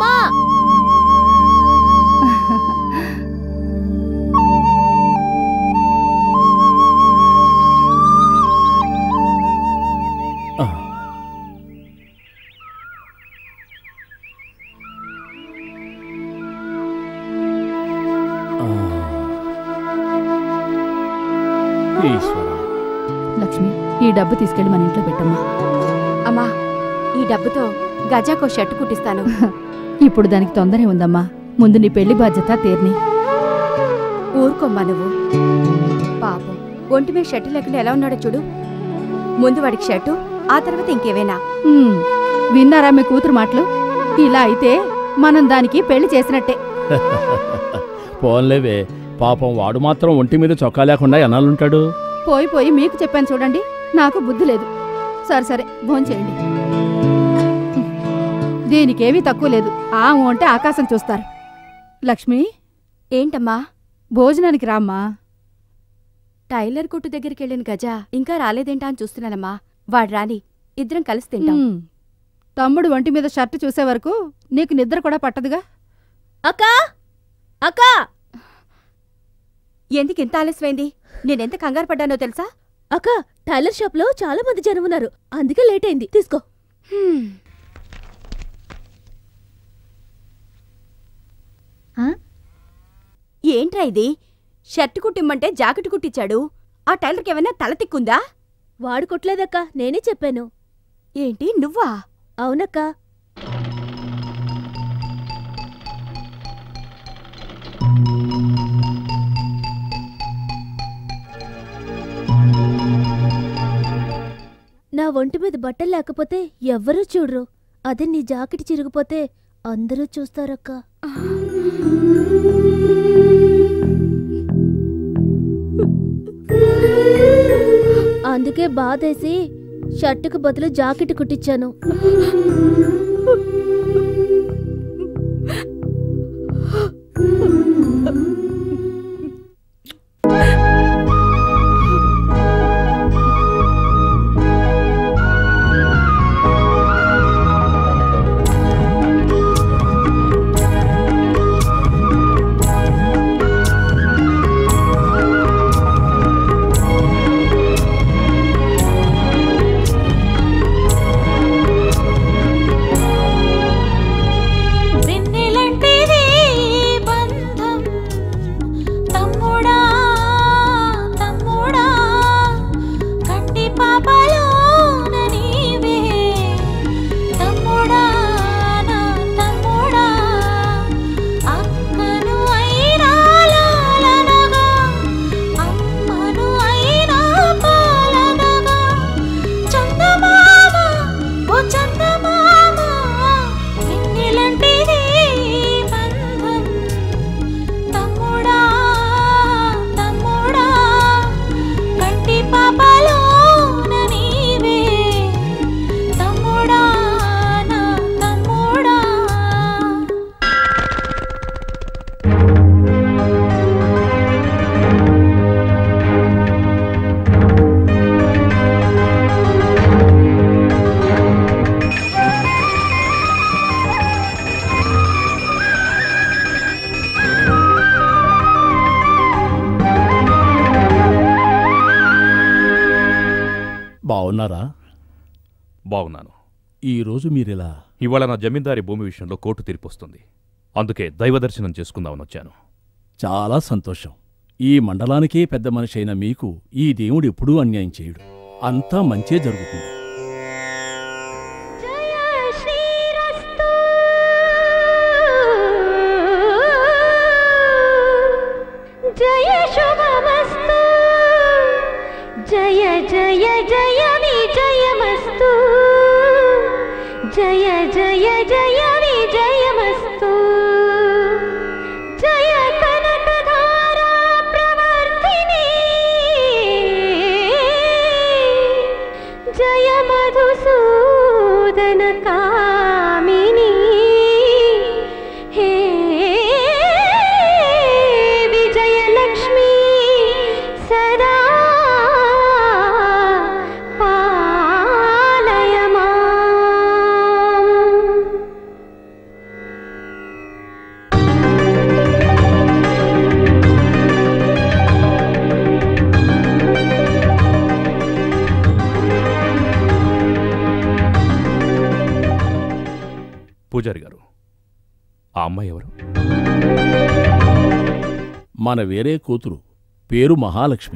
అమ్మా ఆ. ఆ. ఈశ్వరా లక్ష్మి ఈ డబ్బు తీసుకెళ్లి మన ఇంట్లో పెట్టమ్మా అమ్మా ఈ డబ్బుతో గజాకో షర్ట్ కుట్టిస్తాను ఇప్పుడు దానికి తొందరే ఉందమ్మా ముందు నీ పెళ్లి బాధ్యత తీర్ని ఊరుకోమ్మా నువ్వు పాపం ఒంటి మీద షర్టు లేకుండా ఎలా ఉన్నాడో చూడు ముందు వాడికి షర్టు ఆ తర్వాత ఇంకేవైనా ఉమ్, విన్నారా మీ కూతురు మాటలు ఇలా అయితే మనం దానికి పెళ్లి చేసినట్టే పోన్లేవే పాపం వాడు మాత్రం ఒంటి మీద చొక్కా లేకుండా ఎన్నాళ్ళుంటాడు పోయి పోయి మీకు చెప్పాను చూడండి నాకు బుద్ధి లేదు సరే సరే భోంచేయండి దీనికేమీ తక్కువ లేదు ఆ ఊ అంటే ఆకాశం చూస్తారు లక్ష్మి ఏంటమ్మా భోజనానికి రామ్మా టైలర్ కొట్టు దగ్గరికి వెళ్ళిన గజ ఇంకా రాలేదేంటా అని చూస్తున్నానమ్మా వాడు రాని ఇద్దరం కలిసి తింటాం ఉమ్, తమ్ముడు ఒంటి మీద షర్టు చూసే వరకు నీకు నిద్ర కూడా పట్టదుగా అక్కా అక్కా ఎందుకు ఇంత ఆలస్యమైంది నేనెంత కంగారు పడ్డానో తెలుసా అక్క టైలర్ షాప్ లో చాలా మంది జనం ఉన్నారు అందుకే లేట్ అయింది తీసుకో హ్మ్. ఆ? ఏంట్రా ఇది షర్ట్ కుట్టిమ్మంటే జాకెట్ కుట్టించాడు ఆ టైలర్కి ఏమైనా తల తిక్కుందా వాడు కొట్టలేదక్క నేనే చెప్పాను ఏంటి నువ్వా అవునక్క నా ఒంటి మీద బట్టలు లేకపోతే ఎవ్వరూ చూడరు అదే నీ జాకెట్ చిరిగిపోతే అందరూ చూస్తారక్క అందుకే బాధేసి షర్టుకు బదులు జాకెట్ కుట్టించాను వెన్నెలంటిది బంధం తమ్ముడా తమ్ముడా కంటి పాపలోన నీవే తమ్ముడా నా తమ్ముడా అక్కను అయినా లాలనగా అమ్మను అయినా పాలనగా చందమామ ఓ చందమామ వెన్నెలంటిది బంధం తమ్ముడా తమ్ముడా కంటి పాపలోన నీవే తమ్ముడా నా తమ్ముడా బావున్నారా బాగున్నాను ఈరోజు మీరిలా ఇవాళ నా జమీందారీ భూమి విషయంలో కోర్టు తీర్పు వస్తుంది అందుకే దైవదర్శనం చేసుకుందామని వచ్చాను చాలా సంతోషం ఈ మండలానికే పెద్ద మనిషి అయిన మీకు ఈ దేవుడు ఎప్పుడూ అన్యాయం చేయడు అంతా మంచే జరుగుతుంది జయ శ్రీరస్తు జయ శుభమస్తు జయ జయ జయ విజయమస్తు జయ జయ జయ విజయమస్తు జయ కనకధారా ప్రవర్తిని జయ పూజారి గారు ఆ అమ్మాయి ఎవరు మన వేరే కూతురు పేరు మహాలక్ష్మి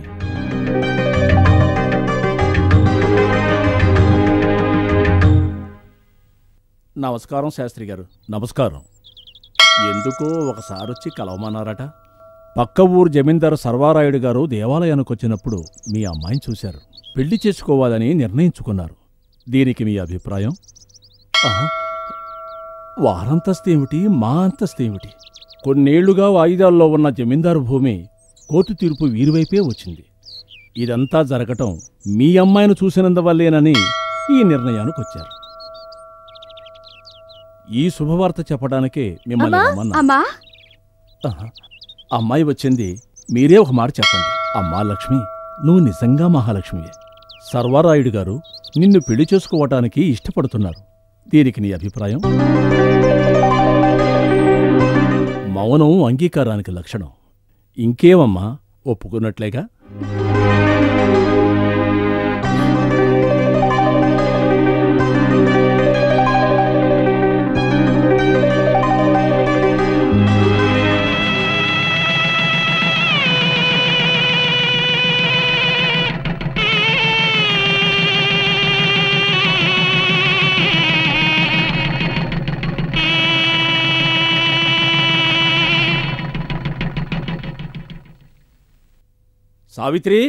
నమస్కారం శాస్త్రి గారు నమస్కారం ఎందుకో ఒకసారొచ్చి కలవమన్నారట పక్క ఊరు జమీందారు సర్వారాయుడు గారు దేవాలయానికి వచ్చినప్పుడు మీ అమ్మాయిని చూశారు పెళ్లి చేసుకోవాలని నిర్ణయించుకున్నారు దీనికి మీ అభిప్రాయం ఆహా, వారంతస్తు ఏమిటి మా అంతస్తు ఏమిటి కొన్నేళ్లుగా వాయిదాల్లో ఉన్న జమీందారు భూమి కోర్టు తీర్పు వీరివైపే వచ్చింది ఇదంతా జరగటం మీ అమ్మాయిని చూసినందువల్లేనని ఈ నిర్ణయానికి వచ్చారు ఈ శుభవార్త చెప్పడానికే మిమ్మల్ని అమ్మా, రమ్మన్నా అమ్మా ఆహా. అమ్మాయి వచ్చింది మీరే ఒక మాట చెప్పండి అమ్మా లక్ష్మి నువ్వు నిజంగా మహాలక్ష్మియే సర్వారాయుడు గారు నిన్ను పెళ్లి చేసుకోవటానికి ఇష్టపడుతున్నారు దీనికి నీ అభిప్రాయం మౌనం అంగీకారానికి లక్షణం ఇంకేమమ్మా ఒప్పుకున్నట్లేగా సావిత్రి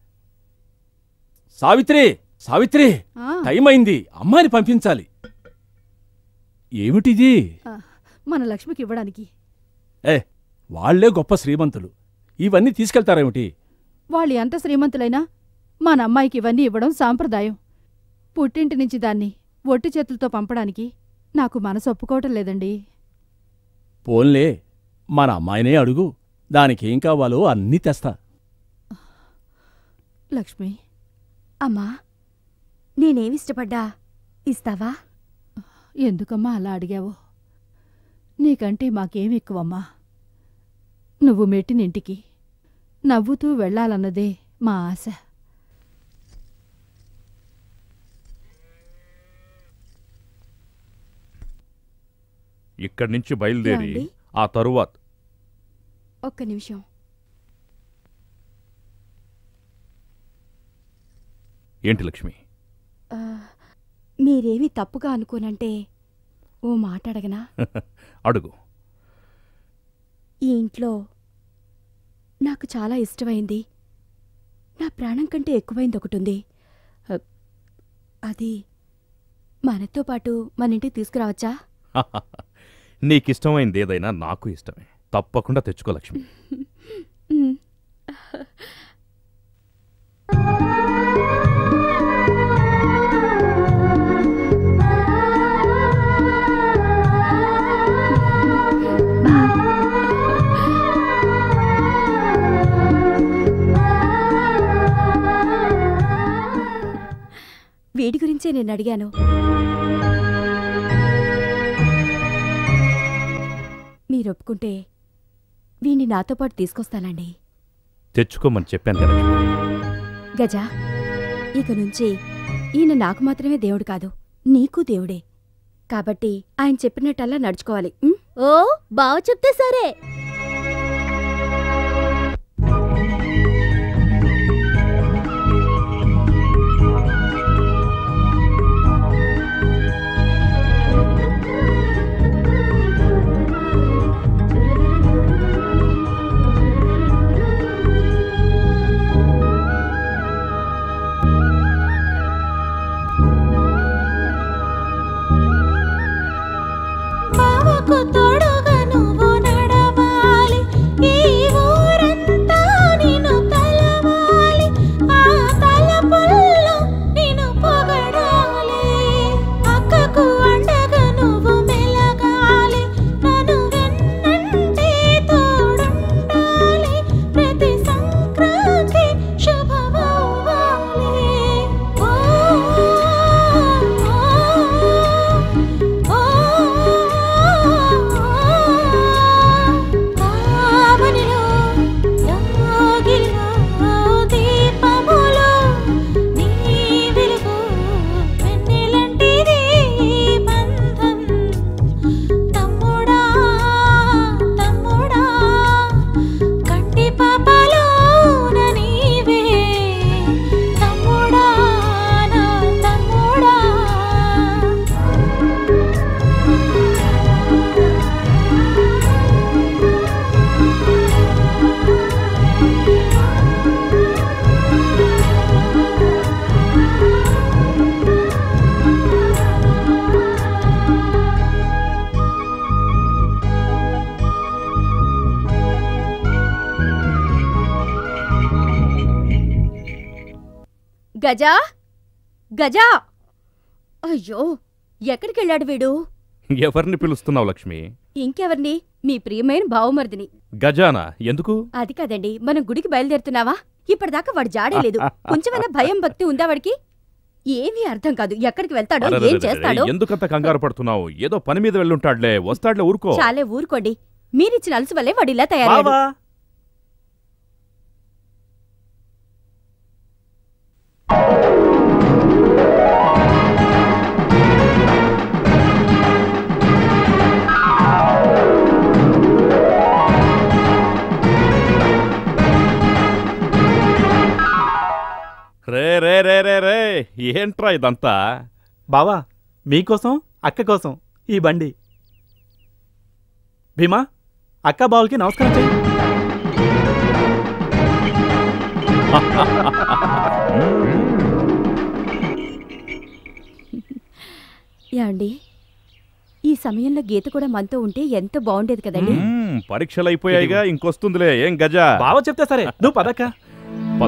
సావిత్రి సావిత్రి ఆ, టైం అయింది అమ్మాయిని పంపించాలి ఏమిటిది మన లక్ష్మికి ఇవ్వడానికి ఏ వాళ్లే గొప్ప శ్రీమంతులు ఇవన్నీ తీసుకెళ్తారేమిటి వాళ్ళు ఎంత శ్రీమంతులైనా మన అమ్మాయికి ఇవన్నీ ఇవ్వడం సాంప్రదాయం పుట్టింటి నుంచి దాన్ని ఒట్టి చేతులతో పంపడానికి నాకు మనసు ఒప్పుకోవటం లేదండి పోన్లే మన అమ్మాయినే అడుగు దానికేం కావాలో అన్నీ తెస్తా లక్ష్మి అమ్మా నేనేమిష్టపడ్డా ఇస్తావా ఎందుకమ్మా అలా అడిగావు నీకంటే మాకేం ఎక్కువమ్మా నువ్వు మెట్టినింటికి నవ్వుతూ వెళ్ళాలన్నదే మా ఆశ ఇక్కడి నుంచి బయలుదేరి ఏమండి? ఆ తరువాత ఒక్క నిమిషం ఏంటి లక్ష్మి ఆ, మీరేమీ తప్పుగా అనుకోనంటే ఓ మాట అడగనా అడుగు ఈ ఇంట్లో నాకు చాలా ఇష్టమైంది నా ప్రాణం కంటే ఎక్కువైంది ఒకటి ఉంది అ, అది మనతో పాటు మన ఇంటికి తీసుకురావచ్చా నీకిష్టమైంది ఏదైనా నాకు ఇష్టమే తప్పకుండా తెచ్చుకో లక్ష్మి ఉమ్. వీడి గురించే నేను అడిగాను మీరు ఒప్పుకుంటే వీణ్ణి నాతో పాటు తీసుకొస్తానండి తెచ్చుకోమని చెప్పాను కదా లక్ష్మి గజ ఇక నుంచి ఈయన నాకు మాత్రమే దేవుడు కాదు నీకు దేవుడే కాబట్టి ఆయన చెప్పినట్టల్లా నడుచుకోవాలి ఉం? ఓ బావ చెప్తే సరే బావకు తోడుగా నువ్వు నడవాలి ఈ ఊరంతా నిన్ను తలవాలి ఆ తలపుల్లో నిన్ను పొగడాలి అక్కకు అండగా నువ్వు మెలగాలి నన్ను వెన్నంటే తోడుండాలి ప్రతి సంక్రాంతి శుభమవ్వాలి ఓ ఓ ఓ గజా గజా అయ్యో ఎక్కడికెళ్ళాడు వీడు ఎవరిని పిలుస్తున్నావు లక్ష్మి ఇంకెవర్ని మీ ప్రియమైన బావుమరిదిని గజానా ఎందుకు అది కాదండి మనం గుడికి బయలుదేరుతున్నావా ఇప్పటిదాకా వాడు జాడే లేదు కొంచెమైనా భయం భక్తి ఉందా వాడికి ఏమీ అర్థం కాదు ఎక్కడికి వెళ్తాడో ఏం అరెరెరెరె, చేస్తాడో ఎందుకంత కంగారు పడుతున్నావు ఏదో పని మీద వెళ్ళుంటాడులే వస్తాడులే ఊరుకో చాలే ఊరుకోండి మీరిచ్చిన అలసు వల్లే వాడు ఇలా తయారయ్యాడు బావా రే రే రే రే రే ఏంట్రా ఇదంతా బావా మీకోసం అక్క కోసం ఈ బండి భీమా అక్క బావులకి నమస్కారం చెయ్యి యాండి ఈ సమయంలో గీత కూడా మనతో ఉంటే ఎంత బాగుండేది కదండి మ్మ్, పరీక్షలు అయిపోయాయిగా ఇంకొస్తుందిలే ఏం గజా బావ చెప్తే సరే నువ్వు పదక్క పద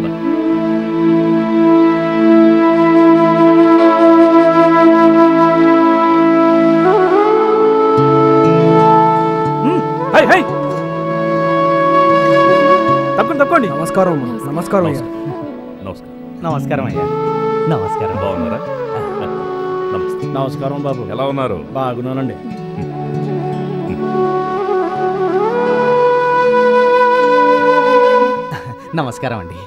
ఉమ్, హై హై తప్పకుండా తప్పండి నమస్కారం నమస్కారం అయ్యా నమస్కారం నమస్కారం అయ్యా నమస్కారం బాగున్నారా నమస్తే నమస్కారం బాబు ఎలా ఉన్నారు బాగున్నానండి నమస్కారం అండి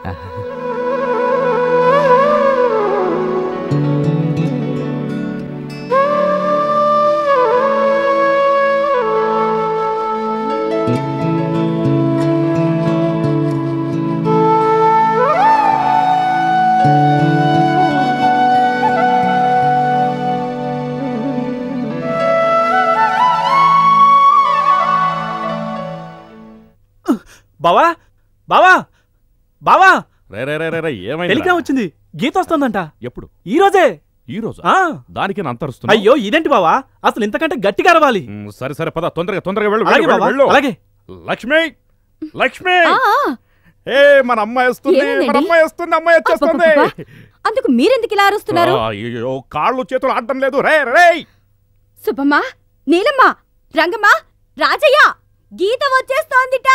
బావా బావా బావా రే రే రే రే రే ఏమైంది టెలిగ్రామ్ వచ్చింది గీత వస్తుందంట ఎప్పుడు ఈ రోజే ఈ రోజు ఆ దానికి అంతరుస్తున్నా అయ్యో ఇదేంటి బావా అసలు ఇంతకంటే గట్టిగా అరవాలి సరే సరే పద తొందరగా తొందరగా వెళ్ళు అలాగే వెళ్ళు, బావా వెళ్ళు అలాగే లక్ష్మి లక్ష్మి ఆ, ఆ, ఏ మన అమ్మాయి వస్తుంది మన ఏమైందండి? అమ్మాయి వస్తుంది అమ్మాయి వచ్చేస్తుంది అబ్బబ్బబ్బా. అందుకు మీరెందుకు ఇలా అరుస్తున్నారు ఆ, అయ్యో కాళ్ళు చేతులు ఆడటం లేదు రే రే సుబ్బమ్మ నీలమ్మ రంగమ్మ రాజయ్య గీత వచ్చేస్తోందిటా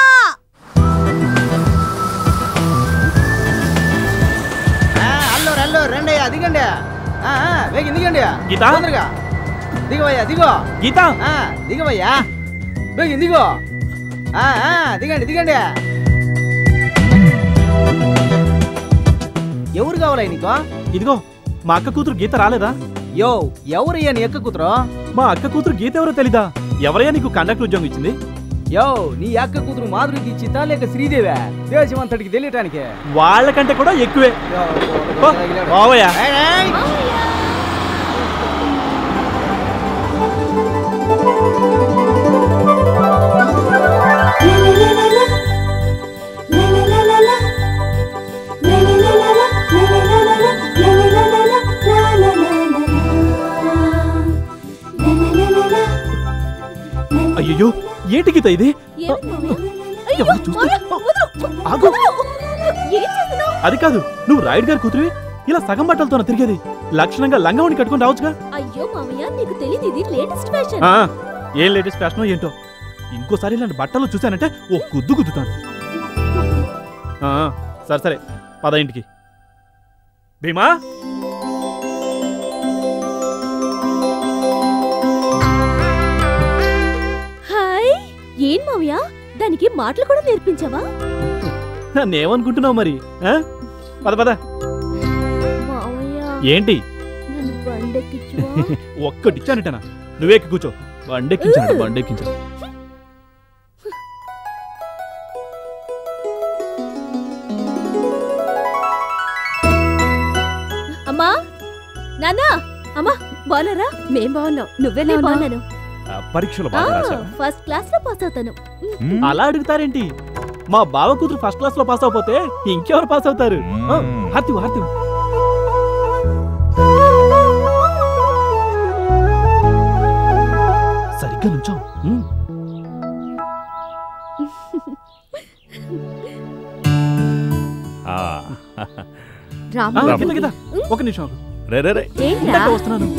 అల్లు అల్లు రండి దిగండి ఆ, ఆ, వేగి దిగండి గీత? తొందరగా దిగవయ్యా దిగో గీత ఆ, దిగవయ్యా వేగి దిగో ఆ, ఆ, దిగండి దిగండి ఎవరు కావాలా నీకు ఇదిగో మా అక్క కూతురు గీత రాలేదా యో ఎవరయ్యా నీ ఎక్క కూతురు మా అక్క కూతురు గీత ఎవరో తెలీదా ఎవరయ్యా నీకు కండక్టర్ ఉద్యోగం ఇచ్చింది యో నీ అక్క కూతురు మాధురికి ఇచ్చితా లేక శ్రీదేవే దేశం అంతటికి తెలియటానికి వాళ్ళకంటే కూడా ఎక్కువే యో, ఓ, బావయ్యా ఏయ్, ఏయ్. అయ్యో ఏంటి గీత ఇది ఎవరు చూస్తే ఆగు అది కాదు నువ్వు రాయుడు గారి కూతురివి ఇలా సగం బట్టలతో తిరిగేది లక్షణంగా లంగవని కట్టుకొని రావచ్చుగా అయ్యో మామయ్య నీకు తెలియదు ఇది లేటెస్ట్ ఫ్యాషన్ ఆ, ఏం లేటెస్ట్ ఫ్యాషనో ఏంటో ఇంకోసారి ఇలాంటి బట్టలు చూశానంటే ఓ కుద్దు గుద్దుతాను ఆ, సరే సరే పద ఇంటికి భీమా హాయ్ ఏం మామయ్య దానికి మాటలు కూడా నేర్పించావా నన్నేమనుకుంటున్నావు మరి ఆ? పద పద మామయ్య ఏంటి నన్ను బండెక్కించువా ఒక్కటిచ్చానటనా నువ్వే ఎక్కి కూర్చో బండెక్కించాను బండెక్కించాను అమ్మా నాన్నా అమ్మా బాగున్నారా మేం బాగున్నాం నువ్వెలా నేను ఉన్నావు? బాగున్నాను ఆ, పరీక్షలు బాగా రాశావా? ఫస్ట్ క్లాస్ లో పాస్ అవుతాను మ్మ్. అలా అడుగుతారేంటి మా బావ కూతురు ఫస్ట్ క్లాస్ లో పాస్ అవకపోతే ఇంకెవరు పాస్ అవుతారు ఆ, హారతి ఇవ్వు, హారతి ఇవ్వు. సరిగ్గా నుంచో ఆ, రాము ఆ, గీత గీత ఒక నిమిషం ఆగు. రే రే రే ఏంట్రా ఇందాక వస్తున్నాను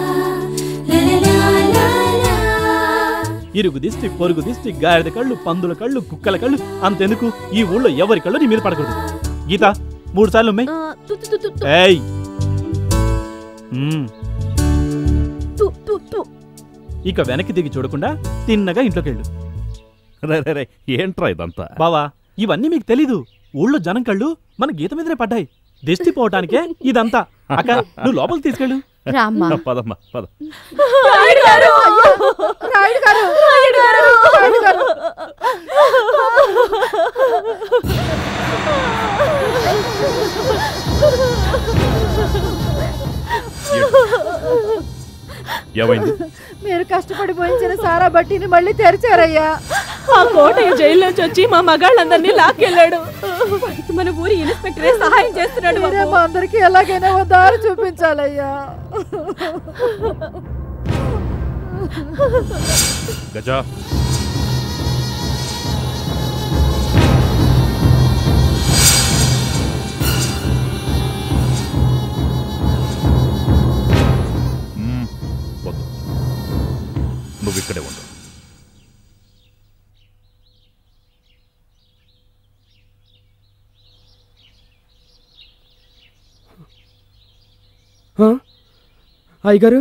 ఇరుగు దిష్టి పొరుగు దిష్టి గాడిద కళ్ళు పందుల కళ్ళు కుక్కల కళ్ళు అంతెందుకు ఈ ఊళ్ళో ఎవరి కళ్ళు నీ మీద పడకూడదు గీత మూడు సార్లు ఉమ్మాయి ఆ, తు, తు, తు, తు, తు, ఏయ్ మ్మ్. తు, తు, తు. ఇక వెనక్కి దిగి చూడకుండా తిన్నగా ఇంట్లోకి వెళ్ళు రే రే రే ఏంట్రా ఇదంతా బావా ఇవన్నీ మీకు తెలీదు ఊళ్ళో జనం కళ్ళు మన గీత మీదనే పడ్డాయి దిష్టి పోవటానికే ఇదంతా అక్క నువ్వు లోపలికి తీసుకెళ్ళు రామ్మా పదమ్మా పద రాయుడు గారు రాయుడు గారు రాయుడు గారు ఏమైంది మీరు కష్టపడి పోయించిన సారా బట్టిని మళ్ళీ తెరిచారయ్యా ఆ కోటయ్య జైల్లోంచి వచ్చి మా మగాళ్ళందరినీ లాక్కెళ్ళాడు వాడికి మన ఊరి ఇన్స్పెక్టరే సహాయం చేస్తున్నాడు మీరే బాబు. మా అందరికి ఎలాగైనా ఓ దారి చూపించాలయ్యా గజా మ్మ్. వద్దు నువ్వు ఇక్కడే ఉండు అయ్యగారు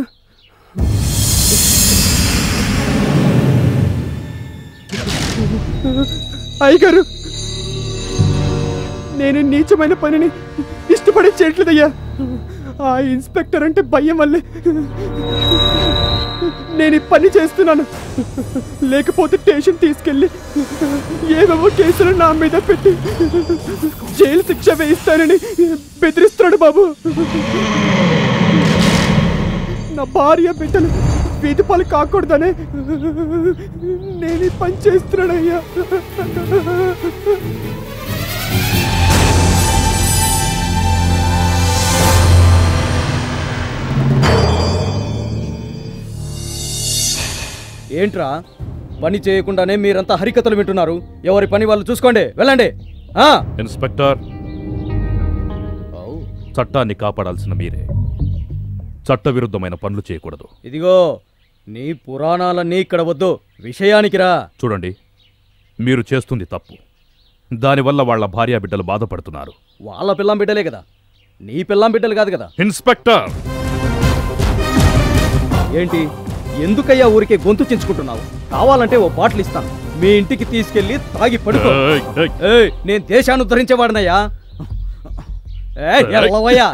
అయ్యగారు నేను నీచమైన పనిని ఇష్టపడి చేయట్లేదయ్యా ఆ ఇన్స్పెక్టర్ అంటే భయం వల్లే నేను ఈ పని చేస్తున్నాను లేకపోతే స్టేషన్ తీసుకెళ్ళి ఏవేవో కేసులు నా మీద పెట్టి జైలు శిక్ష వేయిస్తానని బెదిరిస్తున్నాడు బాబు నా భార్య బిడ్డలు వీధి పాలు కాకూడదనే నేను ఈ పని చేస్తున్నానయ్యా ఏంట్రా పని చేయకుండానే మీరంతా హరికథలు వింటున్నారు ఎవరి పని వాళ్ళు చూసుకోండి వెళ్ళండి ఆ ఇన్స్పెక్టర్ చట్టాన్ని కాపాడాల్సిన మీరే చట్టవిరుద్ధమైన పనులు చేయకూడదు ఇదిగో నీ పురాణాలన్నీ ఇక్కడ వద్దు విషయానికి రా చూడండి మీరు చేస్తుంది తప్పు దానివల్ల వాళ్ళ భార్యా బిడ్డలు బాధపడుతున్నారు వాళ్ళ పిల్లం బిడ్డలే కదా నీ పిల్లం బిడ్డలు కాదు కదా ఇన్స్పెక్టర్ ఏంటి ఎందుకయ్యా ఊరికే గొంతు చించుకుంటున్నావు కావాలంటే ఓ బాటిల్ ఇస్తాను మీ ఇంటికి తీసుకెళ్లి తాగి పడుకో ఏయ్, ఏయ్. ఏయ్, నేను దేశాన్ని ఉద్ధరించేవాడినయ్యా ఏయ్, ఎల్లవయ్యా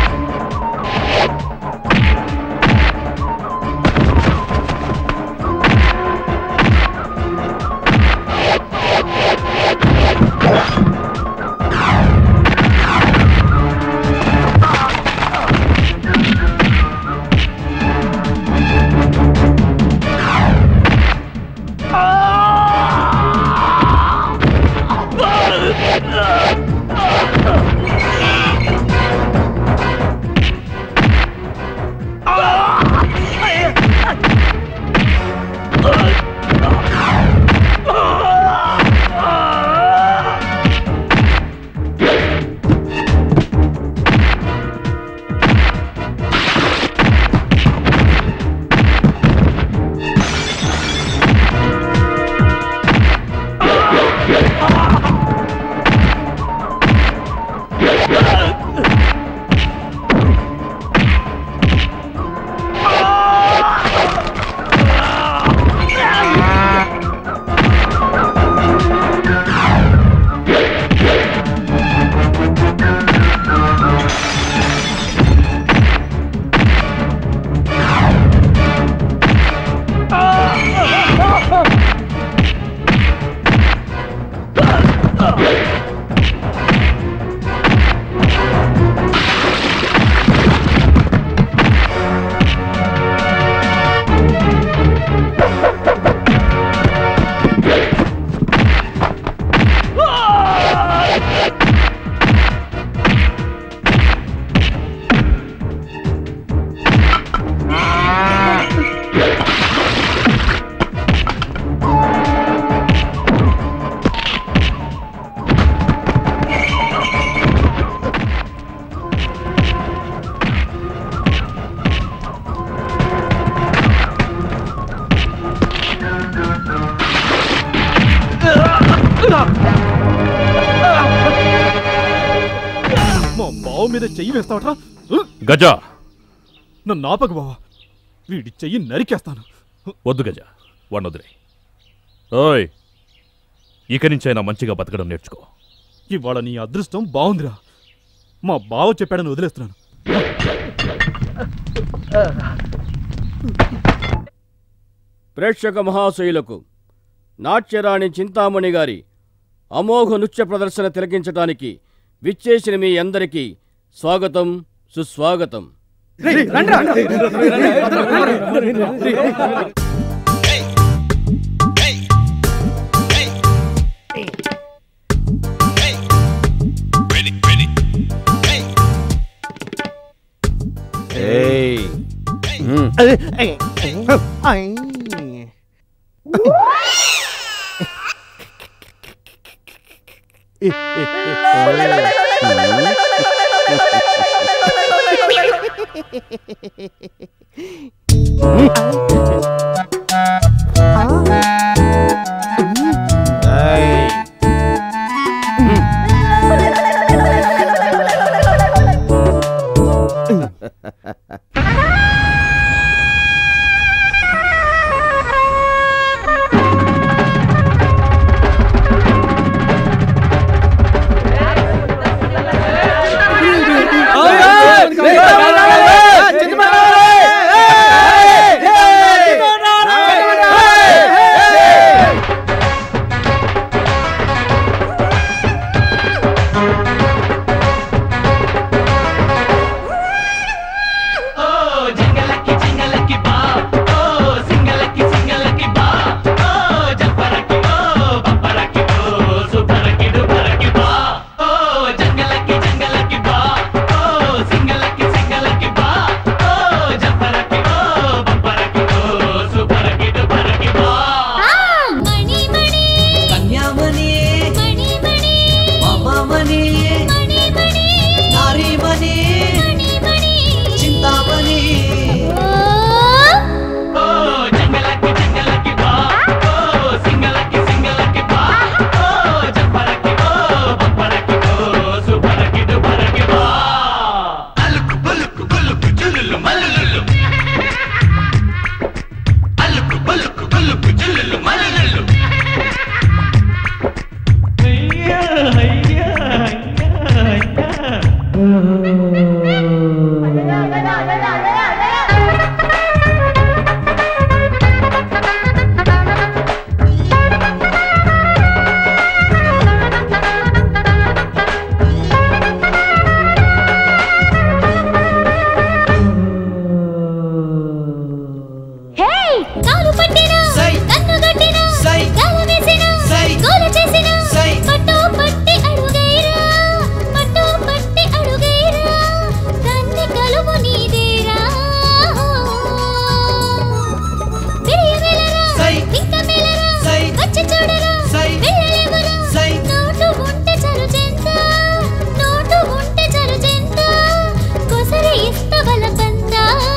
ఆ మీద చెయ్యి వేస్తావట్రా ఉ! గజ నన్ను ఆపకు బావా వీడి చెయ్యి నరికేస్తాను వద్దు గజ వన్నొదిలే ఓయ్ ఇక నుంచైనా మంచిగా బతకడం నేర్చుకో ఇవాళ నీ అదృష్టం బాగుందిరా మా బావ చెప్పాడని వదిలేస్తున్నాను ప్రేక్షక మహాశయులకు నాట్యరాణి చింతామణి గారి అమోఘ నృత్య ప్రదర్శన తిలకించటానికి విచ్చేసిన మీ అందరికీ స్వాగతం సుస్వాగతం మణి మణి కన్యామణి మణి మణి మమమణి మణి మణి నారీమణి మణి మణి చింతామణి హే కాలు పట్టినా సై. కన్ను గట్టినా సై. గాల వేసినా సై. గోల చేసినా సై. పట్టు పట్టి అడుగైరా పట్టు పట్టి అడుగైరా కన్ని కలువు నీదేరా విరియ వెలరా సై. ఇంక మెలరా సై. వచ్చి చూడరా సై. వెళ్ళలేవురా సై. నోటు ఉంటే చరు చెంత నోటు ఉంటే చరు చెంత కొసరి ఇస్త బలపంత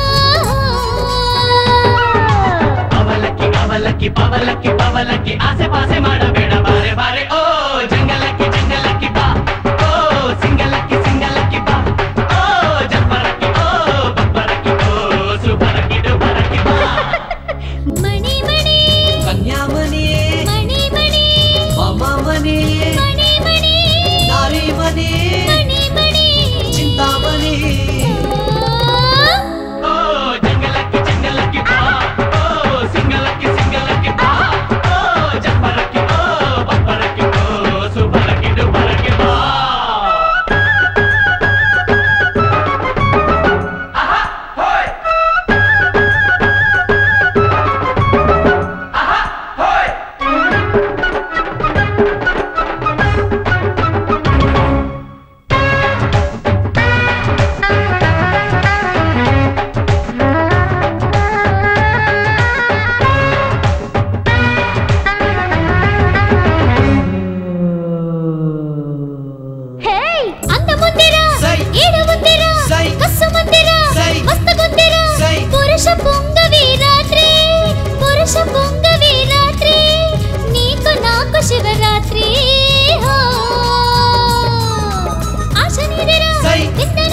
ಅವಲಕ್ಕಿ ಅವಲಕ್ಕಿ ಪವಲಕ್ಕಿ ಪವಲಕ್ಕಿ ಆಸೆ ಪಾಸೆ ಮಾಡಬೇಡ ಬಾರೆ ಬಾರೆ ಓ ಜಂಗಲಕ್ಕಿ ಜಂಗಲಕ್ಕಿ ಬಾ ಓ ಸಿಂಗಲಕ್ಕಿ ಸಿಂಗಲಕ್ಕಿ ಬಾ ಓ ಜಂಬರಕ್ಕಿ ಓ ಬಬ್ಬರಕ್ಕಿ ಓ ಸುಬರಕ್ಕಿ ಡುಬರಕ್ಕಿ ಬಾ మణి మణి కన్యామణి మణి మణి మమమణి మణి మణి నారీమణి మణి మణి చింతామణి ఓ జంగలకి జంగలకి బా ఓ సింగలకి సింగలకి బా ఓ జంబరకి ఓ బబ్బరకి ఓ సుబరకి డుబరకి బా ఆహా హోయ్ ఆహా హోయ్ హే అందముందిరా సై. ఏడముందిరా సై. కస్సుముందిరా సై. మస్తగుందిరా సై. పురుష పొంగవి రాత్రి పురుష పొంగవి రాత్రి నీకు నాకు శివరాత్రి హో. ఆశ నీదిరా సై. వింత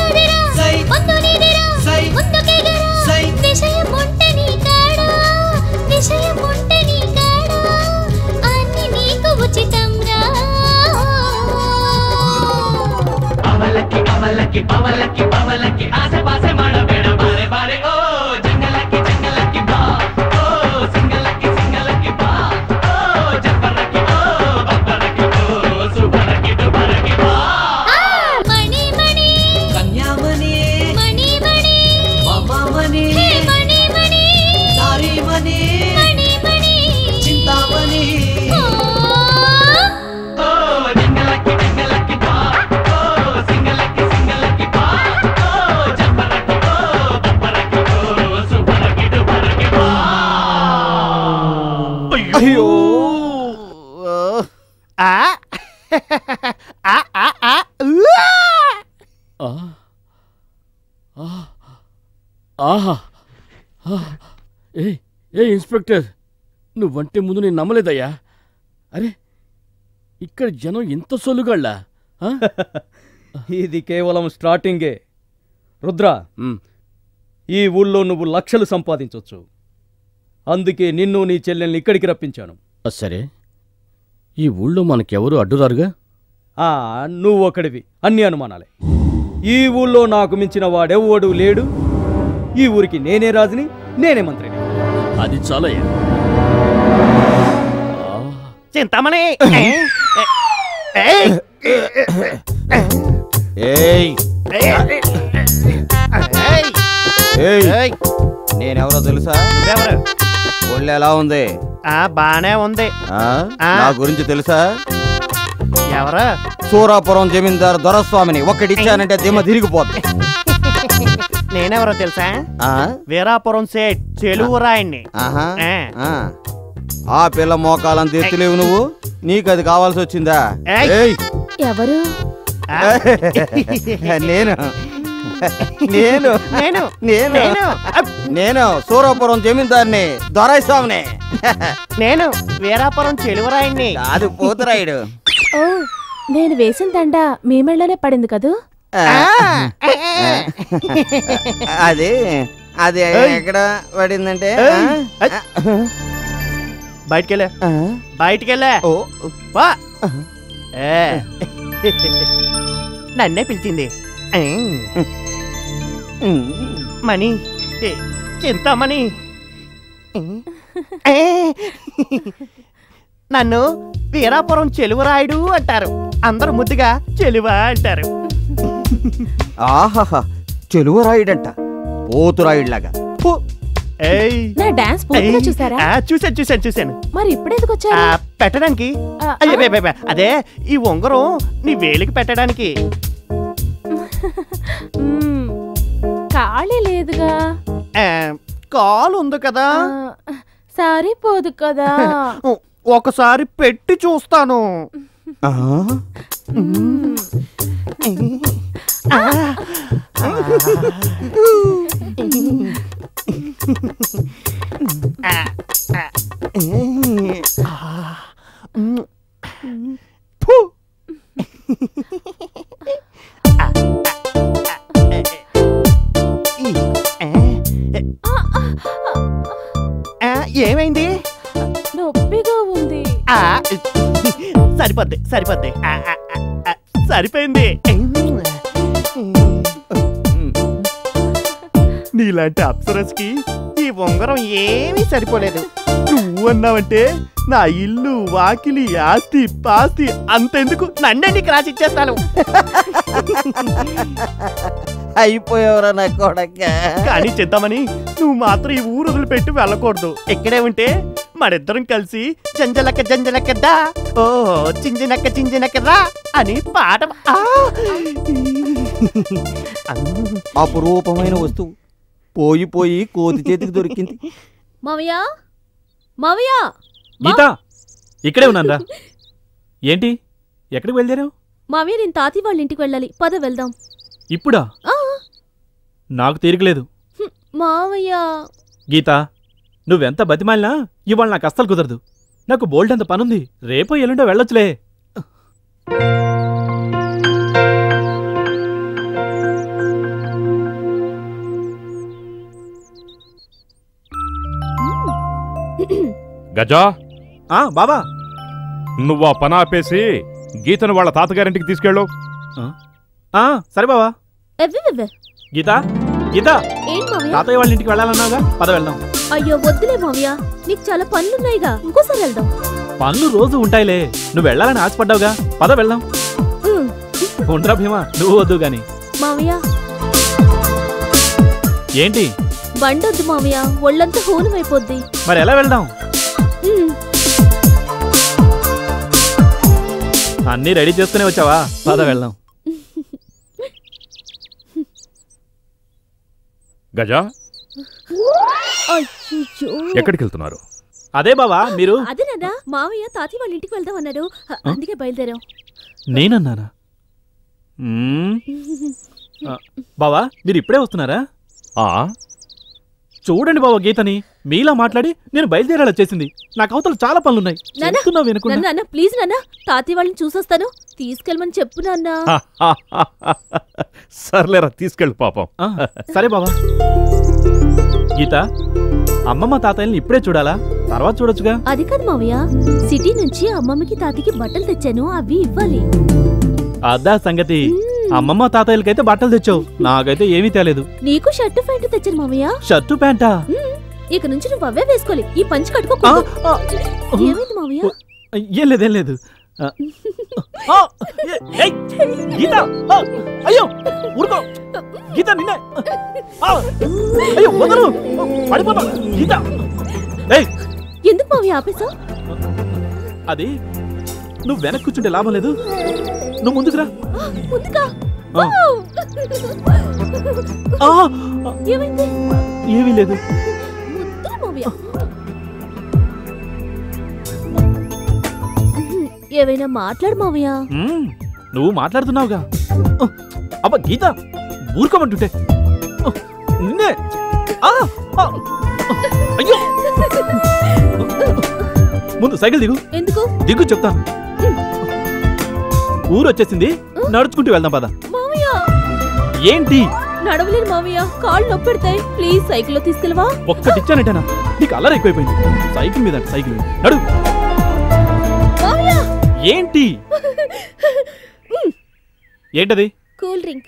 ಪವಲಕ್ಕಿ ಪವಲಕ್ಕಿ ಪವಲಕ್ಕಿ ಆಸೆ ಪಾಸೆ ಮಾಡಬೇಡ ಬಾರೆ ಬಾರೆ ಓ ಜಂಗಲಕ್ಕಿ ಜಂಗಲಕ್ಕಿ ಬಾ ಓ ಸಿಂಗಲಕ್ಕಿ ಸಿಂಗಲಕ್ಕಿ ಬಾ ಓ ಜಬ್ಬರಕ್ಕಿ ಓ ಬಬ್ಬರಕ್ಕಿ ಓ ಸುಬರಕ್ಕಿ ಡುಬರಕ್ಕಿ ಬಾ ಮಣಿ ಮಣಿ ಕನ್ಯಾಮಣಿ ಮಣಿ ಮಣಿ ಮಮಮಣಿ ಹೇ ಮಣಿ ಮಣಿ ನಾರಿಮಣಿ ಮಣಿ ಮಣಿ చింతామణి ಓ ఓ జంగలకి జంగలకి బా ఓ సింగలకి సింగలకి బా ఓ జబ్బరకి ఓ బబ్బరకి ఓ సుబరకి డుబరకి బా అయ్యో ఆ ఆ ఆ ఆ ఊ! ఆ. ఆ. ఆహా ఆ. ఏ ఏ ఇన్స్పెక్టర్ నువ్వంటే ముందు నేను నమ్మలేదయ్యా అరే ఇక్కడ జనం ఇంత సొల్లుగాళ్ళ ఇది కేవలం స్టార్టింగే రుద్ర ఈ ఊళ్ళో నువ్వు లక్షలు సంపాదించవచ్చు అందుకే నిన్ను నీ చెల్లెల్ని ఇక్కడికి రప్పించాను సరే ఈ ఊళ్ళో మనకెవరు అడ్డురారుగా ఆ నువ్వు ఒకడివి అన్ని అనుమానాలే ఈ ఊళ్ళో నాకు మించిన వాడెవ్వడు లేడు ఈ ఊరికి నేనే రాజుని నేనే మంత్రిని అది చాలయ్యా చింతామణి ఏయ్! ఏయ్ ఏయ్! ఏయ్ నేనెవరో తెలుసా ఎవరు ఒళ్ళు ఎలా ఉంది ఆ బానే ఉంది ఆ? ఆ. నా గురించి తెలుసా ఎవరు సూరాపురం జమీందారు దొరస్వామిని ఒక్కడిచ్చానంటే దిమ్మ తిరిగిపోతుంది నేనెవరో తెలుసా ఆ? వీరాపురం సేట్ చెలువు రాయన్ని ఆహా. ఆ. ఆ. ఆ పిల్ల మోకాలంత ఎత్తులేవు నువ్వు నీకు అది కావాల్సి వచ్చిందా ఏయ్. ఏయ్ ఎవరు నేను నేను నేను నేను నేను నేను సూరాపురం జమీందార్ని దొరైస్వామిని నేను వీరాపురం చెలువరాయన్ని కాదు పోతురాయుడు ఓ నేను వేసిన దండ మీ మెళ్ళలోనే పడింది కదూ అది అది ఎక్కడ పడిందంటే బయటికెళ్ళా బయటికెళ్ళా వా ఏ. నన్నే పిలిచింది మణి ఏ, చింతామణి ఏ. నన్ను వీరాపురం చెలువరాయుడు అంటారు అందరూ ముద్దుగా చెలువ అంటారు ఆహాహా చెలువరాయుడంట పోతురాయుడులాగా ఏయ్. నా డాన్స్ పూర్తిగా ఏయ్. చూసారా ఆ, చూశాను చూశాను చూశాను మరి ఇప్పుడెందుకు ఆ, వచ్చారు పెట్టడానికి ఆ, అయ్యో, బే, బే, బే. అదే ఈ ఉంగరం నీ వేలికి పెట్టడానికి మ్మ్. ఖాళీ లేదుగా ఆ, కాలు ఉంది కదా ఆ, సరిపోదు కదా ఒకసారి పెట్టి చూస్తాను ఆ, ఏమైంది నొప్పిగా ఉంది ఆ, సరిపోద్ది సరిపోద్ది ఆ, ఆ, ఆ, ఆ, సరిపోయింది నీలాంటి అప్సరస్కి ఈ ఉంగరం ఏమీ సరిపోలేదు నువ్వు అన్నావంటే నా ఇల్లు వాకిలి ఆస్తి పాస్తి అంతెందుకు నన్నే నీకు రాసిచ్చేస్తాను అయిపోయావురా నా కొడక కానీ చింతామని నువ్వు మాత్రం ఈ ఊరు వదిలిపెట్టి వెళ్ళకూడదు ఇక్కడే ఉంటే మరిద్దరం కలిసి జంజలక్క జంజలక్క దా ఓ చింజినక్క చింజినక్క రా అని పాట ఆ! అపురూపమైన వస్తువు పోయి పోయి కోతి చేతికి దొరికింది మావయ్య మావయ్య గీత ఇక్కడే ఉన్నాను ఏంటి ఎక్కడికి వెళ్ళారావు మావయ్య నేను తాతయ్య వాళ్ళ ఇంటికి వెళ్ళాలి పద వెళ్దాం ఇప్పుడా ఆ, నాకు తీరికలేదు హ్మ్, మావయ్య గీత నువ్వెంత బతిమాలినా ఇవాళ నాకు అస్సలు కుదరదు నాకు బోల్డ్ అంత పనుంది రేపో ఎల్లుండో వెళ్ళొచ్చులే గజా ఆ బాబా నువ్వు ఆ పని ఆపేసి గీతను వాళ్ళ తాతగారింటికి తీసుకెళ్ళు ఆ, సరే బావా ఎవ్వెవ్వె గీత గీత ఏం మావయ్య తాతయ్య వాళ్ళ ఇంటికి వెళ్ళాలన్నావుగా పద వెళ్దాం అయ్యో వద్దులే మావయ్య నీకు చాలా పనులున్నాయిగా ఇంకోసారి వెళ్దాం పనులు రోజు ఉంటాయిలే నువ్వు వెళ్ళాలని ఆశపడ్డావుగా పద వెళ్దాం ఉమ్. ఉండరా భీమా నువ్వు వద్దు గాని మావయ్య ఏంటి బండొద్దు మావయ్య ఒళ్ళంతా హోనం అయిపోద్ది మరి ఎలా వెళ్దాం ఉమ్. అన్నీ రెడీ చేసుకునే వచ్చావా పద వెళ్దాం గజా అయ్యయ్యో. ఎక్కడికి వెళ్తున్నారు అదే బావా మీరు అదే నాన్న మావయ్య తాతయ్య వాళ్ళ ఇంటికి వెళ్దాం అన్నాడు అ- అందుకే బయలుదేరాం నేనన్నానా మ్మ్. ఆ, బావా మీరు ఇప్పుడే వస్తున్నారా ఆ చూడండి బావా గీతని మీలా మాట్లాడి నేను బయలుదేరాలా చేసింది నాకు అవతల చాలా పనులున్నాయి నాన్న చెప్తున్నా వినకుండా నాన్న నాన్న ప్లీజ్ నాన్న తాతయ్య వాళ్ళని చూసొస్తాను తీసుకెళ్ళమని చెప్పు నాన్న సర్లేరా తీసుకెళ్ళి పాపం ఆ, సరే బావా గీత అమ్మమ్మ తాతయ్యని ఇప్పుడే చూడాలా తర్వాత చూడొచ్చుగా అది కాదు మావయ్య సిటీ నుంచి అమ్మమ్మకి తాతయ్యకి బట్టలు తెచ్చాను అవి ఇవ్వాలి అదా సంగతి అమ్మమ్మ తాతయ్యలకైతే బట్టలు తెచ్చావు నాకైతే ఏమీ తేలేదు నీకు షర్టు ప్యాంటు తెచ్చాను మావయ్య షర్టు ప్యాంటా మ్మ్. ఇక నుంచి నువ్వు అవే వేసుకోవాలి ఈ పంచి కట్టుకోకూడదు ఆ, ఏమైంది మావయ్య ఏం లేదు ఏం లేదు ఆ, ఆ, ఏ- ఏయ్, గీత ఆ, అయ్యో ఊరుకో గీత నిన్నే ఆ, అయ్యో వదలు పడిపోతా గీత ఏయ్ ఎందుకు మావయ్య ఆపేశావు అది నువ్వు వెనక్కి కూర్చుంటే లాభం లేదు నువ్వు ముందుకు రా ముందుగా ఆ. ఆ, ఏమైంది ఏమీ లేదు ముద్దులు మావయ్య ఏవైనా మాట్లాడు మావయ్య మ్మ్, నువ్వు మాట్లాడుతున్నావుగా ఆ, అబ్బా గీత ఊరుకోమంటుంటే ఆ, నిన్నే ఆ, ఆ, అయ్యో ముందు సైకిల్ దిగు ఎందుకు దిగు చెప్తాను ఊరు వచ్చేసింది నడుచుకుంటూ వెళ్దాం పద మావయ్య ఏంటి నడవలేను మావయ్య కాళ్ళు నొప్పి పెడతాయి ప్లీజ్ సైకిల్లో తీసుకెళ్ళవా ఒక్కటిచ్చానంటేనా నీకు అల్లరి ఎక్కువైపోయింది సైకిల్ మీద అంటే సైకిల్ మీద నడు మావయ్య ఏంటి ఏంటది కూల్ డ్రింక్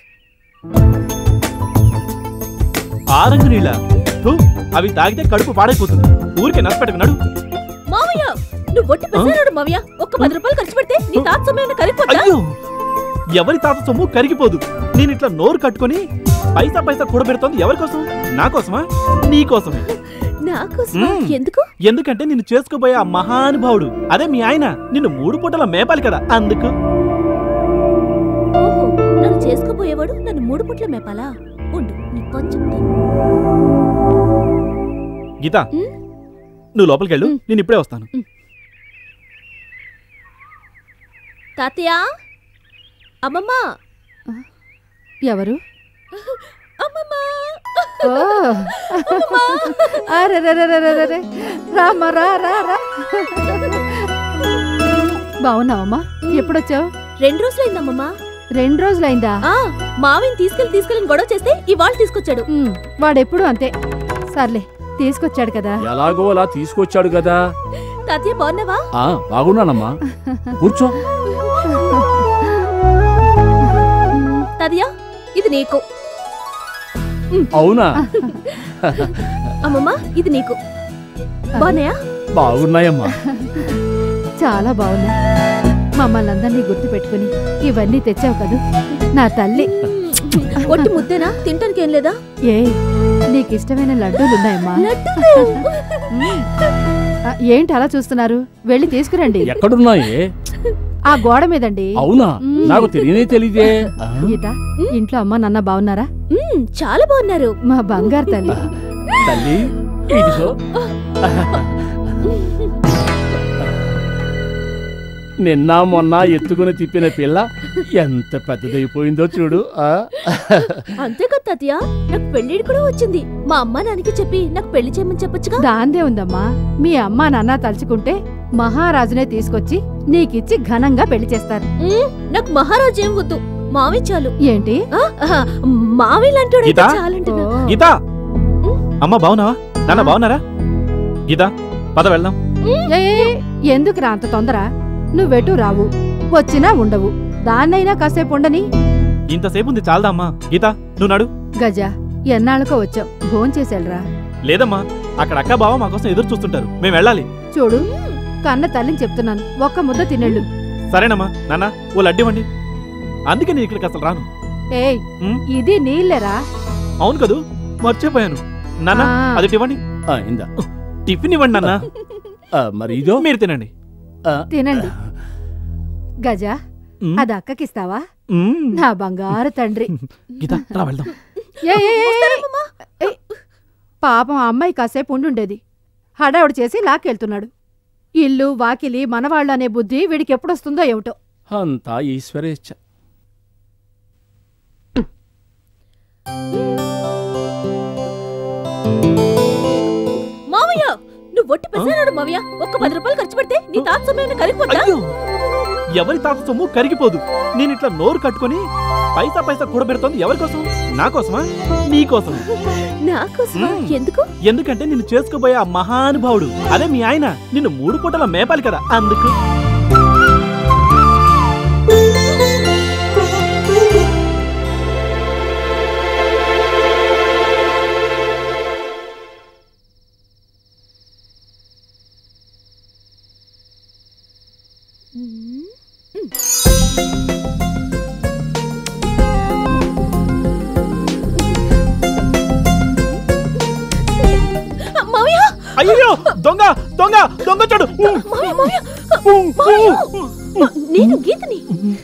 ఆ రంగు నీళ్ళ థు, అవి తాగితే కడుపు పాడైపోతుంది ఊరికే నచ్చపెట్టకు నడు మావయ్య నువ్వు ఒట్టి పెసరాడు మావయ్య ఒక్క పది రూపాయలు ఖర్చు పెడితే నీ తాత సొమ్మైనా కరిగిపోతా అయ్యో ఎవరి తాత సొమ్ము కరిగిపోదు నేను ఇట్లా నోరు కట్టుకొని పైసా పైసా కూడబెడుతోంది ఎవరి కోసం నా కోసమా నీ కోసమే నా కోసం మ్మ్. ఎందుకు ఎందుకంటే నిన్ను చేసుకోబోయే ఆ మహానుభావుడు అదే మీ ఆయన నిన్ను మూడు పూటల మేపాలి కదా అందుకు ఓహో నన్ను చేసుకోబోయేవాడు నన్ను మూడు పుట్ల మేపాలా ఉండు నీ పని చెప్తాను గీత నువ్వు లోపలికి వెళ్ళు నేను ఇప్పుడే వస్తాను తాతయ్య అమ్మమ్మ ఎవరు అమ్మమ్మ ఓ అరెరెరెరెరెరె. రామ్మా రా రా రా బాగున్నావమ్మా ఎప్పుడొచ్చావు రెండు రోజులైందమ్మమ్మ రెండు రోజులైందా ఆ మావిని తీసుకెళ్లి తీసుకెళ్ళి గొడవ చేస్తే ఇవాళ తీసుకొచ్చాడు ఉమ్, వాడెప్పుడు అంతే సర్లే తీసుకొచ్చాడు కదా ఎలాగో అలా తీసుకొచ్చాడు కదా తాతయ్య బాగున్నావా ఆ బాగున్నానమ్మా కూర్చో తాతయ్య ఇది నీకు అవునా అమ్మమ్మ ఇది నీకు బాగున్నాయా బాగున్నాయమ్మా చాలా బాగున్నాయి మమ్మల్ని అందరినీ గుర్తు పెట్టుకుని ఇవన్నీ తెచ్చావు కదూ నా తల్లి ఒట్టి ముద్దేనా తింటానికి ఏం లేదా ఏ నీకు ఇష్టమైన లడ్డూలు ఉన్నాయమ్మా ఆ, ఏంటి అలా చూస్తున్నారు వెళ్ళి తీసుకురండి ఎక్కడున్నాయే ఆ గోడ మీదండి అవునా నాకు తెలియనే తెలియదే ఆ, గీత ఇంట్లో అమ్మ నాన్న బాగున్నారా చాలా బాగున్నారు మా బంగారు తల్లి తల్లి ఇదిగో నిన్న మొన్న ఎత్తుకుని తిప్పిన పిల్ల ఎంత పెద్దదైపోయిందో చూడు ఆ అంతే కదా తాతయ్య నాకు పెళ్లిడి కూడా వచ్చింది మా అమ్మ నాన్నకి చెప్పి నాకు పెళ్లి చేయమని చెప్పొచ్చుగా దాందే ఉందమ్మా మీ అమ్మ నాన్న తలుచుకుంటే మహారాజునే తీసుకొచ్చి నీకిచ్చి ఘనంగా పెళ్లి చేస్తారు మ్మ్, నాకు మహారాజు ఏం వద్దు మావి చాలు ఏంటి మావి లాంటి గీత? చాలంటున్నా గీత అమ్మ బాగున్నావా నాన్న బాగున్నారా గీత పద వెళ్దాం ఏ, ఏ, ఎందుకురా అంత తొందర నువ్వెటు రావు వచ్చినా ఉండవు దాన్నైనా కాసేపు ఉండని ఇంతసేపు ఉంది చాలదా అమ్మా గీత నువ్వు నడు గజ ఎన్నాళ్ళకో వచ్చావు భోంచేసాడురా లేదమ్మా అక్కడ అక్క బావ మా కోసం ఎదురు చూస్తుంటారు మేము వెళ్ళాలి చూడు కన్న తల్లిని చెప్తున్నాను ఒక్క ముద్ద తినెళ్ళు సరేనమ్మా నాన్న ఓ లడ్డివ్వండి అందుకే నేను ఇక్కడికి అసలు రాను ఏయ్ ఉమ్. ఇది నీళ్ళెరా అవును కదూ మర్చిపోయాను నాన్న ఆ. అది ఇవ్వండి ఇందా టిఫిన్ ఇవ్వండి నాన్న మరి ఇదో మీరు తినండి తినండి గజ ఉమ్. అది అక్కకిస్తావా ఉమ్. నా బంగారు తండ్రి గీత రా వెళ్దాం ఏ, ఏ, ఏ, ఏ, ఏ, పాపం ఆ అమ్మాయి కాసేపు ఉండుండేది హడావుడు చేసి లాక్కెళ్తున్నాడు ఇల్లు వాకిలి మనవాళ్ళు అనే బుద్ధి వీడికి ఎప్పుడొస్తుందో ఏమిటో అంతా ఈశ్వరేచ్ఛ మావయ్య నువ్వు ఒట్టి పెసినాడు మావయ్య ఒక్క పది రూపాయలు ఖర్చు పెడితే నీ తాత సమయం కలిగిపోతా అయ్యో ఎవరి తాత సొమ్ము కరిగిపోదు నేను ఇట్లా నోరు కట్టుకొని పైసా పైసా కూడబెడుతోంది ఎవరి కోసం నా కోసమా నీ కోసం నాకోసమా ఎందుకు ఎందుకంటే నిన్ను చేసుకోబోయే ఆ మహానుభావుడు అదే మీ ఆయన నిన్ను మూడు పూటల మేపాలి కదా అందుకు మావయ్య అయ్యో దొంగ దొంగ దొంగ చూడు మావయ్య మావయ్య మావయ్య నేను గీతని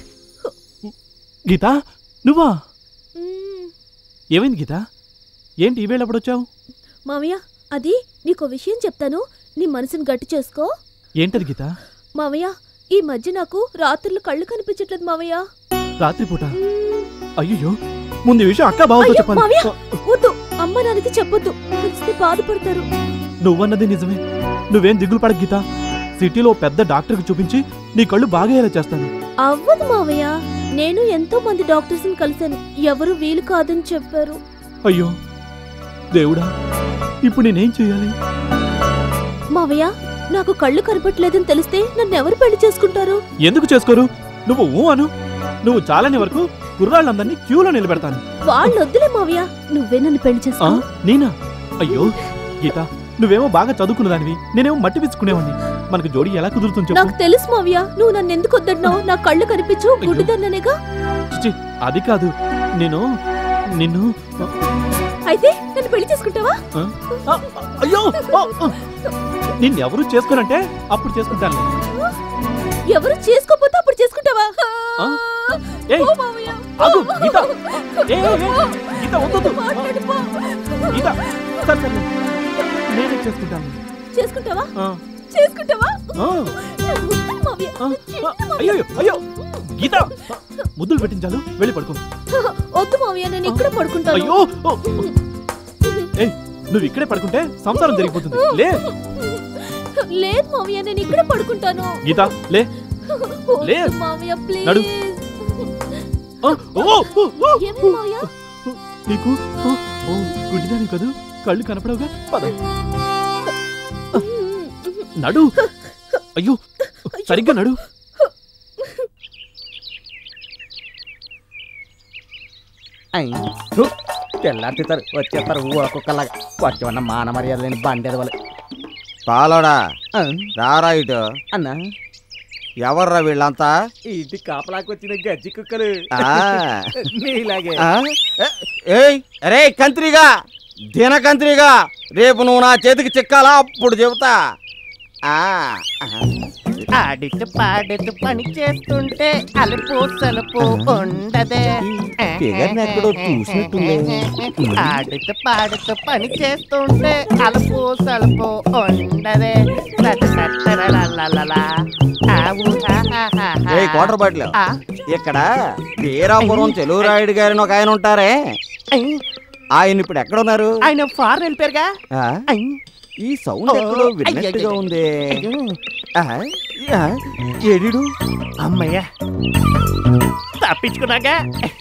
గీత నువ్వా ఏమైంది గీత ఏంటి ఈ వేళప్పుడు వచ్చావు మావయ్య అది నీకో విషయం చెప్తాను నీ మనసుని గట్టి చేసుకో ఏంటది గీత మావయ్య ఈ మధ్య నాకు రాత్రులు కళ్ళు కనిపించట్లేదు మావయ్య రాత్రిపూట అయ్యో ముందు ఈ విషయం అక్క బావతో అయ్యో, మావయ్య చెప్పాలి వద్దు అమ్మ నాన్నకి చెప్పొద్దు తెలిస్తే బాధపడతారు నువ్వన్నది నిజమే నువ్వేం దిగులు పడకు గీత సిటీలో పెద్ద డాక్టర్కి చూపించి నీ కళ్ళు బాగయ్యేలా చేస్తాను అవ్వదు మావయ్య నేను ఎంతో మంది డాక్టర్స్ ని కలిశాను ఎవరు వీలు కాదని చెప్పారు అయ్యో దేవుడా ఇప్పుడు నేనేం చేయాలి మావయ్య నాకు కళ్ళు కనపట్లేదని తెలిస్తే నన్ను ఎవరు పెళ్లి చేసుకుంటారు ఎందుకు చేసుకోరు నువ్వు ఊ అను నువ్వు చాలని వరకు కుర్రాళ్ళందరినీ క్యూలో నిలబెడతాను వాళ్ళు వద్దులే మావయ్య నువ్వే నన్ను పెళ్లి ఆ, చేసుకో నేనా అయ్యో గీత నువ్వేమో బాగా చదువుకున్నదానివి నేనేమో మట్టి పిచ్చుకునేవాడిని మనకు జోడి ఎలా కుదురుతుంది నాకు చెప్పు తెలుసు మావయ్య నువ్వు నన్ను ఎందుకు వద్దన్నావు నా కళ్ళు కనిపించు గుడ్డిదన్ననేగా చిచి, అది కాదు నేను నిన్ను అయితే నన్ను పెళ్లి చేసుకుంటావా ఆ? ఆ, అయ్యో ఆ, ఆ. నిన్నెవరు చేసుకోనంటే అప్పుడు చేసుకుంటాను ఎవరు చేసుకోపోతే అప్పుడు చేసుకుంటావా ఆ? ఏయ్, ఓ మావయ్య. ఆగు, గీత. ఏయ్, ఏయ్, ఏయ్, గీత, వద్దొద్దు. మాట్లాడిపో. గీత సరే సరే నేనే చేసుకుంటాను చేసుకుంటావా ఆ, చేసుకుంటావా ఆ, నా ముద్దు మావయ్య. ఆ, ఆ, అయ్యో అయ్యో గీత ముద్దులు పెట్టించాలు వెళ్ళి పడుకో వద్దు మావయ్య నేను ఇక్కడ పడుకుంటాను అయ్యో ఓ. ఏయ్ నువ్వు ఇక్కడే పడుకుంటే సంసారం జరిగిపోతుంది లే లేదు మావయ్య నేను ఇక్కడ పడుకుంటాను గీత లే లే. వద్దు మావయ్య నడు. ప్లీజ్ ఆ, ఓ, ఓ, ఓ. ఏమైంది మావయ్య నీకు ఓ, ఓ గుడ్డిదాని కదూ కళ్ళు కనపడవుగా పద నడు అయ్యో సరిగ్గా నడు తెల్లారితారు వచ్చేస్తారు ఊరకొక్కలాగా వచ్చి ఉన్న మాన మర్యాద లేని బండి ఎదవలు పాలోడా రారా ఇటు అన్నా ఎవర్రా వీళ్ళంతా ఇంటి కాపలాకి వచ్చిన గజ్జి కుక్కలు ఆ. మీలాగే ఆ? ఏ- ఏయ్ అరే కంత్రిగా దినకంత్రిగా రేపు నువ్వు నా చేతికి చిక్కాలా అప్పుడు చెబుతా ఆ, ఆహా. ఆడితూ పాడుతూ పని చేస్తుంటే అలుపు సలుపు ఉండదే ఫిగర్ని ఎక్కడో చూసినట్టుంది. ఆడుతూ పాడుతూ పని చేస్తుంటే అలుపు సలుపు ఉండదే లలలలలలలలా. ఆవు ఆహాహాహా. ఏయ్ కోటర్ బాటిల్ ఆ, ఇక్కడ వీరాపురం చెలువురాయుడు గారిని ఒక ఆయన ఉంటారే ఆయన ఇప్పుడు ఎక్కడున్నారు ఆయన ఫారెన్ వెళ్ళిపోయారుగా ఆ? ఈ సౌండ్ ఎక్కడో విన్నట్టుగా ఉంది ఆ, ఆ, ఎడిడు అమ్మయ్యా తప్పించుకున్నాగా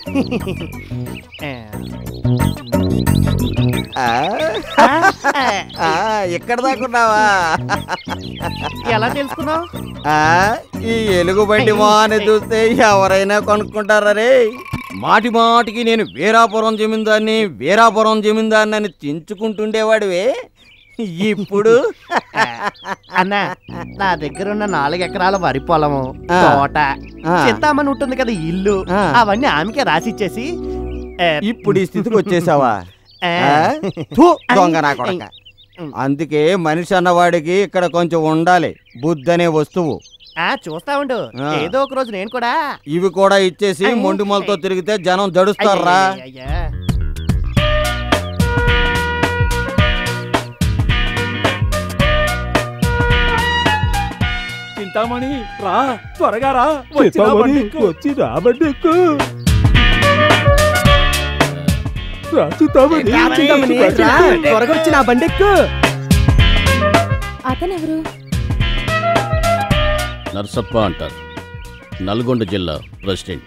ఆ, ఆ, ఇక్కడ దాకున్నావా ఎలా తెలుసుకున్నావు ఆ, ఈ ఎలుగుబంటి మొహాన్ని చూస్తే ఎవరైనా కొనుక్కుంటారా రే మాటి మాటికి నేను వీరాపురం జమీందార్ని వీరాపురం జమీందార్ని అని తెంచుకుంటుండేవాడివే ఇప్పుడు అన్న నా దగ్గర ఉన్న నాలుగు ఎకరాల వరి పొలము ఆ. తోట ఆ. చింతామణి ఉంటుంది కదా ఇల్లు ఆ. అవన్నీ ఆమెకే రాసిచ్చేసి ఏ, ఇప్పుడు ఈ స్థితికి వచ్చేసావా ఏ. ఆ? థు, దొంగ నా కొడక అందుకే మనిషి అన్నవాడికి ఇక్కడ కొంచెం ఉండాలి బుద్ధి అనే వస్తువు ఆ చూస్తా ఉండు ఆ. ఏదో ఒక రోజు నేను కూడా ఇవి కూడా ఇచ్చేసి మొండిమలతో తిరిగితే జనం జడుస్తారా అయ్యయ్యయ్యయ్య. చింతామణి రా త్వరగా రా వచ్చి నా బండి ఎక్కు. వచ్చి రాబండి ఎక్కు రా చింతామణి, చింతామణి, రా, త్వరగా వచ్చి నా బండి ఎక్కు అతనెవరు నర్సప్ప అంటారు నల్గొండ జిల్లా ప్రెసిడెంట్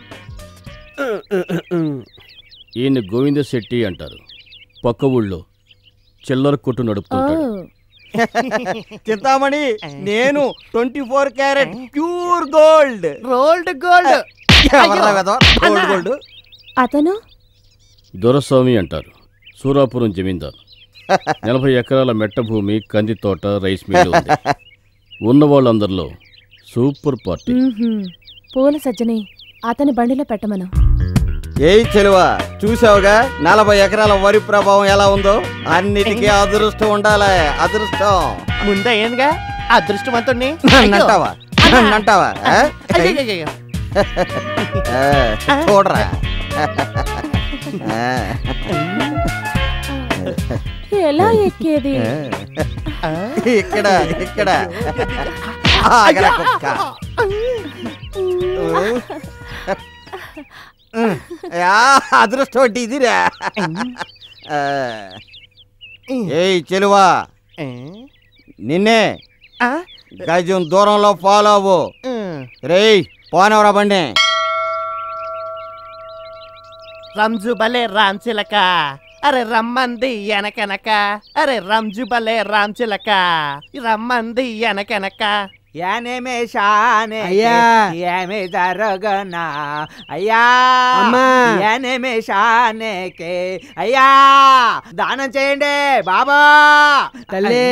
ఈయన గోవింద శెట్టి అంటారు పక్క ఊళ్ళో చిల్లర కొట్టు నడుపుతుంటాడు చింతామణి నేను twenty four carat pure gold rolled gold ఎవర్రా వెధవ? గోల్డ్ గోల్డ్ అతను దొరస్వామి అంటారు సూరాపురం జమీందారు నలభై ఎకరాల మెట్ట భూమి కంది తోట రైస్ మిల్లు ఉంది ఉన్న వాళ్ళందరిలో సూపర్ పార్టీ మ్మ్హ్మ్. పూల సజ్జని అతని బండిలో పెట్టమను ఏయ్ చెలువా చూసావుగా నలభై ఎకరాల వరి ప్రభావం ఎలా ఉందో అన్నిటికీ అదృష్టం ఉండాలి అదృష్టం ముందే ఏందిగా అదృష్టవంతుణ్ణి నన్నంటావా నన్నంటావా ఆ? అయ్యయ్యయ్యయ్య. ఆ, చూడరా ఆ. ఎలా ఎక్కేది ఇక్కడ ఇక్కడ ఆగరా కుక్క యా, అదృష్టం అంటే ఇదిరా ఆ. ఏయ్ చెలువా నిన్నే గజం దూరంలో ఫాలో అవ్వు రేయ్ పోనవరా బండి రంజు భలే రామ్ చిలక అరే రమ్మంది ఎనకెనక అరే రంజు భలే రామ్ చిలక రమ్మంది ఎనకెనక యానేమే షానే అయ్యా. ఏమే జరగనా అయ్యా అమ్మా. యానేమే షానేకే అయ్యా దానం చేయండి బాబా తల్లి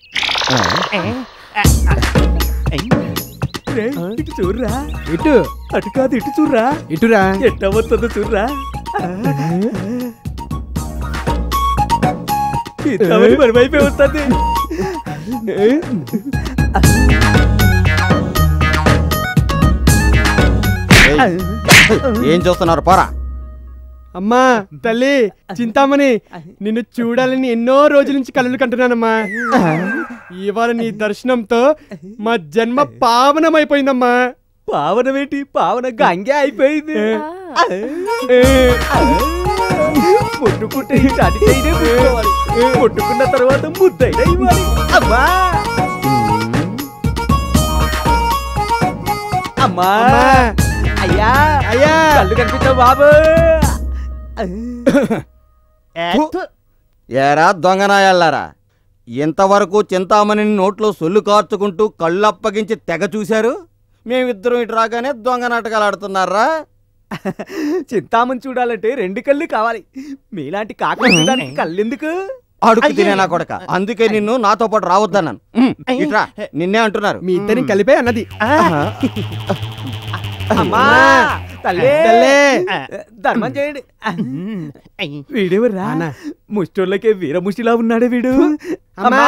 ఇటు చూర్రా ఇటు అటు కాదు ఇటు చూర్రా ఇటురా ఎట్ట వస్తుందో చూర్రా చింతామణి మరి వైపే వస్తుంది ఏయ్, ఏం చూస్తున్నారు పోరా అమ్మా తల్లి చింతామణి నిన్ను చూడాలని ఎన్నో రోజుల నుంచి కలలు కంటున్నానమ్మా ఇవాళ నీ దర్శనంతో మా జన్మ పావనమైపోయిందమ్మా పావనమేంటి పావన గంగే అయిపోయింది ముట్టుకుంటే ఇటు అటు చేయనే ముట్టుకోవాలి ముట్టుకున్న తర్వాత ముద్దైనా ఇవ్వాలి అమ్మా అమ్మా అయ్యా అయ్యా కళ్ళు కనిపించావు బాబు ఏరా దొంగనాయాలారా ఇంతవరకు చింతామణి నోట్లో సొల్లు కార్చుకుంటూ కళ్ళు అప్పగించి తెగ చూశారు మేమిద్దరం ఇటు రాగానే దొంగ నాటకాలు ఆడుతున్నారా చింతామని చూడాలంటే రెండు కళ్ళు కావాలి మీలాంటి కాక చూడడానికి కళ్ళు ఎందుకు అడుగు తినే నా కొడక అందుకే నిన్ను నాతో పాటు రావద్దన్నాను ఉమ్, ఇట్రా నిన్నే అంటున్నారు మీ ఇద్దరిని కలిపే అన్నది అమ్మా తల్లి తల్లి. ధర్మం చేయండి వీడెవర్రా ముష్టోళ్ళకే వీరముష్టిలా ఉన్నాడే వీడు అమ్మా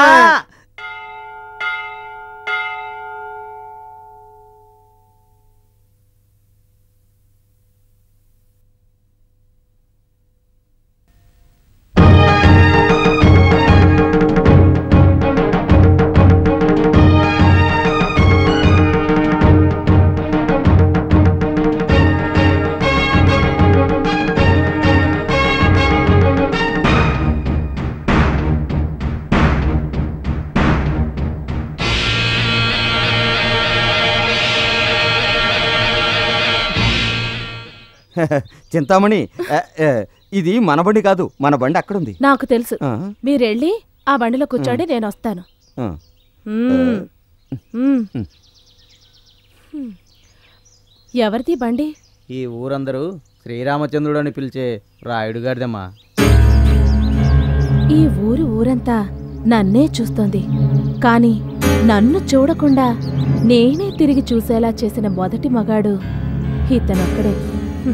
చింతామణి ఆ, ఆ, ఇది మన బండి కాదు మన బండి అక్కడుంది నాకు తెలుసు ఆ, మీరెళ్ళి ఆ బండిలో కూర్చోండి నేను వస్తాను ఆ. మ్మ్. మ్మ్. హ్మ్. ఎవరిది బండి ఈ ఊరందరూ శ్రీరామచంద్రుడు అని పిలిచే రాయుడు గారిదమ్మా ఈ ఊరు ఊరంతా నన్నే చూస్తోంది కాని నన్ను చూడకుండా నేనే తిరిగి చూసేలా చేసిన మొదటి మగాడు ఇతనొక్కడే హ్మ్.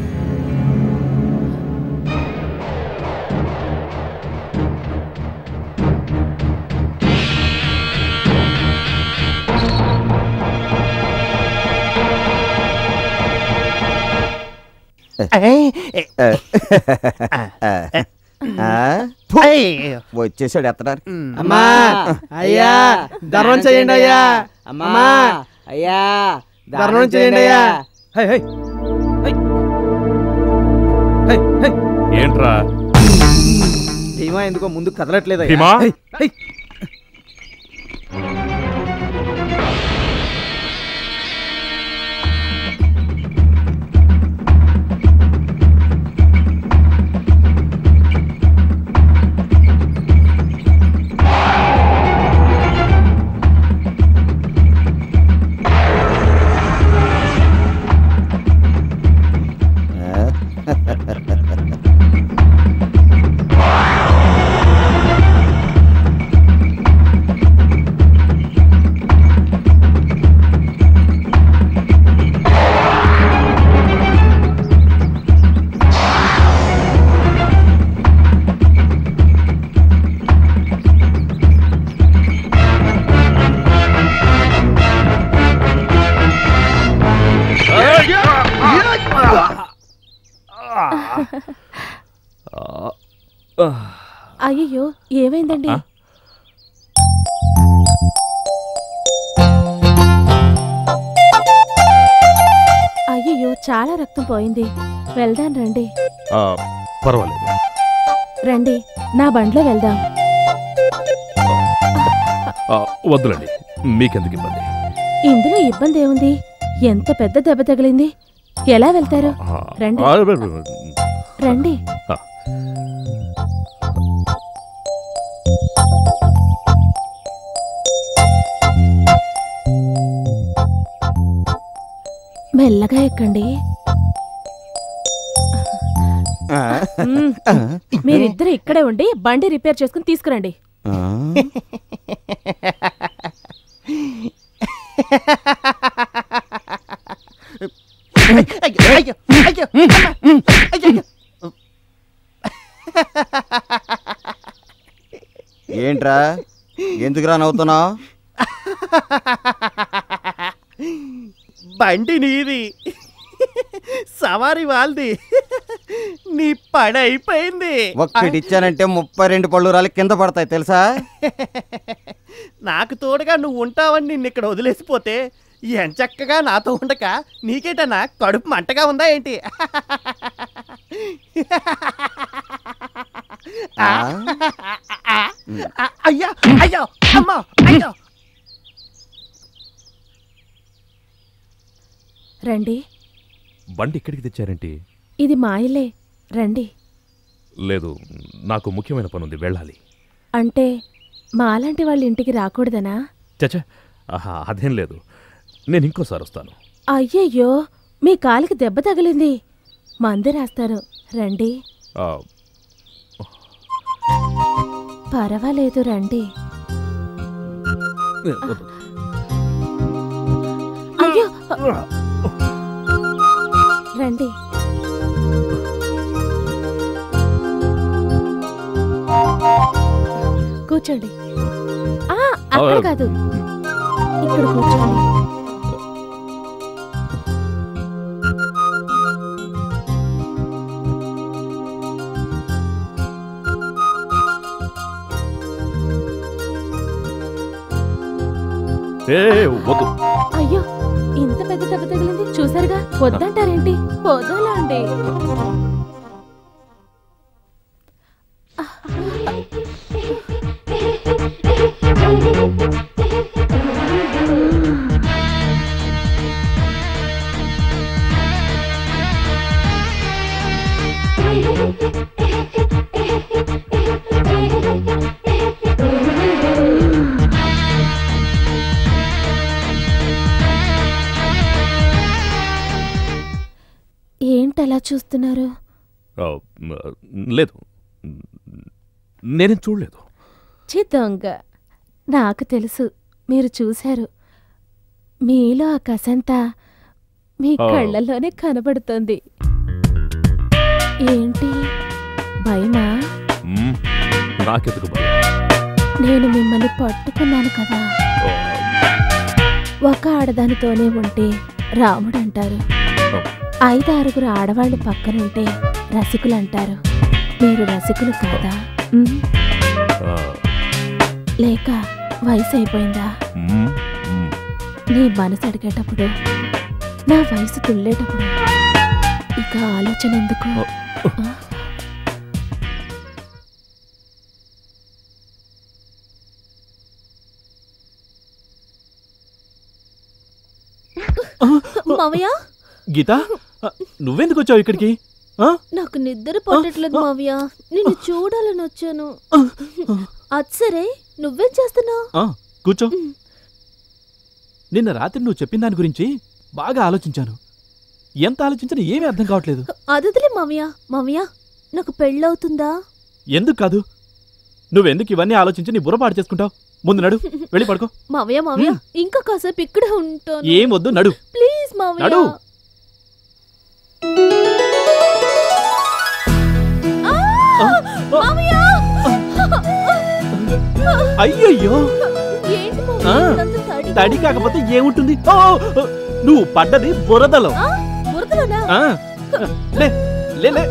వచ్చేసాడు ఎత్తడారు అమ్మా అయ్యా ధర్మం చేయండి అయ్యా అమ్మా అయ్యా ధర్మం చేయండి అయ్యా హై హై హై హై హై ఏంట్రా భీమా ఎందుకో ముందు కదలట్లేదు భీమా? అయ్యయ్యో ఏమైందండి అయ్యయ్యో చాలా రక్తం పోయింది వెళ్దాం రండి ఆ, పర్వాలేదు రండి నా బండ్లో వెళ్దాం ఆ, వద్దులండి మీకెందుకు ఇబ్బంది ఇందులో ఇబ్బంది ఏముంది ఎంత పెద్ద దెబ్బ తగిలింది ఎలా వెళ్తారు ఆ, రండి ఆ, బ- బ- బ- రండి ఆ. మెల్లగా ఎక్కండి మ్మ్. మీరిద్దరు ఇక్కడే ఉండి బండి రిపేర్ చేసుకుని తీసుకురండి అయ్యో, అయ్యో, అయ్యో, అమ్మా, అయ్యో, అయ్యో. ఏంట్రా ఎందుకురా నవ్వుతున్నావు బండి నీది సవారి వాళ్ళది నీ పని అయిపోయింది ఒక్కటి ఇచ్చానంటే ముప్పై రెండు పళ్ళు రాలి కింద పడతాయి తెలుసా నాకు తోడుగా నువ్వు ఉంటావని నిన్ను ఇక్కడ వదిలేసిపోతే ఎంచక్కగా నాతో ఉండక నీకేటన్నా కడుపు మంటగా ఉందా ఏంటి ఆ? ఆ, అయ్యా అయ్యో అమ్మా అయ్యో రండి బండి ఇక్కడికి తెచ్చారేంటి ఇది మా ఇల్లే రండి లేదు నాకు ముఖ్యమైన పని ఉంది వెళ్ళాలి అంటే మాలాంటి వాళ్ళ ఇంటికి రాకూడదనా చచ్చా ఆహా అదేం లేదు నేను ఇంకోసారి వస్తాను అయ్యయ్యో మీ కాలికి దెబ్బ తగిలింది మందు రాస్తారు రండి ఆ, పర్వాలేదు రండి వద్దు. అయ్యో రండి కూర్చోండి ఆ, అక్కడ ఆ, కాదు ఇక్కడ కూర్చోండి ఏ వద్దు అయ్యో ఇంత పెద్ద దెబ్బ తగిలింది చూసారుగా వద్దంటారేంటి వదలండి ఏంటలా చూస్తున్నారు ఆ, మ్, లేదు నేనేం చూడలేదు చి దొంగ నాకు తెలుసు మీరు చూశారు మీలో ఆ కసంతా మీ ఆ. కళ్ళల్లోనే కనబడుతుంది ఏంటి భయమా మ్, నాకెందుకు భయం నేను మిమ్మల్ని పట్టుకున్నాను కదా ఆ, ఒక ఆడదానితోనే ఉంటే రాముడు అంటారు ఐదారుగురు ఆడవాళ్ళు పక్కనుంటే రసికులు అంటారు మీరు రసికులు కాదా ఉమ్? ఆ, లేక వయసు అయిపోయిందా మ్, మ్. నీ మనసు అడిగేటప్పుడు నా వయసు తుల్లేటప్పుడు ఇక ఆలోచన ఎందుకు ఆ? మావయ్య గీత ఆ, నువ్వెందుకు వచ్చావు ఇక్కడికి ఆ? నాకు నిద్ర పట్టట్లేదు మావయ్య నిన్ను చూడాలని వచ్చాను అది సరే నువ్వేం చేస్తున్నావు ఆ, కూర్చో నిన్న రాత్రి నువ్వు చెప్పిన దాని గురించి బాగా ఆలోచించాను ఎంత ఆలోచించినా ఏమీ అర్థం కావట్లేదు అదుదులే మావయ్య మావయ్య నాకు పెళ్ళవుతుందా ఎందుకు కాదు నువ్వెందుకు ఇవన్నీ ఆలోచించి నీ బుర్ర పాడు చేసుకుంటావు ముందు నడు వెళ్ళి పడుకో మావయ్య మావయ్య ఇంకా కాసేపు ఇక్కడే ఉంటాను ఏం వద్దు నడు ప్లీజ్ మావయ్య నడు ఆ! మావయ్య అయ్యయ్యో ఏంటి ఆ, మావయ్య ఇదంతా తడి తడి కాకపోతే ఏముంటుంది ఓ, ఓ, నువ్వు పడ్డది బురదలో ఆ, బురదలోనా ఆ, లే లే లే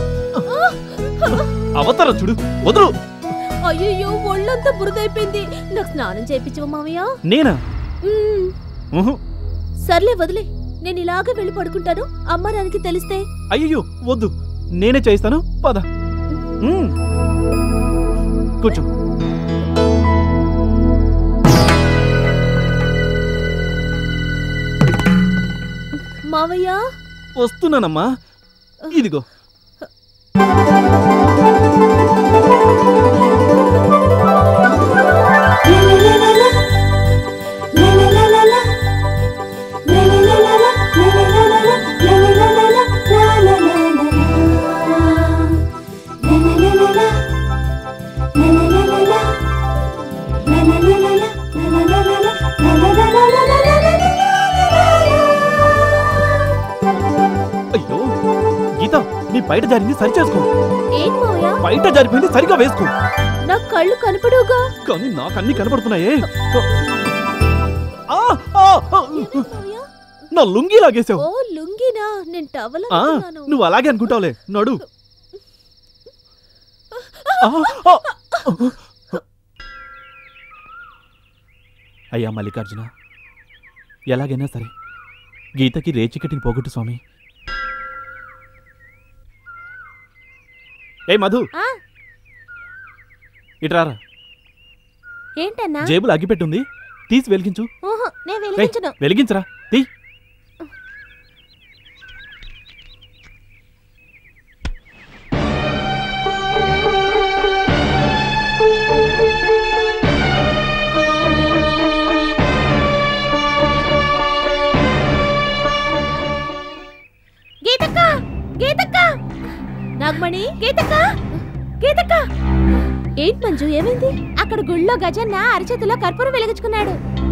అవతల చూడు వదులు అయ్యయ్యో ఒళ్ళంతా బురదైపోయింది నాకు స్నానం చేయించవా మావయ్య నేనా మ్మ్. ఉహు, సర్లే వదిలే నేను ఇలాగే వెళ్ళి పడుకుంటాను అమ్మ నాన్నకి తెలిస్తే అయ్యయ్యో వద్దు నేనే చేయిస్తాను పద ఉమ్. కూర్చో మావయ్య వస్తున్నానమ్మా ఇదిగో అయ్యో గీత నీ బయట జారింది సరి చేసుకో ఏం మావయ్య బయట జారిపోయింది సరిగా వేసుకో నా కళ్ళు కనపడుగా కానీ నాకు అన్ని కనపడుతున్నాయే ఆ, ఆ, ఆ, నా లుంగీ లాగేశావు ఓ లుంగినా నేను టవల్ ఆ, నువ్వు అలాగే అనుకుంటావులే నడు ఆ, ఆ, అయ్యా మల్లికార్జున ఎలాగైనా సరే గీతకి రేచికటిని పోగొట్టు స్వామి ఏ మధు ఆ? ఇట్రారా ఏంటన్నా జేబులు అగ్గిపెట్టుంది తీసి వెలిగించు ఊహు, నేను ఏయ్, వెలిగించను వెలిగించరా తీ గీతక్క గీతక్క నాగమణి గీతక్క గీతక్క ఏంటి మంజు ఏమైంది అక్కడ గుళ్ళో గజన్న అరచేతిలో కర్పూరం వెలిగించుకున్నాడు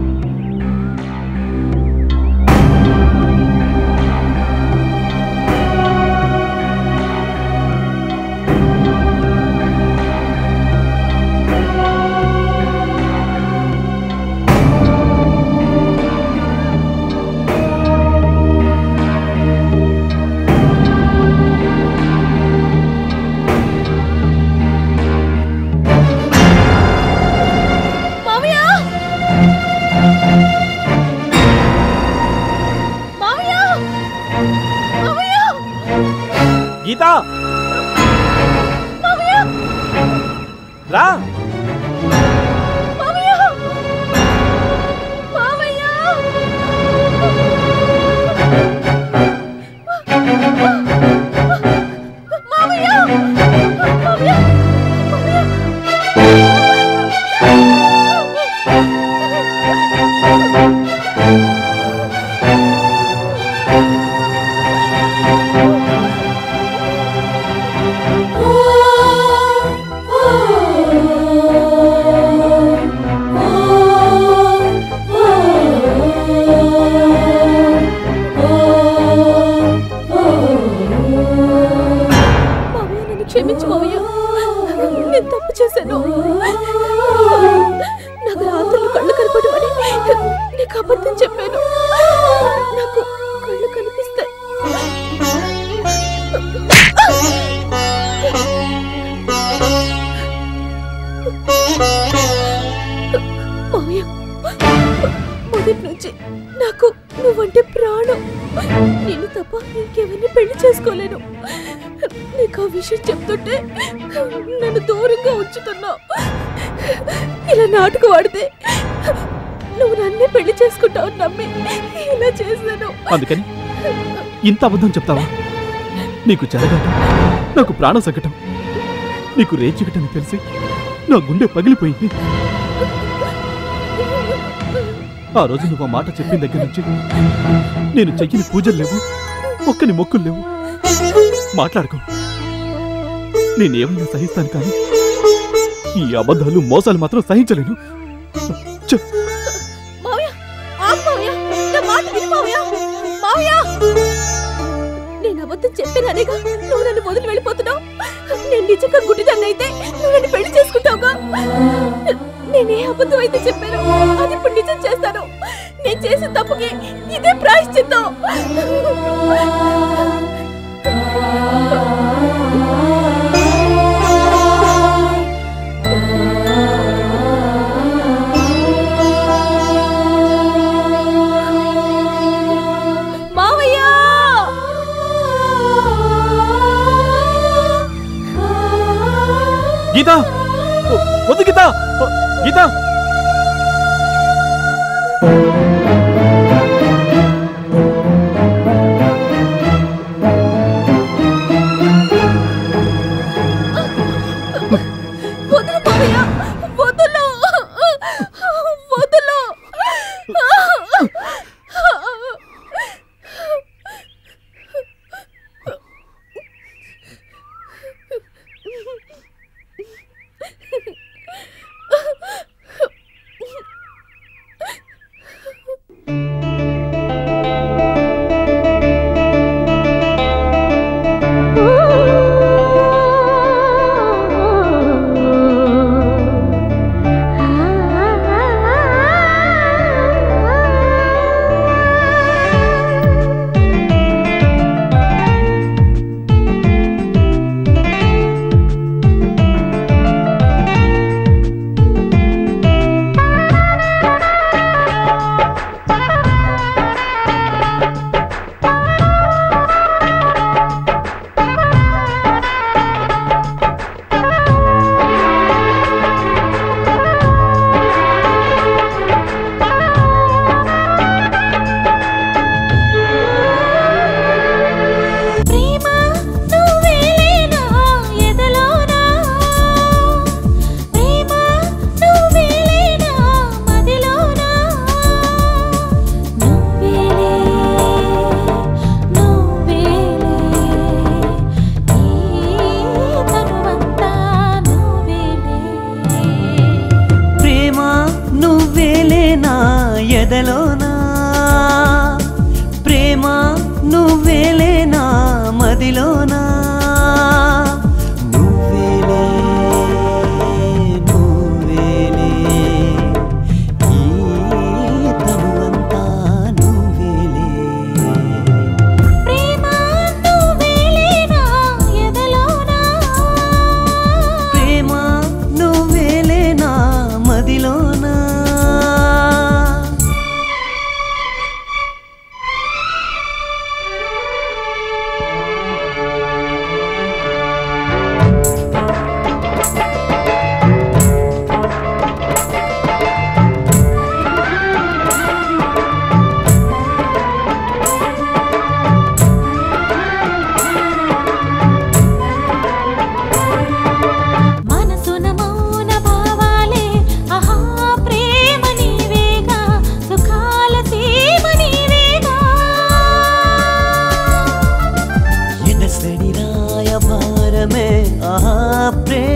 మామయ్య మామయ్య మామయ్య గీత మామయ్య రా మామయ్య మామయ్య మామయ్య మామయ్య మావయ్య నన్ను క్షమించు మావయ్య నేను తప్పు చేశాను నాకు రాత్రులు కళ్ళు కనపడం అని నీకు అబద్ధం చెప్పాను నాకు కళ్ళు కనిపిస్తాయి మావయ్య మొదటి నుంచి నాకు నువ్వంటే ప్రాణం నేను తప్ప ఇంకెవరిని పెళ్లి చేసుకోలేను నీకు ఆ విషయం చెప్తుంటే నన్ను దూరంగా ఉంచుతున్నావు ఇలా నాటుకు వాడితే నువ్వు నన్నే పెళ్లి చేసుకుంటావు నమ్మి ఇలా చేశాను అందుకని ఇంత అబద్ధం చెప్తావా నీకు చెరగటం నాకు ప్రాణ సంకటం నీకు రేచికటని తెలిసి నా గుండె పగిలిపోయింది ఆ రోజు నువ్వు ఆ మాట చెప్పిన దగ్గర నుంచి నేను చెయ్యని పూజలు లేవు ఒక్కని మొక్కులు లేవు మాట్లాడుకో నేనేమైనా సహిస్తాను కానీ ఈ అబద్ధాలు మోసాలు మాత్రం సహించలేను చె- మావయ్య ఆగు మావయ్య నా మాట విను మావయ్య మావయ్య నేను అబద్ధం చెప్పాననేగా నువ్వు నన్ను వదిలి వెళ్ళిపోతున్నావు నేను నిజంగా గుడ్డిదాన్ని అయితే నువ్వు నన్ను పెళ్లి చేసుకుంటావుగా నేనే అబద్ధం అయితే చెప్పాను అది ఇప్పుడు నిజం చేస్తాను నేను చేసిన తప్పుకి ఇదే ప్రాయశ్చిత్తం మావయ్య గీత వ- వద్దు గీత వ- గీత వదులు మావయ్య వదులు వదులు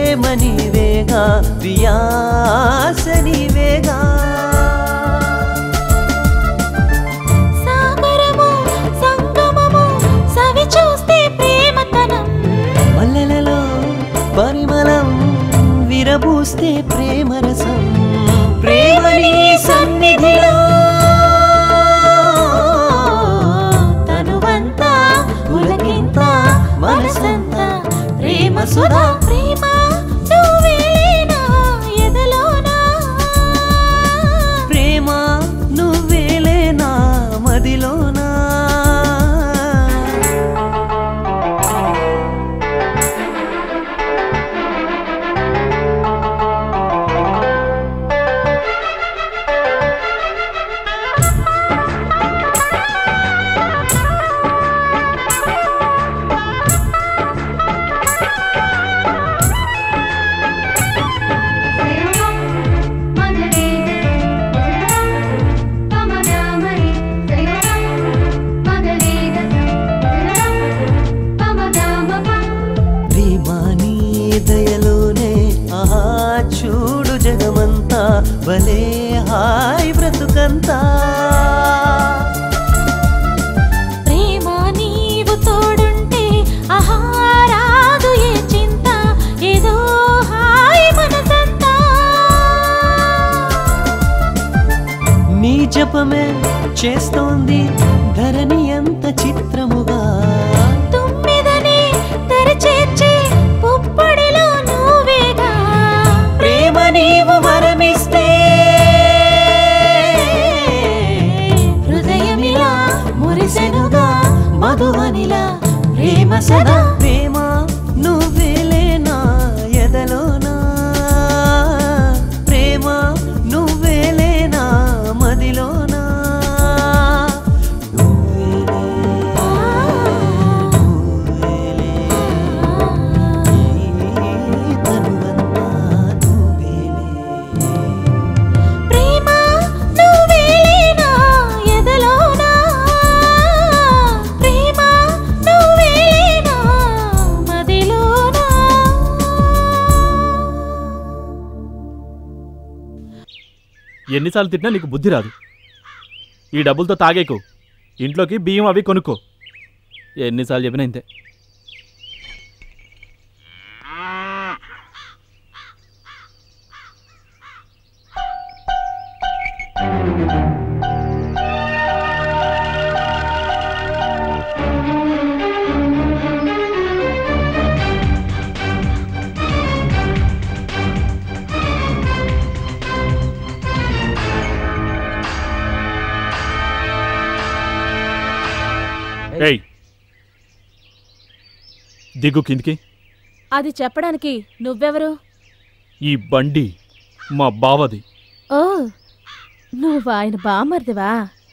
ప్రేమ నీవేగా ప్రియాస నీవేగా సాగరము సంగమము సవి చూస్తే ప్రేమతనం మల్లెలలో పరిమళం విరబూస్తే ప్రేమరసం ప్రేమని సన్నిధిలో తనువంతా ఉలకింత మనసంతా ప్రేమ సుధా ప్రేమ నువ్వేనా ఎదలోనా ప్రేమ నువ్వేలేనా మదిలోనా ప్రేమాని దయలోనే ఆహా చూడు జగమంతా భలే హాయ్ బ్రతుకంతా ప్రేమ నీవు తోడుంటే ఆహారాదు ఏ చింత ఏదో హాయ్ మనసంతా నీ జపమే చేస్తోంది ధరణి ఎంత చిత్రముగా తుమ్మిదని తెరచేర్చే పుప్పొడిలో నువ్వేగా ప్రేమ నీవు వరమిస్తే హృదయమిలా మురిసెనుగా మధువనిలా ప్రేమ సదా ప్రేమ నువ్వేలేనా ఎదలోనా ప్రేమ నువ్వేలేనా మదిలోనా ప్రేమ నువ్వేనా ఎదలోనా ప్రేమ నువ్వేనా మదిలోనా ఎన్నిసార్లు తిట్టినా నీకు బుద్ధి రాదు ఈ డబ్బులతో తాగేకు ఇంట్లోకి బియ్యం అవి కొనుక్కో ఎన్నిసార్లు చెప్పినా ఇంతే ఏయ్ దిగు కిందికి అది చెప్పడానికి నువ్వెవరు ఈ బండి మా బావది ఓ నువ్వు ఆయన బామర్దివా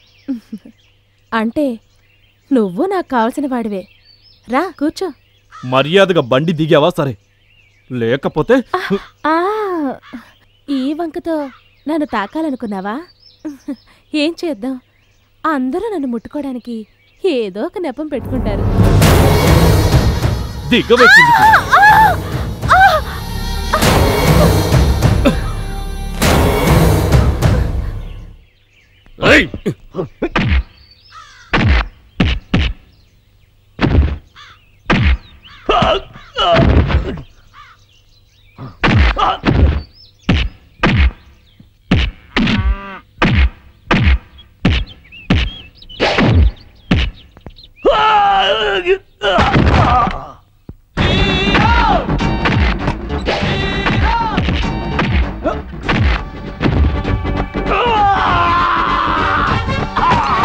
అంటే నువ్వు నాకు కావలసిన వాడివే రా కూర్చో మర్యాదగా బండి దిగావా సరే లేకపోతే ఆ ఈ వంకతో నన్ను తాకాలనుకున్నావా ఏం చేద్దాం అందరూ నన్ను ముట్టుకోవడానికి ఏదో ఒక నెపం పెట్టుకుంటారు దిగవే కిందికి ఏయ్! Ah!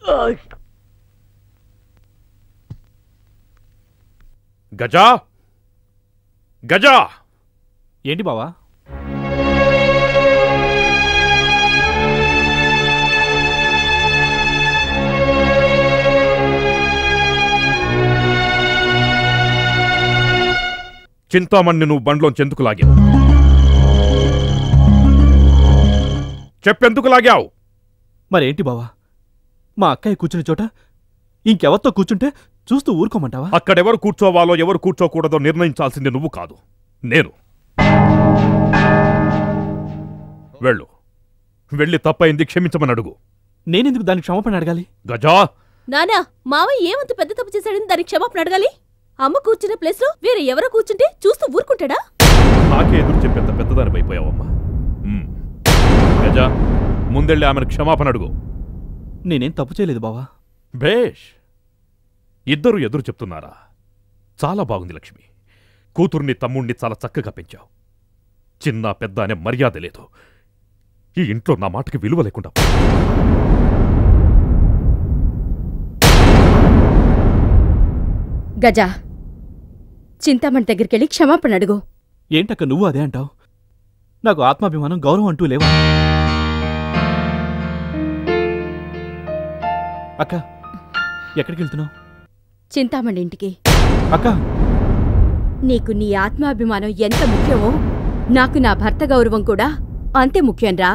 గజా గజా ఏంటి బావా చింతామణ్ణి నువ్వు బండ్లోంచి ఎందుకు లాగావు చెప్పెందుకు లాగావు మరేంటి బావా మా అక్కయ్య కూర్చునే చోట ఇంకెవరితో కూర్చుంటే చూస్తూ ఊరుకోమంటావా అక్కడెవరు కూర్చోవాలో ఎవరు కూర్చోకూడదో నిర్ణయించాల్సింది నువ్వు కాదు నేను వెళ్ళు వెళ్ళి తప్పైంది క్షమించమని అడుగు నేనెందుకు దానికి క్షమాపణ అడగాలి గజా నానా మావయ్య ఏమంత పెద్ద తప్పు చేశాడని దానికి క్షమాపణ అడగాలి అమ్మ కూర్చున్న ప్లేస్ లో వేరే ఎవరో కూర్చుంటే చూస్తూ ఊరుకుంటాడా నాకే ఎదురు చెప్పేంత పెద్దదాని అయిపోయావమ్మా ఉమ్. గజా ముందెళ్ళి ఆమెను క్షమాపణ అడుగు నేనేం తప్పు చేయలేదు బావా భేష్ ఇద్దరు ఎదురు చెప్తున్నారా చాలా బాగుంది లక్ష్మి కూతుర్ని తమ్ముణ్ణి చాలా చక్కగా పెంచావు చిన్న పెద్ద అనే మర్యాద లేదు ఈ ఇంట్లో నా మాటకి విలువ లేకుండా గజా చింతామణి దగ్గరికెళ్ళి క్షమాపణ అడుగు ఏంటక్క నువ్వు అదే అంటావు నాకు ఆత్మాభిమానం గౌరవం అంటూ లేవా అక్క ఎక్కడికి వెళ్తున్నావు చింతామణి ఇంటికి అక్క నీకు నీ ఆత్మాభిమానం ఎంత ముఖ్యమో నాకు నా భర్త గౌరవం కూడా అంతే ముఖ్యంరా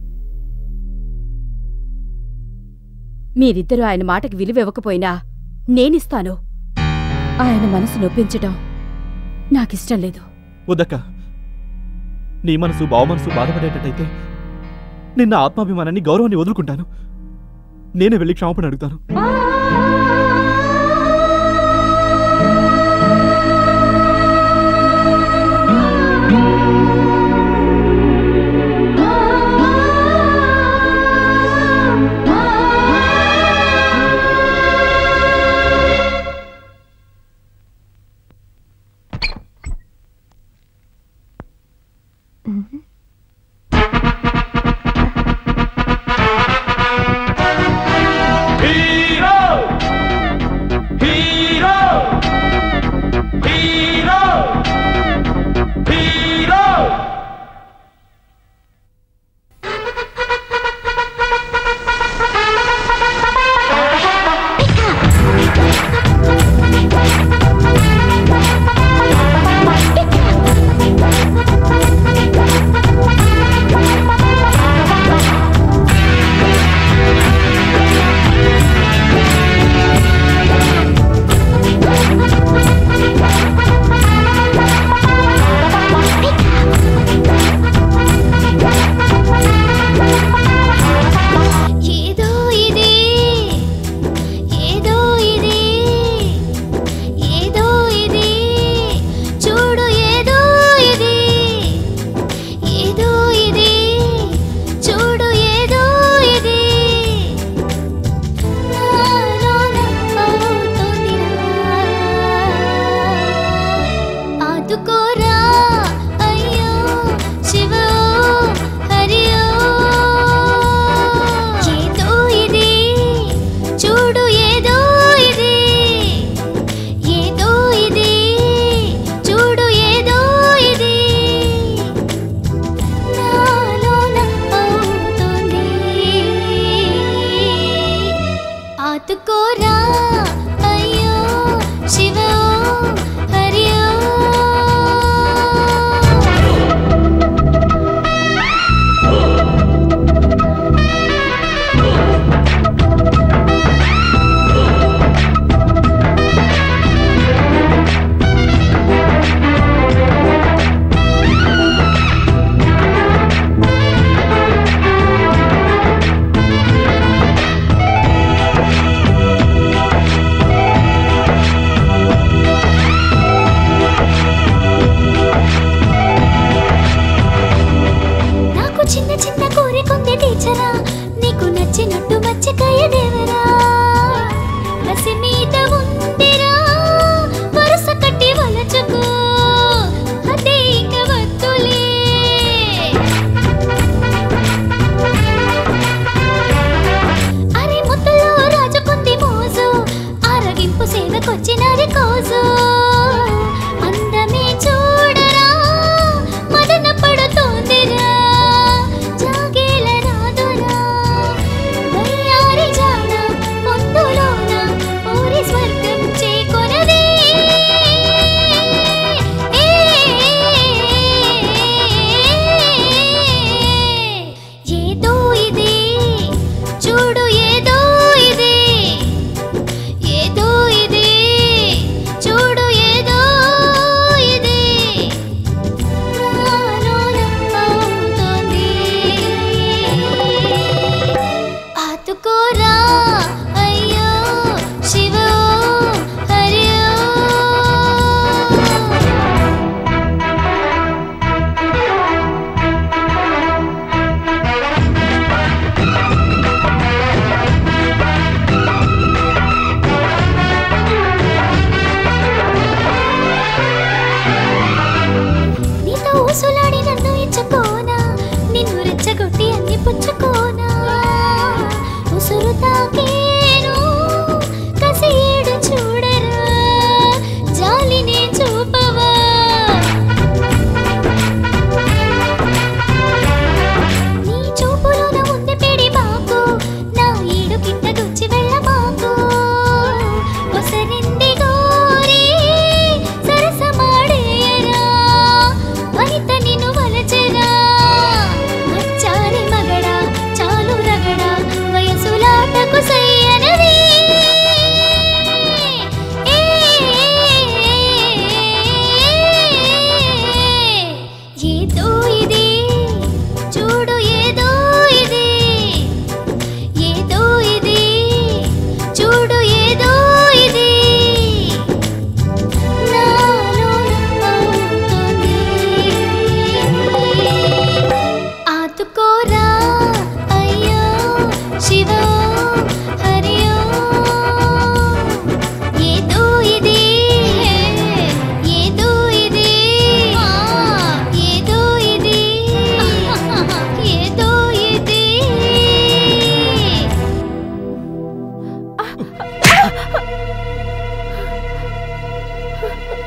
మీరిద్దరూ ఆయన మాటకి విలువ ఇవ్వకపోయినా నేనిస్తాను ఆయన మనసు నొప్పించటం నాకిష్టం లేదు వద్దక్క నీ మనసు బావ మనసు బాధపడేటట్టయితే నిన్న ఆత్మాభిమానాన్ని గౌరవాన్ని వదులుకుంటాను నేనే వెళ్ళి క్షమాపణ అడుగుతాను హీరో హీరో హీరో హీరో ఏదో ఇది ఏదో ఇది ఏదో ఇది చూడు ఏదో ఇది ఏదో ఇది చూడు ఏదో ఇది నాలోన అవుతోందిరా. ఆదుకోరా అయ్యో శివో హరియో ఏదో ఇది చూడు ఏదో ఇది ఏదో ఇది చూడు ఏదో ఇది నాలోన అవుతోంది ఆతుకోరా అయ్యో శివో హరియో నాకు చిన్న చిన్న కోరికుంది టీచరా నీకు నచ్చినట్టు మచ్చకాయ దేవరా బసి మీద ఉందిరా వరుస కట్టి వలచుకో అదే ఇంక వద్దులే అరే ముద్దలో రాజ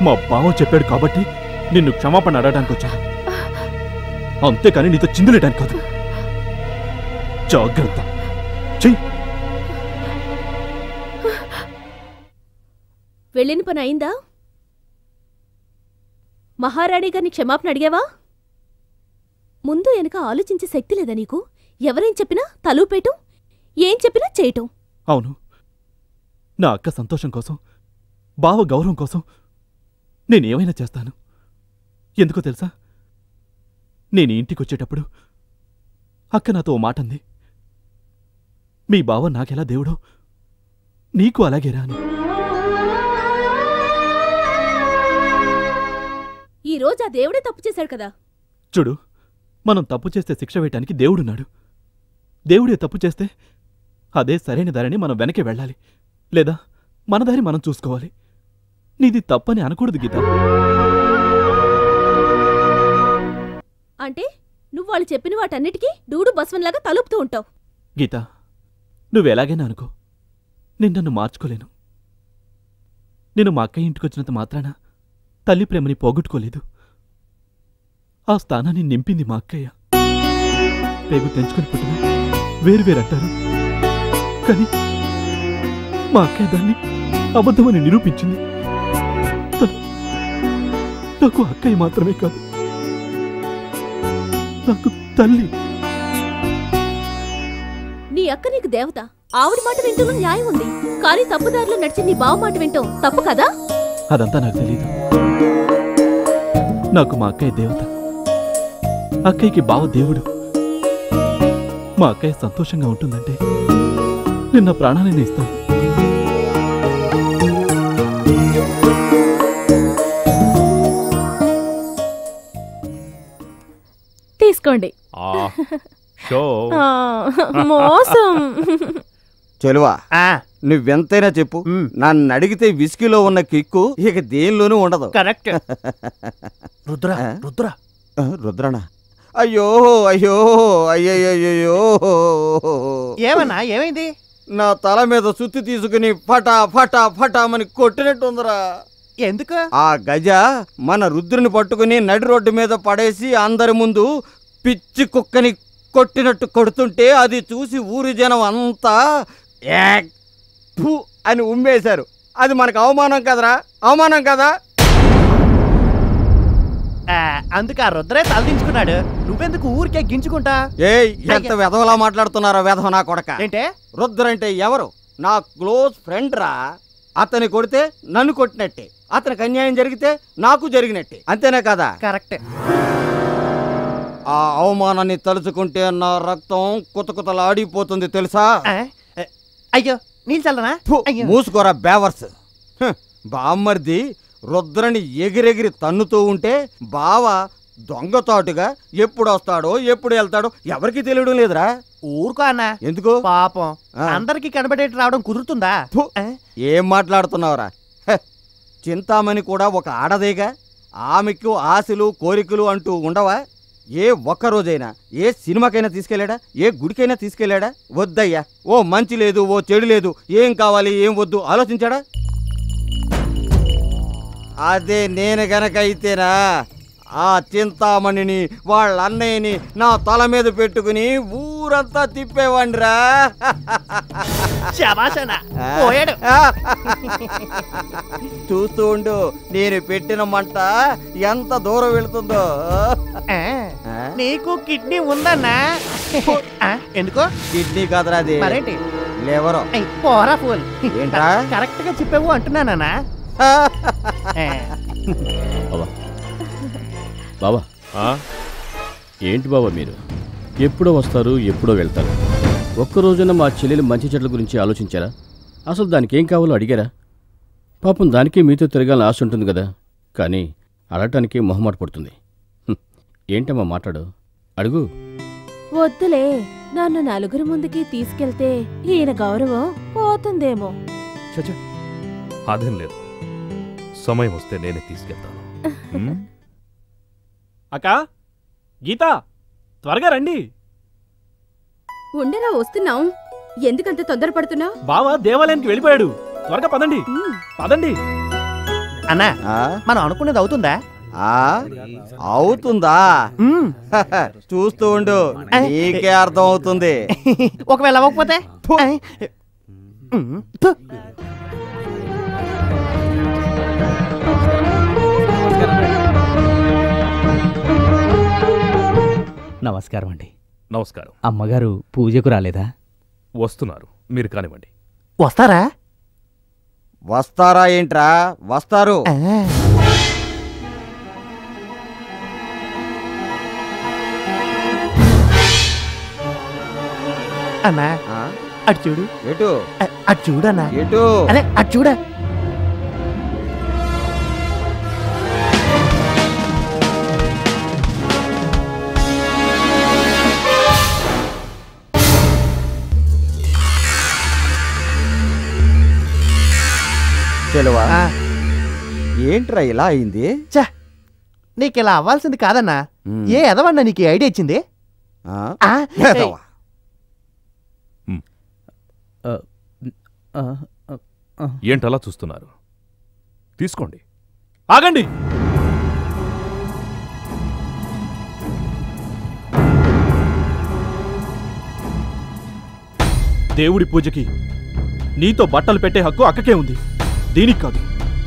మా బావ చెప్పాడు కాబట్టి నిన్ను క్షమాపణ అడగడానికి వచ్చాను అంతేకాని నీతో చిందులేయడానికి కాదు జాగ్రత్త చెయ్యి వెళ్ళిన పని అయిందా మహారాణి గారిని క్షమాపణ అడిగావా ముందు వెనక ఆలోచించే శక్తి లేదా నీకు ఎవరేం చెప్పినా తలూపేయటం ఏం చెప్పినా చేయటం అవును నా అక్క సంతోషం కోసం బావ గౌరవం కోసం నేనేమైనా చేస్తాను ఎందుకో తెలుసా నేను ఈ ఇంటికి వచ్చేటప్పుడు అక్క నాతో ఓ మాట అంది మీ బావ నాకెలా దేవుడో నీకు అలాగేరా అని ఈ రోజు ఆ దేవుడే తప్పు చేశాడు కదా చూడు మనం తప్పు చేస్తే శిక్ష వేయటానికి దేవుడున్నాడు దేవుడే తప్పు చేస్తే అదే సరైన దారిని మనం వెనకే వెళ్ళాలి లేదా మన దారి మనం చూసుకోవాలి నీది తప్పని అనకూడదు గీత అంటే నువ్వు వాళ్ళు చెప్పిన వాటన్నిటికీ డూడు బస్వన్లాగా తలుపుతూ ఉంటావు గీత నువ్వెలాగైనా అనుకో నేను నన్ను మార్చుకోలేను నేను మా అక్కయ్య ఇంటికి వచ్చినంత మాత్రాన తల్లి ప్రేమని పోగొట్టుకోలేదు ఆ స్థానాన్ని నింపింది మా అక్కయ్య పేగు తెంచుకొని పుట్టిన వేరువేరంటారు కానీ మా అక్కయ్య దాన్ని అబద్ధమని నిరూపించింది తను నాకు అక్కయ్య మాత్రమే కాదు నాకు తల్లి నీ అక్క నీకు దేవత ఆవిడ మాట వింటూ న్యాయం ఉంది కానీ తప్పుదారిలో నడిచి నీ బావ మాట వింటాం తప్పు కదా అదంతా నాకు తెలియదు నాకు మా అక్కయ్య దేవత అక్కయ్యకి బావ దేవుడు మా అక్కయ్య సంతోషంగా ఉంటుందంటే నేను నా ప్రాణాలనే ఇస్తాను తీసుకోండి ఆ షో ఆ, మోసం చెలువా నువ్వెంతైనా చెప్పు నన్ను అడిగితే విస్కీలో ఉన్న కిక్కు ఇక దేనిలోనూ ఉండదు కరెక్ట్ రుద్ర రుద్ర రుద్రనా అయ్యో అయ్యో అయ్యయ్యో ఏమన్నా ఏమైంది నా తల మీద సుత్తి తీసుకుని ఫటా ఫటా ఫటామని కొట్టినట్టుందిరా ఎందుకు ఆ గజ మన రుద్రుని పట్టుకుని నడి రోడ్డు మీద పడేసి అందరి ముందు పిచ్చి కుక్కని కొట్టినట్టు కొడుతుంటే అది చూసి ఊరి జనం అంతా ఏక్ ఫు అని ఉమ్మేశారు అది మనకు అవమానం కదరా అవమానం కదా ఆ, అందుకు ఆ రుద్రే తలదించుకున్నాడు నువ్వెందుకు ఊరికే గించుకుంటా ఏ ఎంత వెధవలా మాట్లాడుతున్నారో వెధవ నా కొడక ఏంటే రుద్ర అంటే ఎవరు నా క్లోజ్ ఫ్రెండ్ రా అతని కొడితే నన్ను కొట్టినట్టే అతనికి అన్యాయం జరిగితే నాకు జరిగినట్టే అంతేనే కదా కరెక్ట్ ఆ అవమానాన్ని తలుచుకుంటే నా రక్తం కుతకుతలాడిపోతుంది తెలుసా అయ్యో నీళ్ళు చల్లనా ఫు, మూసుకోరా బేవర్స్ హ్, బామ్మర్ది రుద్రని ఎగిరెగిరి తన్నుతూ ఉంటే బావ దొంగతాటుగా ఎప్పుడు వస్తాడో ఎప్పుడు వెళ్తాడో ఎవరికి తెలియడం లేదురా ఊరుకో అన్న ఎందుకు పాపం అందరికి కనబడేట్టు రావడం కుదురుతుందా ఏం మాట్లాడుతున్నావురా హ, చింతామణి కూడా ఒక ఆడదేగా ఆమెకు ఆశలు కోరికలు అంటూ ఉండవా ఏ ఒక్క రోజైనా ఏ సినిమాకైనా తీసుకెళ్ళాడా ఏ గుడికైనా తీసుకెళ్ళాడా వద్దయ్యా ఓ మంచి లేదు ఓ చెడు లేదు ఏం కావాలి ఏం వద్దు ఆలోచించాడా అదే నేను గనక అయితేనా ఆ చింతామణిని వాళ్ళ అన్నయ్యని నా తల మీద పెట్టుకుని ఊరంతా తిప్పేవాడిరా శబాషనా పోయాడు చూస్తూ ఉండు నేను పెట్టిన మంట ఎంత దూరం వెళుతుందో ఆ, నీకు కిడ్నీ ఉందన్నా ఆ, ఎందుకో కిడ్నీ కాదురా అది మరేంటి లేవరో ఏయ్, పోరా ఫోన్ ఏంట్రా? కరెక్ట్ గా చెప్పావు అంటున్నానా బావా బావా ఏంటి బావా మీరు ఎప్పుడో వస్తారు ఎప్పుడో వెళ్తారు ఒక్క రోజున మా చెల్లెలి మంచి చెట్ల గురించి ఆలోచించారా అసలు దానికి ఏం కావాలో అడిగారా పాపం దానికే మీతో తిరగాలని ఆశ ఉంటుంది కదా కానీ అడగటానికి మొహమాట పడుతుంది హ్మ్. ఏంటమ్మా మాట్లాడు అడుగు వద్దులే నన్ను నలుగురు ముందుకి తీసుకెళ్తే ఈయన గౌరవం పోతుందేమో చచ్చ అదేం లేదు సమయం వస్తే నేనే తీసుకెళ్తాను ఉమ్? అక్క గీత త్వరగా రండి ఉండరా వస్తున్నాం ఎందుకంత తొందరపడుతున్నావు బావ దేవాలయానికి వెళ్ళిపోయాడు త్వరగా పదండి పదండి అన్నా మనం అనుకునేది అవుతుందా ఆ అవుతుందా చూస్తూ ఉండు నీకే అర్థం అవుతుంది ఒకవేళ అవ్వకపోతే ఉమ్, థు. నమస్కారం అండి నమస్కారం అమ్మగారు పూజకు రాలేదా వస్తున్నారు మీరు కానివ్వండి వస్తారా వస్తారా ఏంట్రా వస్తారు అన్నా అటు చూడు ఎటు అటు చూడన్నా ఎటు అదే అటు చూడ చెలువా ఏంట్రా ఇలా అయింది చా నీకు ఇలా అవ్వాల్సింది కాదన్నా ఏ ఎదవన్నా నీకు ఈ ఐడియా ఇచ్చింది ఆ, ఎదవ. ఏంటలా చూస్తున్నారు తీసుకోండి ఆగండి దేవుడి పూజకి నీతో బట్టలు పెట్టే హక్కు అక్కకే ఉంది దీనికి కాదు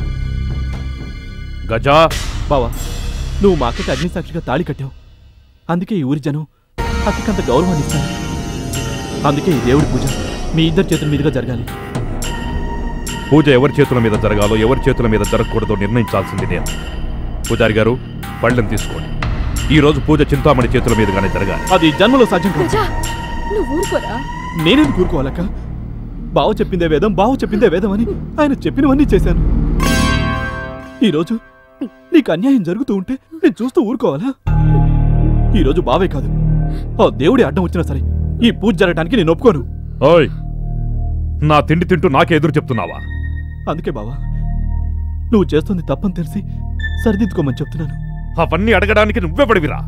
గజా బావా నువ్వు మా అక్కకి అగ్నిసాక్షిగా తాళి కట్టావు అందుకే ఈ ఊరి జనం అక్కకంత గౌరవాన్ని ఇస్తారు అందుకే ఈ దేవుడి పూజ మీ ఇద్దరి చేతుల మీదుగా జరగాలి పూజ ఎవరి చేతుల మీద జరగాలో ఎవరి చేతుల మీద జరగకూడదో నిర్ణయించాల్సింది నేను పూజారి గారు పళ్ళెం తీసుకోండి ఈ రోజు పూజ చింతామణి చేతుల మీదుగానే జరగాలి అది జన్మలో సాధ్యం కాదు గజా నువ్వు ఊరుకోరా నేనేది కూరుకోవాలక్క బావ చెప్పిందే వేదం బావ చెప్పిందే వేదం అని ఆయన చెప్పినవన్నీ చేశాను ఈరోజు నీకు అన్యాయం జరుగుతూ ఉంటే నేను చూస్తూ ఊరుకోవాలా ఈరోజు బావే కాదు ఓ దేవుడి అడ్డం వచ్చినా సరే ఈ పూజ జరగడానికి నేను ఒప్పుకోను ఓయ్ నా తిండి తింటూ నాకే ఎదురు చెప్తున్నావా అందుకే బావా నువ్వు చేస్తుంది తప్పని తెలిసి సరిదిద్దుకోమని చెప్తున్నాను అవన్నీ అడగడానికి నువ్వే పడివిరా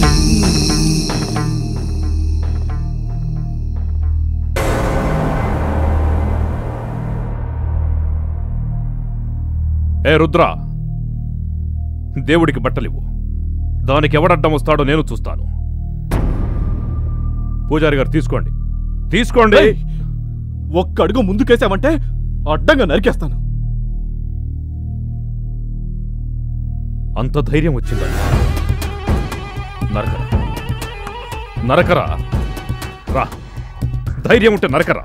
ఏ రుద్ర దేవుడికి బట్టలివ్వు దానికి ఎవడడ్డం వస్తాడో నేను చూస్తాను పూజారి గారు తీసుకోండి తీసుకోండి ఏయ్! ఒక్క అడుగు ముందుకేసావంటే అడ్డంగా నరికేస్తాను అంత ధైర్యం వచ్చిందా నరకరా నరకరా రా ధైర్యం ఉంటే నరకరా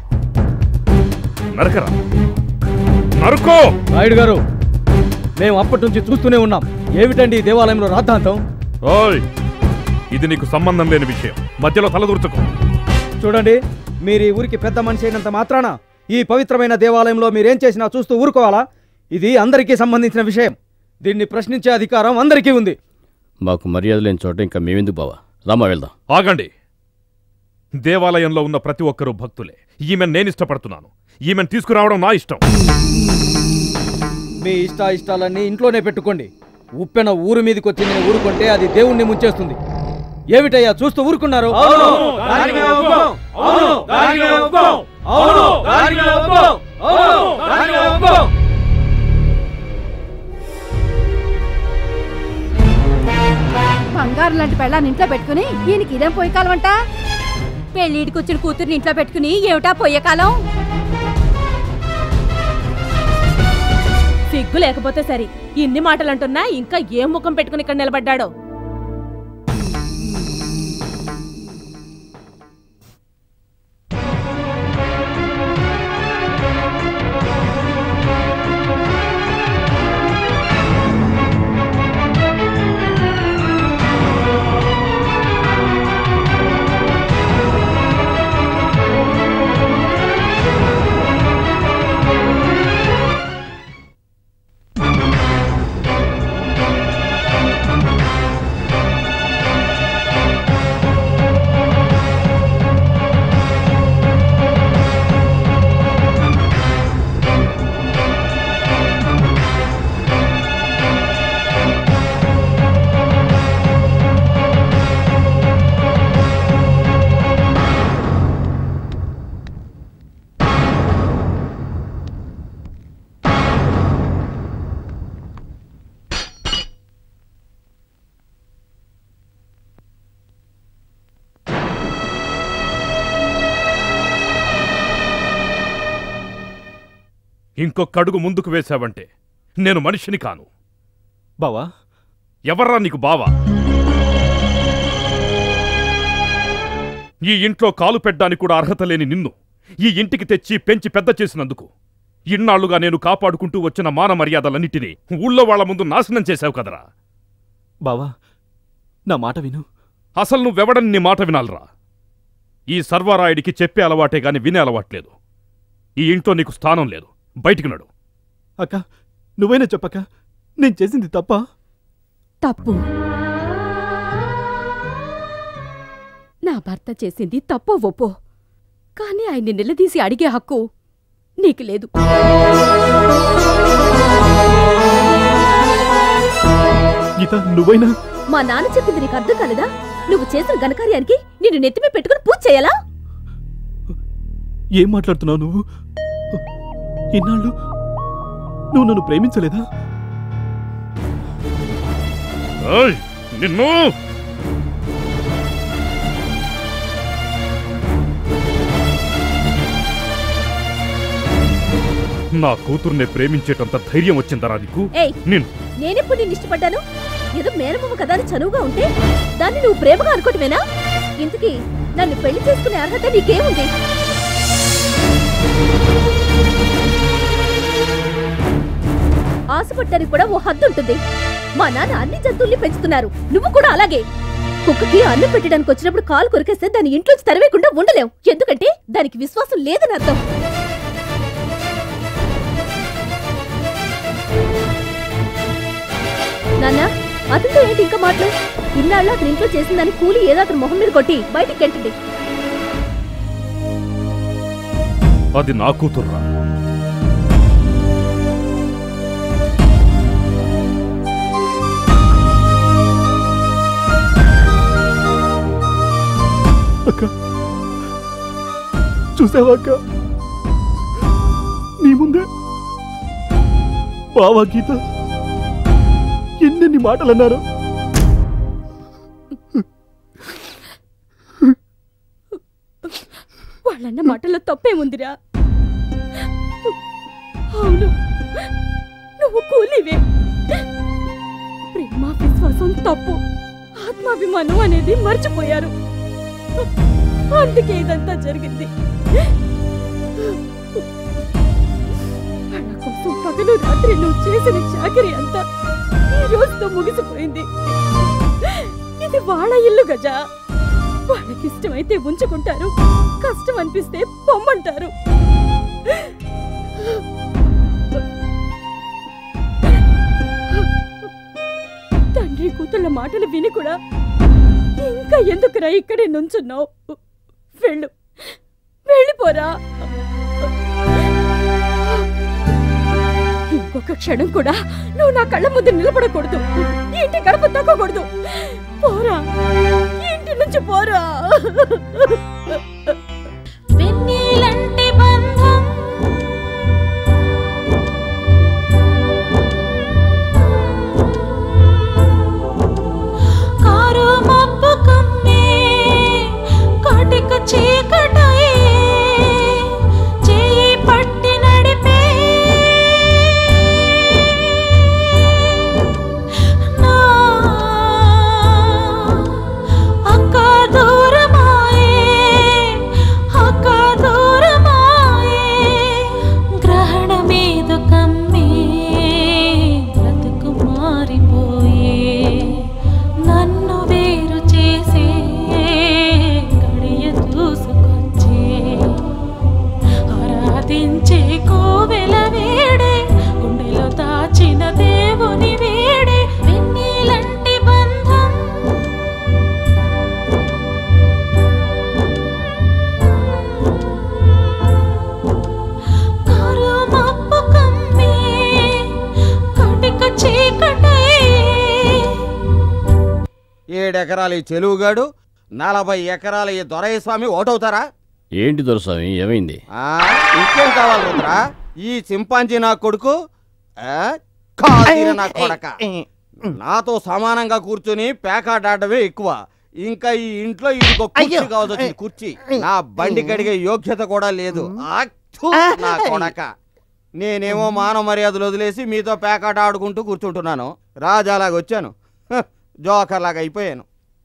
నరకరా నరుకో రాయుడు గారు మేము అప్పటి నుంచి చూస్తూనే ఉన్నాం ఏమిటండి ఈ దేవాలయంలో రాద్ధాంతం ఓయ్ ఇది నీకు సంబంధం లేని విషయం మధ్యలో తలదూర్చుకో చూడండి మీరు ఈ ఊరికి పెద్ద మనిషి అయినంత మాత్రాన ఈ పవిత్రమైన దేవాలయంలో మీరేం చేసినా చూస్తూ ఊరుకోవాలా ఇది అందరికీ సంబంధించిన విషయం దీన్ని ప్రశ్నించే అధికారం అందరికీ ఉంది మాకు మర్యాద లేని చోట ఇంకా మేమెందుకు బావా రామా వెళ్దాం ఆగండి దేవాలయంలో ఉన్న ప్రతి ఒక్కరూ భక్తులే ఈమెను నేను ఇష్టపడుతున్నాను ఈమెను తీసుకురావడం నా ఇష్టం మీ ఇష్ట ఇష్టాలన్నీ ఇంట్లోనే పెట్టుకోండి ఉప్పెన ఊరు మీదకి వచ్చి నేను ఊరుకుంటే అది దేవుణ్ణి ముంచేస్తుంది ఏమిటయ్యా చూస్తూ ఊరుకున్నారు అవును, దానికి మేము ఒప్పుకోం. అవును, దానికి మేము ఒప్పుకోం. అవును, దానికి మేము ఒప్పుకోం. అవును, దానికి మేము ఒప్పుకోం. బంగారం లాంటి పెళ్ళాన్ని ఇంట్లో పెట్టుకుని ఈయనకి ఇదేం పోయి కాలమంట పెళ్ళిడికి వచ్చిన కూతుర్ని ఇంట్లో పెట్టుకుని ఏమిటా పోయే కాలం సిగ్గు లేకపోతే సరి ఇన్ని మాటలు అంటున్నా ఇంకా ఏం ముఖం పెట్టుకుని ఇక్కడ నిలబడ్డాడో ఇంకొక అడుగు ముందుకు వేశావంటే నేను మనిషిని కాను బావా ఎవర్రా నీకు బావా ఈ ఇంట్లో కాలు పెట్టడానికి కూడా అర్హత లేని నిన్ను ఈ ఇంటికి తెచ్చి పెంచి పెద్ద చేసినందుకు ఇన్నాళ్లుగా నేను కాపాడుకుంటూ వచ్చిన మాన మర్యాదలన్నిటినీ ఊళ్ళో వాళ్ళ ముందు నాశనం చేశావు కదరా బావా నా మాట విను అసలు నువ్వెవడని నీ మాట వినాలరా ఈ సర్వారాయుడికి చెప్పే అలవాటే గాని వినే అలవాట్లేదు ఈ ఇంట్లో నీకు స్థానం లేదు బయటికి నడు అక్క నువ్వైనా చెప్పక్క నేను చేసింది తప్ప తప్పు నా భర్త చేసింది తప్పో ఒప్పో కానీ ఆయన్ని నిలదీసి అడిగే హక్కు నీకు లేదు గీత నువ్వైనా మా నాన్న చెప్పింది నీకు అర్థం కాలేదా నువ్వు చేసిన ఘనకార్యానికి నిన్ను నెత్తిమే పెట్టుకుని పూజ చేయాలా ఏం మాట్లాడుతున్నావు నువ్వు ఇన్నాళ్ళు నువ్వు నన్ను ప్రేమించలేదా ఏయ్, నిన్ను నా కూతుర్నే ప్రేమించేటంత ధైర్యం వచ్చిందరా నీకు ఏయ్ నేను నేనెప్పుడు నిన్ను ఇష్టపడ్డాను ఏదో మేనమామ కదా అని చనువుగా ఉంటే దాన్ని నువ్వు ప్రేమగా అనుకోవటమేనా ఇంతకీ నన్ను పెళ్లి చేసుకునే అర్హత నీకేముంది ఆశపడ్డానికి కూడా ఓ హద్దు ఉంటుంది మా నాన్న అన్ని జంతువుల్ని పెంచుతున్నారు నువ్వు కూడా అలాగే కుక్కకి అన్నం పెట్టడానికి వచ్చినప్పుడు కాలు కొరికేస్తే దాని ఇంట్లోంచి తరవేకుండా ఉండలేవు ఎందుకంటే దానికి విశ్వాసం లేదని అర్థం నాన్న అతనితో ఏంటి ఇంకా మాటలు ఇన్నాళ్ళు అతని ఇంట్లో చేసిన దాని కూలి ఏదో అతని మొహం మీద కొట్టి బయటికి గెంటండి అది నా కూతుర్రా అక్క చూసావా అక్క నీ ముందే బావా గీత ఎన్నెన్ని మాటలు అన్నారు వాళ్ళన్న మాటల్లో తప్పేముందిరా అవును నువ్వు కూలీవే ప్రేమ విశ్వాసం తప్పు ఆత్మాభిమానం అనేది మర్చిపోయారు అందుకే ఇదంతా జరిగింది వాళ్ళ కోసం పగలు రాత్రి నువ్వు చేసిన చాకరీ అంతా ఈ రోజుతో ముగిసిపోయింది ఇది వాళ్ళ ఇల్లు గజా వాళ్ళకి ఇష్టమైతే ఉంచుకుంటారు కష్టం అనిపిస్తే పొమ్మంటారు తండ్రి కూతుళ్ళ మాటలు విని కూడా ఇంకా ఎందుకురా ఇక్కడే నుంచున్నావు వెళ్ళు వెళ్ళిపోరా ఇంకొక క్షణం కూడా నువ్వు నా కళ్ళ ముందు నిలబడకూడదు ఈ ఇంటి గడప తగ్గకూడదు పోరా ఈ ఇంటి నుంచి పోరా వెన్నీలంటి బంధం కారు మబ్బు కమ్మే కాటిక చీకటై చేయి పట్టి నడిపే నా అక్క దూరమాయే అక్క దూరమాయే గ్రహణమేదో కమ్మే బ్రతుకు మారిపోయే నన్ను వేరు చేసే గడియ దూసుకొచ్చే ఆరాధించే కోవెల వేడే గుండెలో దాచిన దేవుని వేడే వెన్నీలంటి బంధం కారు మబ్బు కమ్మే కటిక చీకటై ఏడెకరాల ఈ చెలువుగాడు నలభై ఎకరాల ఈ దొరయ్య స్వామి ఓటవుతారా ఏంటి దొరస్వామి ఏమైంది ఆ, ఇంకేం కావాలి రుద్రా ఈ చింపాంజీ నా కొడుకు ఆ, కాదీర నా కొడక నాతో సమానంగా కూర్చుని పేకాడాడమే ఎక్కువ ఇంకా ఈ ఇంట్లో ఇంకో కుర్చీ కావాల్సి వచ్చింది కుర్చీ నా బండి కడిగే యోగ్యత కూడా లేదు ఆ, థు, నా కొడక నేనేమో మానవ మర్యాదలు వదిలేసి మీతో పేకాట ఆడుకుంటూ కూర్చుంటున్నాను రాజాలాగా వచ్చాను హ, జోకర్లాగా అయిపోయాను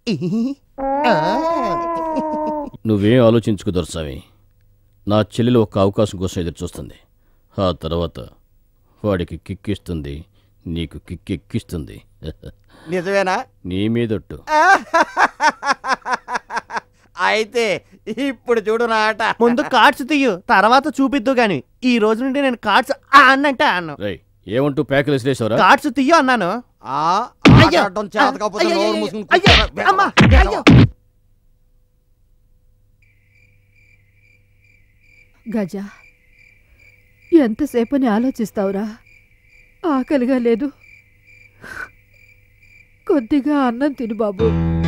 నువ్వేం ఆలోచించుకు దొరసామి నా చెల్లెలు ఒక్క అవకాశం కోసం ఎదురు చూస్తుంది ఆ తర్వాత వాడికి కిక్కిస్తుంది నీకు కిక్కెక్కిస్తుంది నిజమేనా నీ మీదొట్టు అయితే ఇప్పుడు చూడు నా ఆట ముందు కార్డ్స్ తీయు తర్వాత చూపిద్దు గాని ఈ రోజు నుండి నేను కార్డ్స్ అన్నంటే అన్ను రై ఏమంటూ ప్యాకులు విసిరేసావురా కార్డ్స్ తీయు అన్నాను ఆ అయ్యో. ఆడటం చేత కాకపోతే అయ్యో, నోరు అయ్యో, మూసుకుని అయ్యో, కూర్చోరా. అమ్మా, అయ్యో. గజ ఎంతసేపని ఆలోచిస్తావురా ఆకలిగా లేదు కొద్దిగా అన్నం తిను బాబు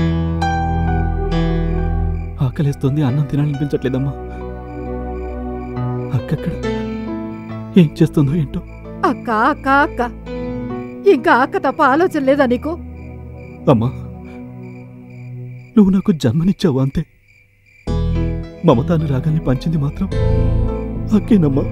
ఆకలేస్తుంది అన్నం తినాలనిపించట్లేదమ్మా అక్కక్కడ ఏం చేస్తుందో ఏంటో అక్క అక్క అక్క ఇంకా అక్క తప్ప ఆలోచన లేదా నీకు అమ్మా నువ్వు నాకు జన్మనిచ్చావు అంతే మమతాను రాగాన్ని పంచింది మాత్రం అక్కేనమ్మా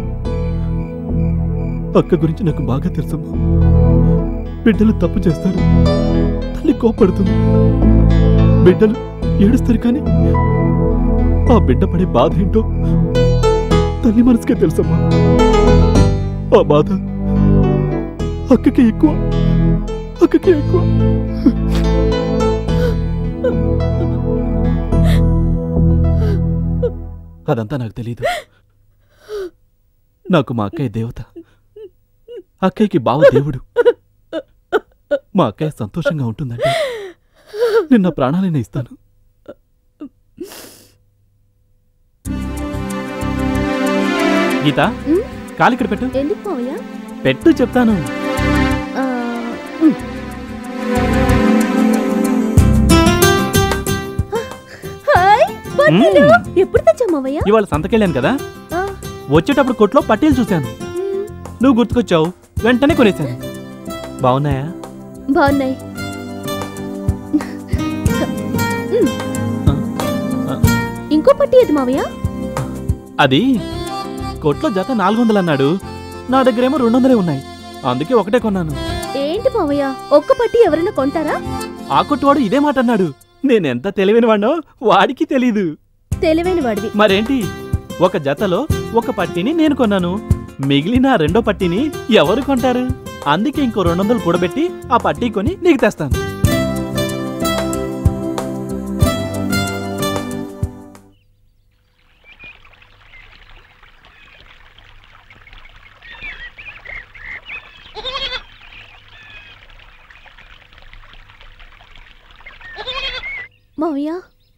అక్క గురించి నాకు బాగా తెలుసమ్మా బిడ్డలు తప్పు చేస్తారు తల్లి కోపడుతుంది బిడ్డలు ఏడుస్తారు కానీ ఆ బిడ్డ పడే బాధ ఏంటో తల్లి మనసుకే తెలుసమ్మా ఆ బాధ అక్కకి ఎక్కువ అక్కకి ఎక్కువ అదంతా నాకు తెలీదు నాకు మా అక్కయ్య దేవత అక్కయ్యకి బావ దేవుడు మా అక్కయ్య సంతోషంగా ఉంటుందంటే నిన్న ప్రాణాలైనా ఇస్తాను గీత కాలిక్కడ పెట్టు ఎందుకు మావయ్య పెట్టు చెప్తాను ఆ, హాయ్ పట్టీలు మ్మ్. ఎప్పుడు తెచ్చా మావయ్య ఇవాళ సంతకెళ్ళాను కదా ఆ. వచ్చేటప్పుడు కొట్లో పట్టీలు చూశాను నువ్వు గుర్తుకొచ్చావు వెంటనే కొనేశాను బాగున్నాయా బాగున్నాయి ఇంకో పట్టి ఏది మావయ్య అది కొట్లో జత నాలుగు వందలు అన్నాడు నా దగ్గరేమో రెండు వందలే ఉన్నాయి అందుకే ఒకటే కొన్నాను ఏంటి మావయ్య ఒక్క పట్టి ఎవరైనా కొంటారా ఆ కొట్టువాడు ఇదే మాట అన్నాడు నేనెంత తెలివైన వాడినో వాడికి తెలీదు తెలివైన వాడివి మరేంటి ఒక జతలో ఒక పట్టీని నేను కొన్నాను మిగిలిన ఆ రెండో పట్టీని ఎవరు కొంటారు అందుకే ఇంకో రెండు వందలు కూడబెట్టి ఆ పట్టీ కొని నీకు తెస్తాను మావయ్య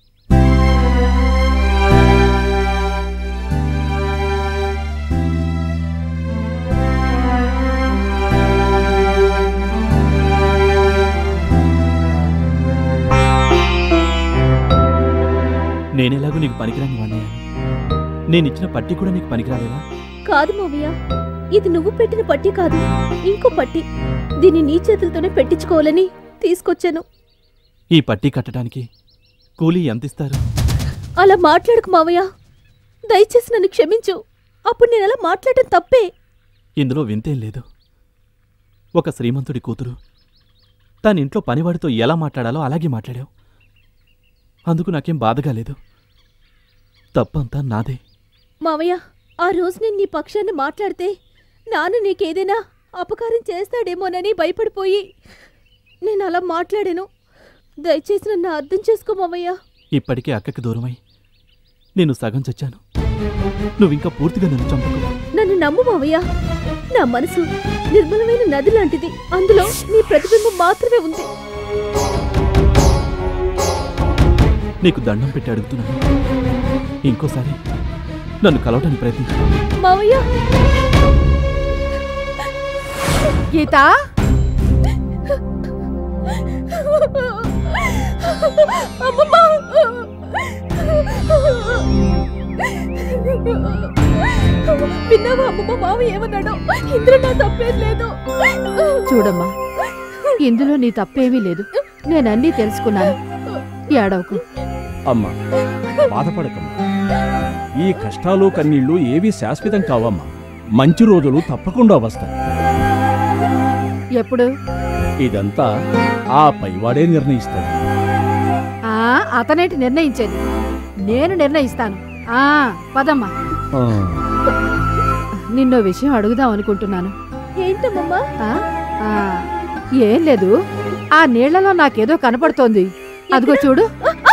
నేనెలాగో నీకు పనికిరాని వాణ్ణయ్యాను నేనిచ్చిన పట్టీ కూడా నీకు పనికిరాలేదా కాదు మావయ్య ఇది నువ్వు పెట్టిన పట్టి కాదు ఇంకో పట్టి దీన్ని నీ చేతులతోనే పెట్టించుకోవాలని తీసుకొచ్చాను ఈ పట్టీ కట్టడానికి కూలీ ఎంత ఇస్తారు అలా మాట్లాడకు మావయ్య దయచేసి నన్ను క్షమించు అప్పుడు నేను అలా మాట్లాడటం తప్పే ఇందులో వింతేం లేదు ఒక శ్రీమంతుడి కూతురు తన ఇంట్లో పనివాడితో ఎలా మాట్లాడాలో అలాగే మాట్లాడావు అందుకు నాకేం బాధగా లేదు తప్పంతా నాదే మావయ్య ఆ రోజు నేను నీ పక్షాన్ని మాట్లాడితే నాన్న నీకేదైనా అపకారం చేస్తాడేమోనని భయపడిపోయి నేను అలా మాట్లాడాను దయచేసి నన్ను అర్థం చేసుకో మావయ్య ఇప్పటికే అక్కకి దూరమై నేను సగం చచ్చాను నువ్వింకా పూర్తిగా నన్ను చంపకు నన్ను నమ్ము మావయ్య నా మనసు నిర్మలమైన నది లాంటిది అందులో నీ ప్రతిబింబం మాత్రమే ఉంది నీకు దండం పెట్టి అడుగుతున్నాను ఇంకోసారి నన్ను కలవడానికి ప్రయత్నించు మావయ్య గీత అమ్మమ్మ విన్నావా అమ్మమ్మ మావ ఏమన్నాడు ఇందులో నా తప్పేం లేదు చూడమ్మా ఇందులో నీ తప్పేమీ లేదు నేనన్నీ తెలుసుకున్నాను ఏడవకు అమ్మా బాధపడకమ్మా ఈ కష్టాలు కన్నీళ్లు ఏవీ శాశ్వతం కావమ్మా మంచి రోజులు తప్పకుండా వస్తాయి ఎప్పుడు ఇదంతా ఆ పైవాడే నిర్ణయిస్తాడు ఆ అతనేంటి నిర్ణయించేది నేను నిర్ణయిస్తాను ఆ పదమ్మా ఆ, నిన్నో విషయం అడుగుదాం అనుకుంటున్నాను ఏంటమ్మమ్మా ఆ, ఆ, ఏం లేదు ఆ నీళ్లలో నాకేదో కనపడుతోంది అదిగో చూడు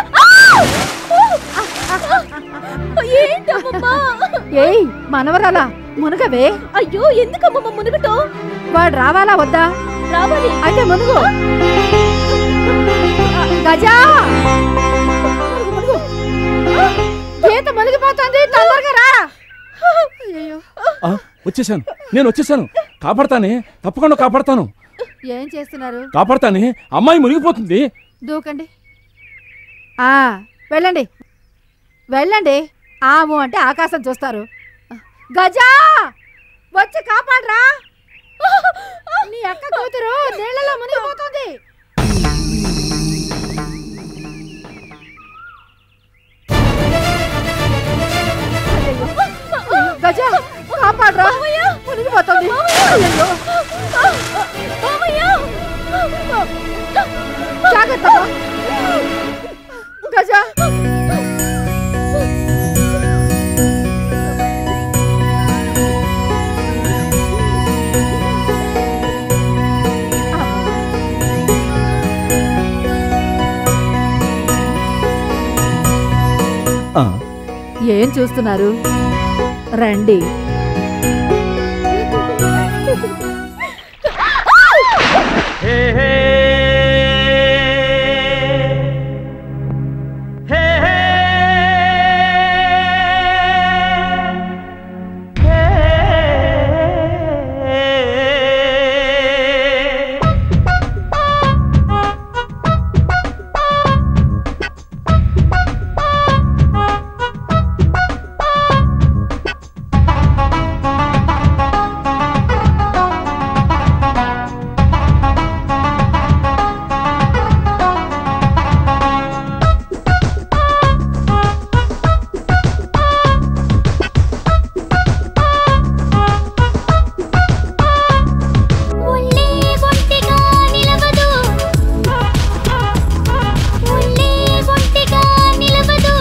ఏంటమ్మమ్మా ఏయ్ మనవరాలా మునగవే అయ్యో ఎందుకమ్మమ్మ మునుగుతో వాడు రావాలా వద్దా రావాలి అయితే మునుగు గజా గీత మునిగిపోతుంది తొందరగా రా ఆ, వచ్చేసాను నేను వచ్చేసాను కాపాడతానే తప్పకుండా కాపాడతాను ఏం చేస్తున్నారు కాపాడతానే అమ్మాయి మునిగిపోతుంది దూకండి ఆ వెళ్ళండి వెళ్ళండి ఆము అంటే ఆకాశం చూస్తారు గజా వచ్చి కాపాడరా నీ అక్క కూతురు నీళ్ళలో మునిగిపోతుంది గజా కాపాడరా మునిగిపోతుంది అయ్యయ్యో. జాగ్రత్త గజా ఆ, ఏం చూస్తున్నారు రండి ఒళ్ళే ఒంటిగా నిలవదు ఒళ్ళే ఒంటిగా నిలవదు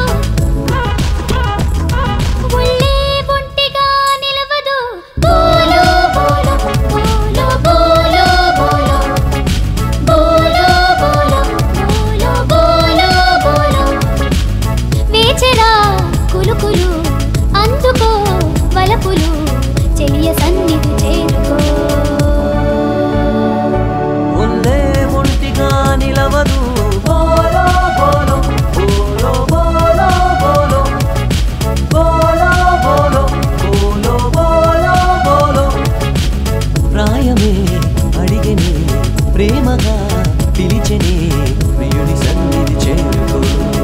ఒళ్ళే ఒంటిగా నిలవదు బోలో బోలో బోలో బోలో బోలో బోలో బోలో బోలో బోలో బోలో వేచరా కులుకులు అందుకో వలపులు చెలియ సన్నిధి చేరుకో ఒళ్ళే ఒంటిగా నిలవదు బోలో బోలో బోలో బోలో బోలో బోలో బోలో బోలో బోలో బోలో ప్రాయమే అడిగనే ప్రేమగా పిలిచెనే ప్రియుని సన్నిధి చేరుకో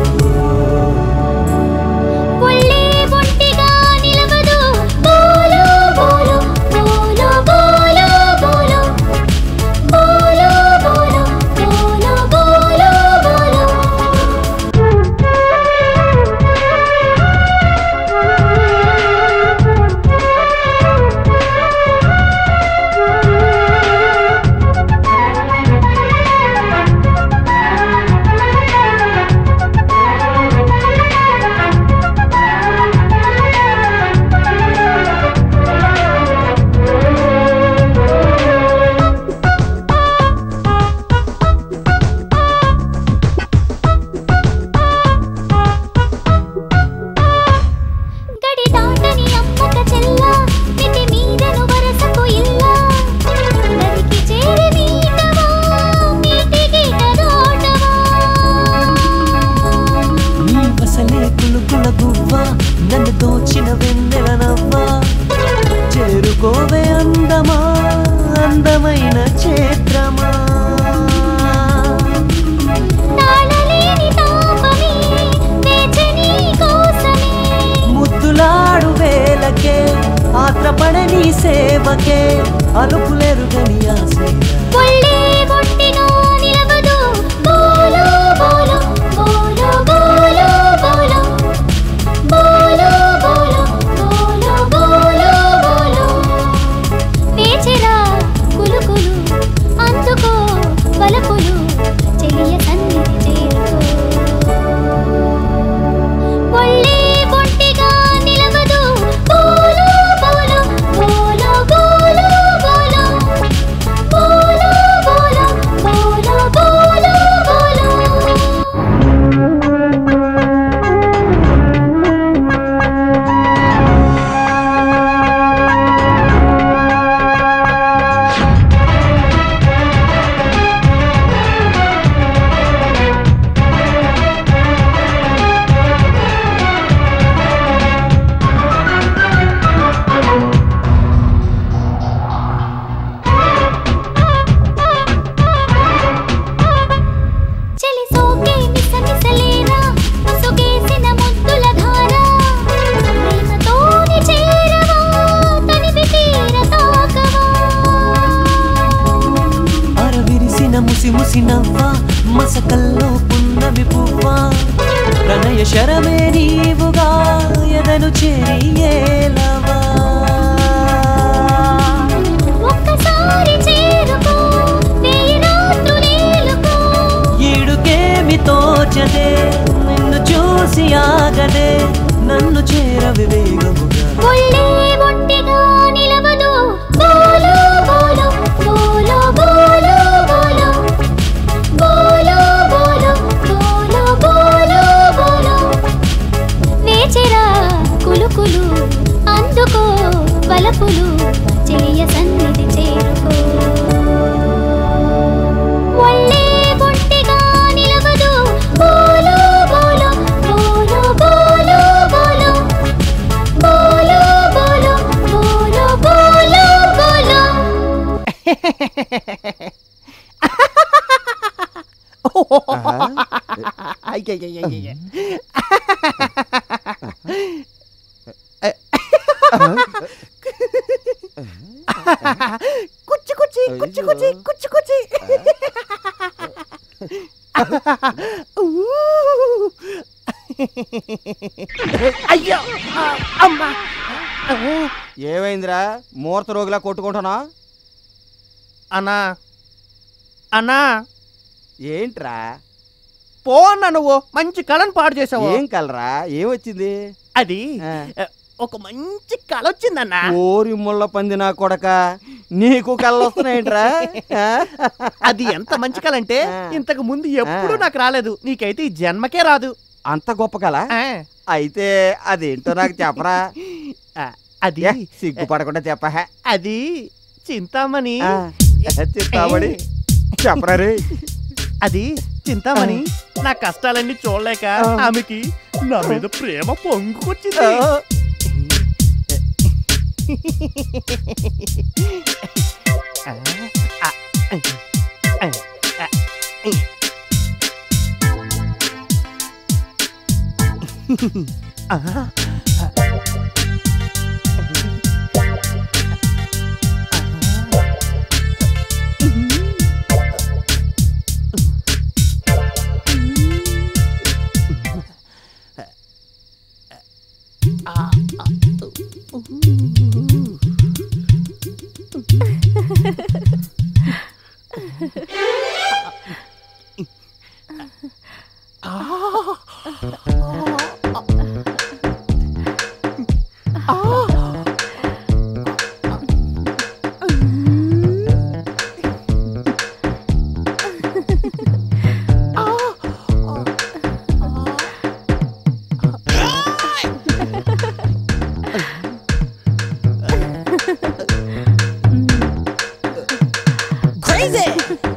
ఒళ్ళే ఒంటిగా నిలవదు బోలో బోలో బోలో బోలో బోలో బోలో బోలో బోలో బోలో గడి దాటని అమ్మక చెల్ల మితి మీదను వరసకు ఇల్ల నదికి చేరి మీటవా మీటి గీత దాటవా నీ వసలే కులుకుల గువ్వ నన్ను దోచిన వెన్నెల నవ్వా చేరుకోవే అందమా అందమైన క్షేత్రమా తాళలేని తాపమే వేచని కోసమే ముద్దులాడు వేలకే ఆత్రపడని సేవకే అలుపులెరుగని ఆశయ ఒళ్ళే ఒంటిగా నిలవదు బోలో బోలో బోలో బోలో బోలో బోలో బోలో బోలో బోలో బోలో నీవుగా ఎదను చేరి ఏలవా ఒక్కసారి చేరుకో వేయి రాత్రులేలుకో ఈడుకేమి తోచదే నిన్ను చూసి ఆగదే నన్ను చేరవి వేగముగా ఒళ్ళే ఒంటిగా నిలవదు బోలో బోలో బోలో బోలో బోలో బోలో బోలో బోలో బోలో బోలో వేచెరా కులుకులు అందుకో బలపులు చెలియ సన్నిధి చేరుకో ఒళ్ళే ఒంటిగా నిలవదు బోలో బోలో బోలో బోలో బోలో బోలో బోలో బోలో బోలో బోలో అయ్యయ్యయ్యయ్య. కుచ్చి కుచ్చి కుచ్చి కుచ్చి కుచ్చి కుచ్చి అయ్యో అమ్మా ఏమైందిరా మూర్త రోగిలా కొట్టుకుంటున్నా అన్నా అన్నా ఏంట్రా పో అన్నా నువ్వు మంచి కళను పాడు చేసావు ఏం కలరా ఏమొచ్చింది అది ఒక మంచి కళ వచ్చిందన్నా ఓరి ముళ్ళ పంది నా కొడక నీకు కళ్ళు వస్తున్నాయేంట్రా ఆ? అది ఎంత మంచి కళ అంటే ఇంతకు ముందు ఎప్పుడు నాకు రాలేదు నీకైతే ఈ జన్మకే రాదు అంత గొప్ప కళ అయితే అదేంటో నాకు చెప్పరా అది ఏ, సిగ్గుపడకుండా చెప్ప అది చింతామణి ఆ, చింతామణి చెప్పరా రే అది చింతామణి నా కష్టాలన్నీ చూడలేక ఆమెకి నా మీద ప్రేమ పొంగుకొచ్చింది Crazy!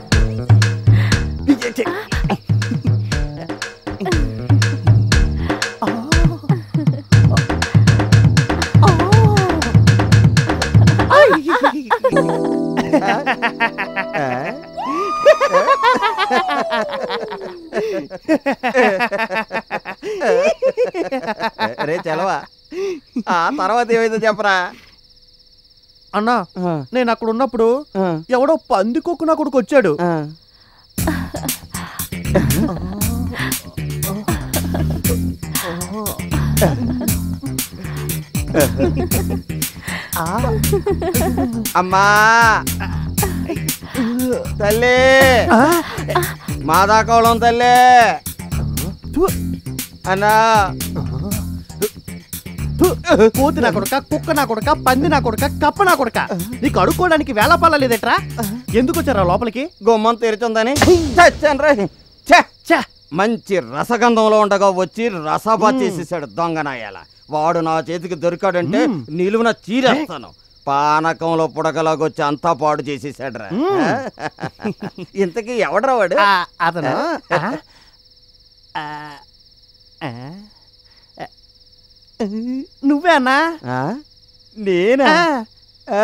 రే చలవా ఆ తర్వాత ఏమైందో చెప్పరా అన్నా నేను అక్కడ ఉన్నప్పుడు ఎవడో పందికొక్కు నా కొడుకు వచ్చాడు అమ్మా తల్లి మాదాకోళం తల్లి అన్నా కోతి నా కొడుక కుక్క నా కొడుక పంది నా కొడుక కప్ప నా కొడుక నీకు అడుక్కోవడానికి వేళ పాల లేదట్రా ఎందుకు వచ్చారా లోపలికి గుమ్మం తెరిచుందని చచ్చాను రే ఛ! మంచి రసగంధంలో ఉండగా వచ్చి రసభా చేసేసాడు దొంగనాయాల వాడు నా చేతికి దొరికాడంటే నిలువున చీరేస్తాను పానకంలో పుడకలాగొచ్చి అంతా పాడు చేసేసాడు రా ఇంతకీ ఎవడరా వాడు అతను ఆ, ఆ, నువ్వే అన్నా ఆ? నేనా ఆ.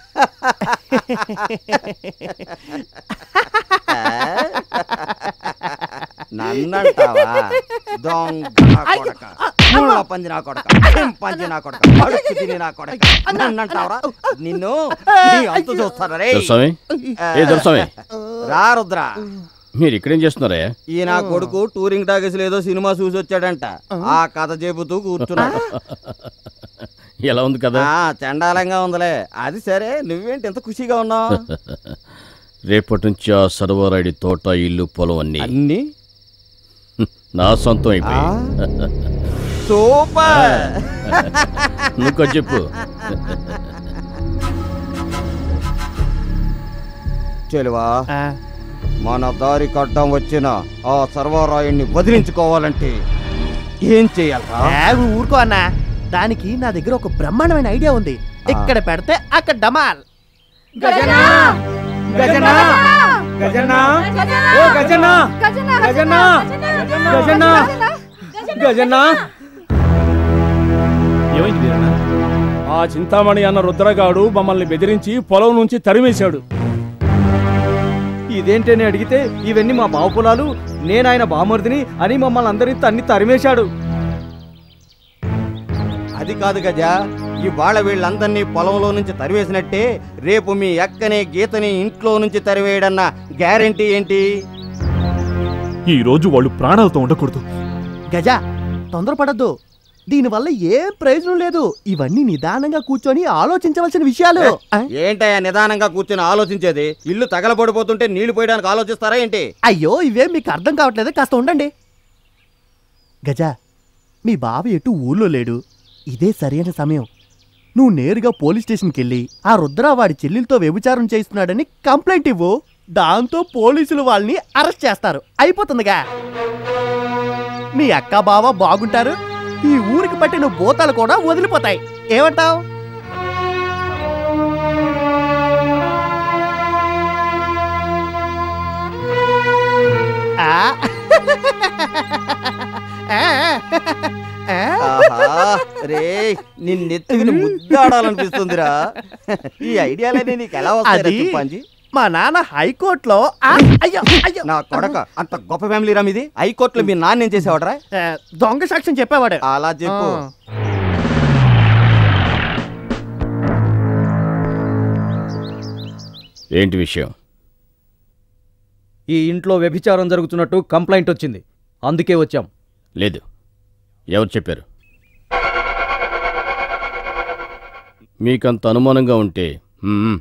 నన్నంటావా దొంగ నా కొడక ముళ్ళ పంది నా కొడక పంది నా కొడక అడుక్కు తిని నా కొడక నన్నంటావరా నిన్ను నీ అంతు చూస్తారా రే దొరస్వామి? ఏ దొరస్వామి? రా రుద్ర మీరు ఇక్కడేం చేస్తున్నారా ఈ నా కొడుకు టూరింగ్ టాకీస్ లేదో సినిమా చూసి వచ్చాడంట ఆ కథ చెబుతూ కూర్చున్నాడు ఎలా ఉంది కదా ఆ, చండాలంగా ఉందిలే అది సరే నువ్వేంటి ఎంత ఖుషిగా ఉన్నావు రేపటి నుంచి ఆ సర్వరాయుడి తోట ఇల్లు పొలం అన్ని అన్ని నా సొంతం అయిపోయి సూపర్ నువ్వు కొంచెం చెప్పు చెలువా మన దారి కడ్డం వచ్చిన ఆ సర్వరాయుణ్ణి వదిలించుకోవాలంటే ఏం చేయాలరా ఆగు, ఊరుకో అన్నా దానికి నా దగ్గర ఒక బ్రహ్మాండమైన ఐడియా ఉంది ఇక్కడ పెడితే అక్కడ డమాల్ గజనా గజనా గజనా ఓ గజనా గజనా గజనా గజనా ఏమైంది వీరన్న ఆ చింతామణి అన్న రుద్రగాడు మమ్మల్ని బెదిరించి పొలం నుంచి తరిమేశాడు ఇదేంటని అడిగితే ఇవన్నీ మా బావ పొలాలు నేను ఆయన బామర్దిని అని మమ్మల్ని అందరినీ తన్ని తరిమేశాడు అది కాదు గజా ఇవాళ వీళ్ళందరినీ పొలంలో నుంచి తరివేసినట్టే రేపు మీ అక్కని గీతని ఇంట్లో నుంచి తరివేయడన్న గ్యారెంటీ ఏంటి ఈ రోజు వాళ్ళు ప్రాణాలతో ఉండకూడదు గజ తొందరపడద్దు దీనివల్ల ఏం ప్రయోజనం లేదు ఇవన్నీ నిదానంగా కూర్చొని ఆలోచించవలసిన విషయాలు ఏంటయ్యా నిదానంగా కూర్చొని ఆలోచించేది ఇల్లు తగలబడిపోతుంటే నీళ్లు పోయడానికి ఆలోచిస్తారా ఏంటి అయ్యో ఇవేం మీకు అర్థం కావట్లేదు కాస్త ఉండండి గజ మీ బావ ఎటు ఊళ్ళో లేడు ఇదే సరైన సమయం నువ్వు నేరుగా పోలీస్ స్టేషన్కి వెళ్ళి ఆ రుద్ర వాడి చెల్లెలతో వ్యభిచారం చేస్తున్నాడని కంప్లైంట్ ఇవ్వు దాంతో పోలీసులు వాళ్ళని అరెస్ట్ చేస్తారు అయిపోతుందిగా మీ అక్క బావ బాగుంటారు ఈ ఊరికి పట్టిన బోతాలు కూడా వదిలిపోతాయి ఏమంటావ్ ఆ ఆహా, రే నిన్నెత్తుకుని ముద్దాడాలనిపిస్తుందిరా ఈ ఐడియాలన్నీ నీకు ఎలా వస్తాయి అది చింపాంజీ మా నాన్న హైకోర్టులో ఆ, అయ్యో అయ్యో నా కొడక అంత గొప్ప ఫ్యామిలీ రా మీది హైకోర్టులో మీ నాన్న ఏం చేసేవాడరా ఆ, దొంగ సాక్ష్యం చెప్పేవాడు అలా చెప్పు ఆ. ఏంటి విషయం ఈ ఇంట్లో వ్యభిచారం జరుగుతున్నట్టు కంప్లైంట్ వచ్చింది అందుకే వచ్చాం లేదు ఎవరు చెప్పారు మీకంత అనుమానంగా ఉంటే మ్మ్.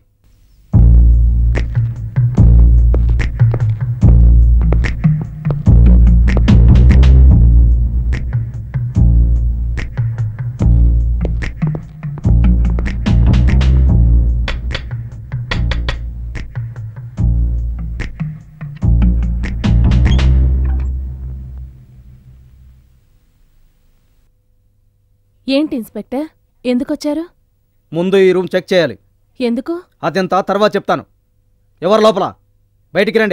ఏంటి ఇన్స్పెక్టర్ ఎందుకొచ్చారు ముందు ఈ రూమ్ చెక్ చేయాలి ఎందుకు అదంతా తర్వాత చెప్తాను ఎవరు లోపల బయటికి రండి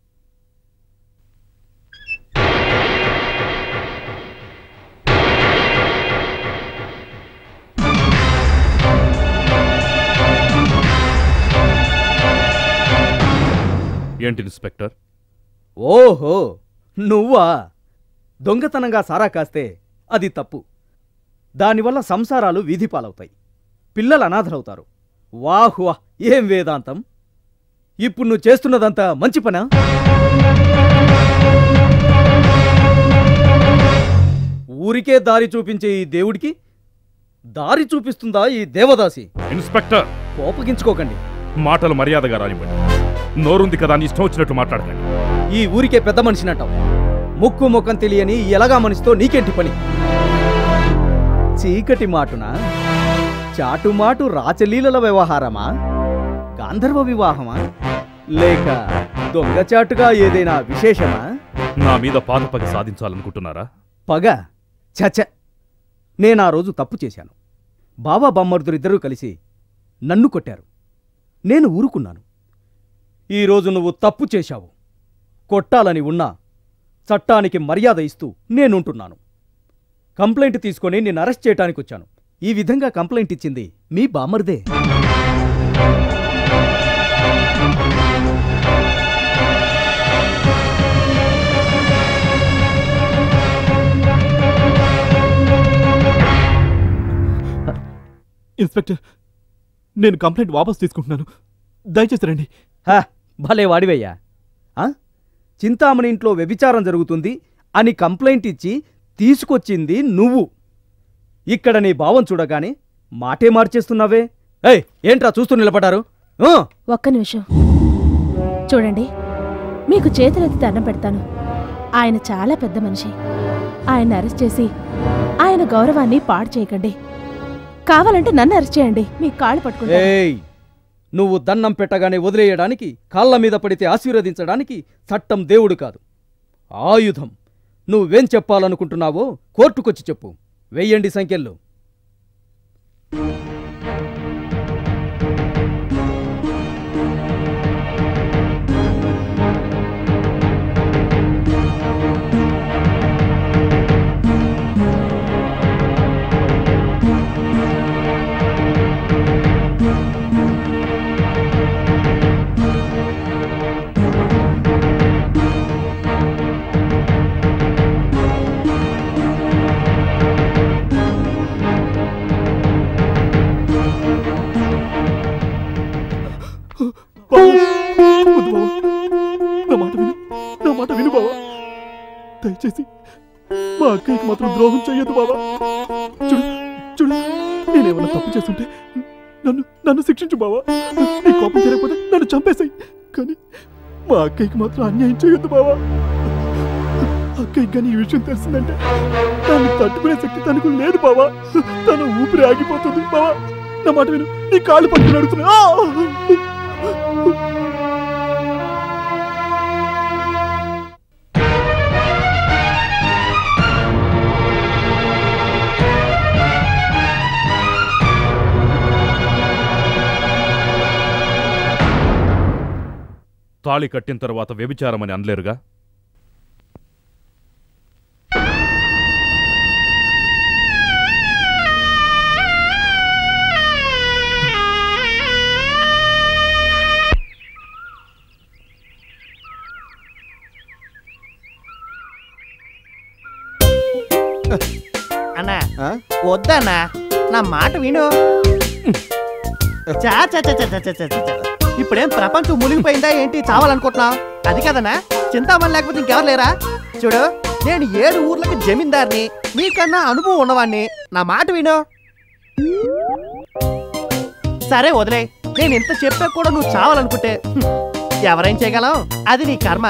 ఏంటి ఇన్స్పెక్టర్ ఓహో నువ్వా దొంగతనంగా సారా కాస్తే అది తప్పు దానివల్ల సంసారాలు వీధి పాలవుతాయి పిల్లలు అనాథలవుతారు వాహ్ వాహ్ ఏం వేదాంతం ఇప్పుడు నువ్వు చేస్తున్నదంతా మంచి పనా ఊరికే దారి చూపించే ఈ దేవుడికి దారి చూపిస్తుందా ఈ దేవదాసి ఇన్స్పెక్టర్ కోపగించుకోకండి మాటలు మర్యాదగా రానివ్వండి నోరుంది కదా అని ఇష్టం వచ్చినట్టు మాట్లాడకండి ఈ ఊరికే పెద్ద మనిషినట్టావు ముక్కు ముఖం తెలియని ఈ ఎలగా మనిషితో నీకేంటి పని చీకటి మాటున చాటుమాటు రాచలీలల వ్యవహారమా గాంధర్వ వివాహమా లేక దొంగచాటుగా ఏదైనా విశేషమా నా మీద పాదపగ సాధించాలనుకుంటున్నారా పగ చచ నేనా రోజు తప్పు చేశాను బాబా బామ్మర్దురిద్దరూ కలిసి నన్ను కొట్టారు నేను ఊరుకున్నాను ఈరోజు నువ్వు తప్పు చేశావు కొట్టాలని ఉన్నా చట్టానికి మర్యాద ఇస్తూ నేనుంటున్నాను కంప్లైంట్ తీసుకొని నేను అరెస్ట్ చేయడానికి వచ్చాను ఈ విధంగా కంప్లైంట్ ఇచ్చింది మీ బామ్మర్దే ఇన్స్పెక్టర్ నేను కంప్లైంట్ వాపస్ తీసుకుంటున్నాను దయచేసి రండి హా, భలే వాడివయ్యా ఆ? చింతామణి ఇంట్లో వ్యభిచారం జరుగుతుంది అని కంప్లైంట్ ఇచ్చి తీసుకొచ్చింది నువ్వు ఇక్కడ నీ భావం చూడగానే మాటే మార్చేస్తున్నావే ఏయ్ ఏంట్రా చూస్తూ నిలబడ్డారు ఊ! ఒక్క నిమిషం చూడండి మీకు చేతులెత్తి దండం పెడతాను ఆయన చాలా పెద్ద మనిషి ఆయన అరెస్ట్ చేసి ఆయన గౌరవాన్ని పాడు చేయకండి కావాలంటే నన్ను అరెస్ట్ చేయండి మీ కాళ్ళు పట్టుకుంటా ఏయ్ నువ్వు దన్నం పెట్టగానే వదిలేయడానికి కాళ్ళ మీద పడితే ఆశీర్వదించడానికి చట్టం దేవుడు కాదు ఆయుధం నువ్వేం చెప్పాలనుకుంటున్నావో కోర్టుకొచ్చి చెప్పు వెయ్యండి సంఖ్యల్లో బావా, వద్దు బావా. నా మాట విను నా మాట విను బావా దయచేసి మా అక్కయ్యకి మాత్రం ద్రోహం చెయ్యొద్దు బావా చూడు చూడు నేనేమన్నా తప్పు చేస్తుంటే నన్ను నన్ను శిక్షించు బావా నీ కోపం తిరగకపోతే నన్ను చంపేశాయి కానీ మా అక్కయ్యకి మాత్రం అన్యాయం చేయొద్దు బావా అక్కయ్యకి కానీ ఈ విషయం తెలిసిందంటే దాన్ని తట్టుకునే శక్తి తనకు లేదు బావా తన ఊపిరి ఆగిపోతుంది బావా నా మాట విను నీ కాళ్ళు పట్టుకుని అడుగుతున్నా ఆ! తాళి కట్టిన తర్వాత వ్యభిచారమని అనలేరుగా అన్నా వద్దన్నా నా మాట విను చా చా చా చా చా చా చా చా. ఇప్పుడేం ప్రపంచం మునిగిపోయిందా ఏంటి చావాలనుకుంటున్నావు అది కదనా చింతామణి లేకపోతే ఇంకెవరు లేరా చూడు నేను ఏడు ఊర్లకు జమీందార్ని నీకన్నా అనుభవం ఉన్నవాణ్ణి నా మాట విను సరే వదిలే నేను ఇంత చెప్పా కూడా నువ్వు చావాలనుకుంటే హ్మ్, ఎవరేం చేయగలం అది నీ కర్మ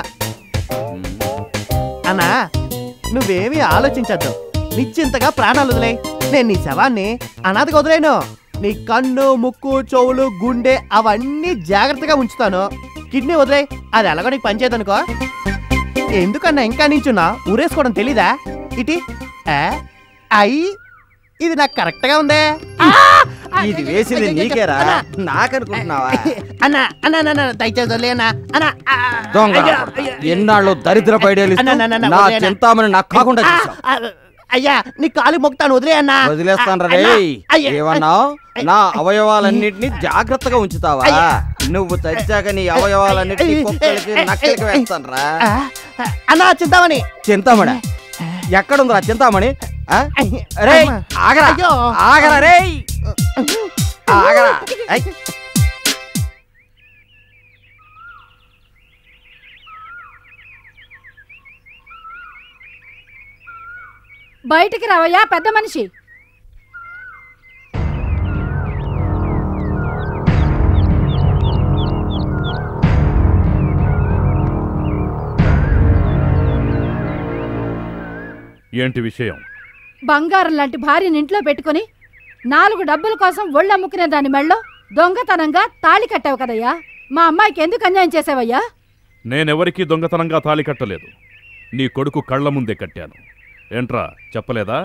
అన్నా నువ్వేమీ ఆలోచించద్దు నిశ్చింతగా ప్రాణాలు వదిలే నేను నీ శవాన్ని అనాథగా వదిలేను నీ కన్ను ముక్కు చెవులు గుండె అవన్నీ జాగ్రత్తగా ఉంచుతాను కిడ్నీ వదిలే అది ఎలాగో నీకు పనిచేయదనుకో ఎందుకన్నా ఇంకా నించున్నా ఊరేసుకోవడం తెలీదా ఇటీ ఆ, అయ్యి ఇది నాకు కరెక్ట్ గా ఉందే ఇది వేసింది నీకేరా నాకనుకుంటున్నావా అన్న అన్న అన్న, అన్న దయచేసి వదిలే అన్న అన్న ఆ, దొంగ అయ్యో, అయ్యో. ఎన్నాళ్ళు దరిద్ర పైడేలు అన్న, అన్న, అన్న, నా వదిలేనా? చింతామని నాకు కాకుండా ఆ, చేశావు. ఆ, అయ్యా నీ కాలు మొక్తాను వదిలే అన్న వదిలేస్తాను అన్న, రేయ్ అయ్యా, ఏమన్నావు నా అవయవాలన్నిటిని జాగ్రత్తగా ఉంచుతావా అయ్యా. నువ్వు చచ్చాక నీ అవయవాలన్నిటిని కుక్కలకి నక్కలకి వేస్తాను రా ఆ, అన్న చింతామణి చింతామణి ఎక్కడుందిరా చింతామణి ఆ? రేయ్ అమ్మా. ఆగరా అయ్యో. ఆగరా రేయ్ ఆగరా ఐ. బయటికి రావయ్యా పెద్ద మనిషి ఏంటి విషయం బంగారం లాంటి భార్యని ఇంట్లో పెట్టుకుని నాలుగు డబ్బుల కోసం ఒళ్ళు అమ్ముకునే దాని మెళ్ళో దొంగతనంగా తాళి కట్టావు కదయ్యా మా అమ్మాయికి ఎందుకు అన్యాయం చేసావయ్యా నేనెవరికీ దొంగతనంగా తాళి కట్టలేదు నీ కొడుకు కళ్ళ ముందే కట్టాను ఏంట్రా చెప్పలేదా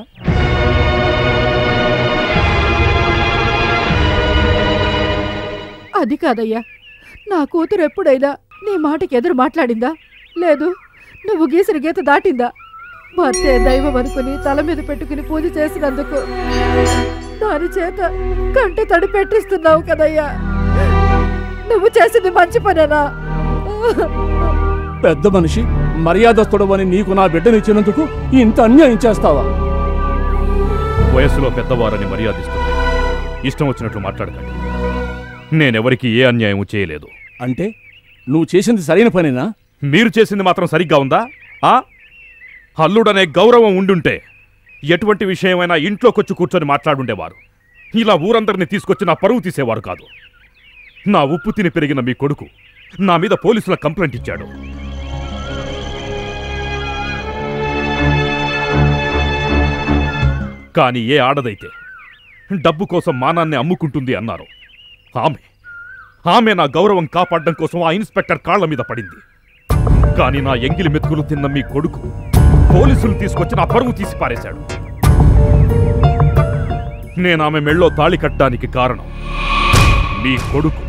అది కాదయ్యా నా కూతురు ఎప్పుడైనా నీ మాటకి ఎదురు మాట్లాడిందా లేదు నువ్వు గీసిన గీత దాటిందా భర్తే దైవం అనుకుని తల మీద పెట్టుకుని పూజ చేసినందుకు దాని చేత కంటి తడి పెట్టిస్తున్నావు కదయ్యా నువ్వు చేసింది మంచి పనేనా పెద్ద మనిషి మర్యాదస్తుడవని నీకు నా బిడ్డనిచ్చినందుకు ఇంత అన్యాయం చేస్తావా వయసులో పెద్దవారని మర్యాదిస్తుంది ఇష్టం వచ్చినట్లు మాట్లాడకండి నేనెవరికి ఏ అన్యాయము చేయలేదు అంటే నువ్వు చేసింది సరైన పనేనా మీరు చేసింది మాత్రం సరిగ్గా ఉందా ఆ అల్లుడనే గౌరవం ఉండుంటే ఎటువంటి విషయమైనా ఇంట్లోకొచ్చి కూర్చొని మాట్లాడుండేవారు ఇలా ఊరందరినీ తీసుకొచ్చి నా పరువు తీసేవారు కాదు నా ఉప్పు తిని పెరిగిన మీ కొడుకు నా మీద పోలీసుల కంప్లైంట్ ఇచ్చాడు కానీ ఏ ఆడదైతే డబ్బు కోసం మానాన్ని అమ్ముకుంటుంది అన్నారు ఆమె ఆమె నా గౌరవం కాపాడడం కోసం ఆ ఇన్స్పెక్టర్ కాళ్ల మీద పడింది కానీ నా ఎంగిలి మెతుకులు తిన్న మీ కొడుకు పోలీసులు తీసుకొచ్చి నా పరువు తీసి పారేశాడు నేను ఆమె మెళ్ళో తాళి కట్టడానికి కారణం మీ కొడుకు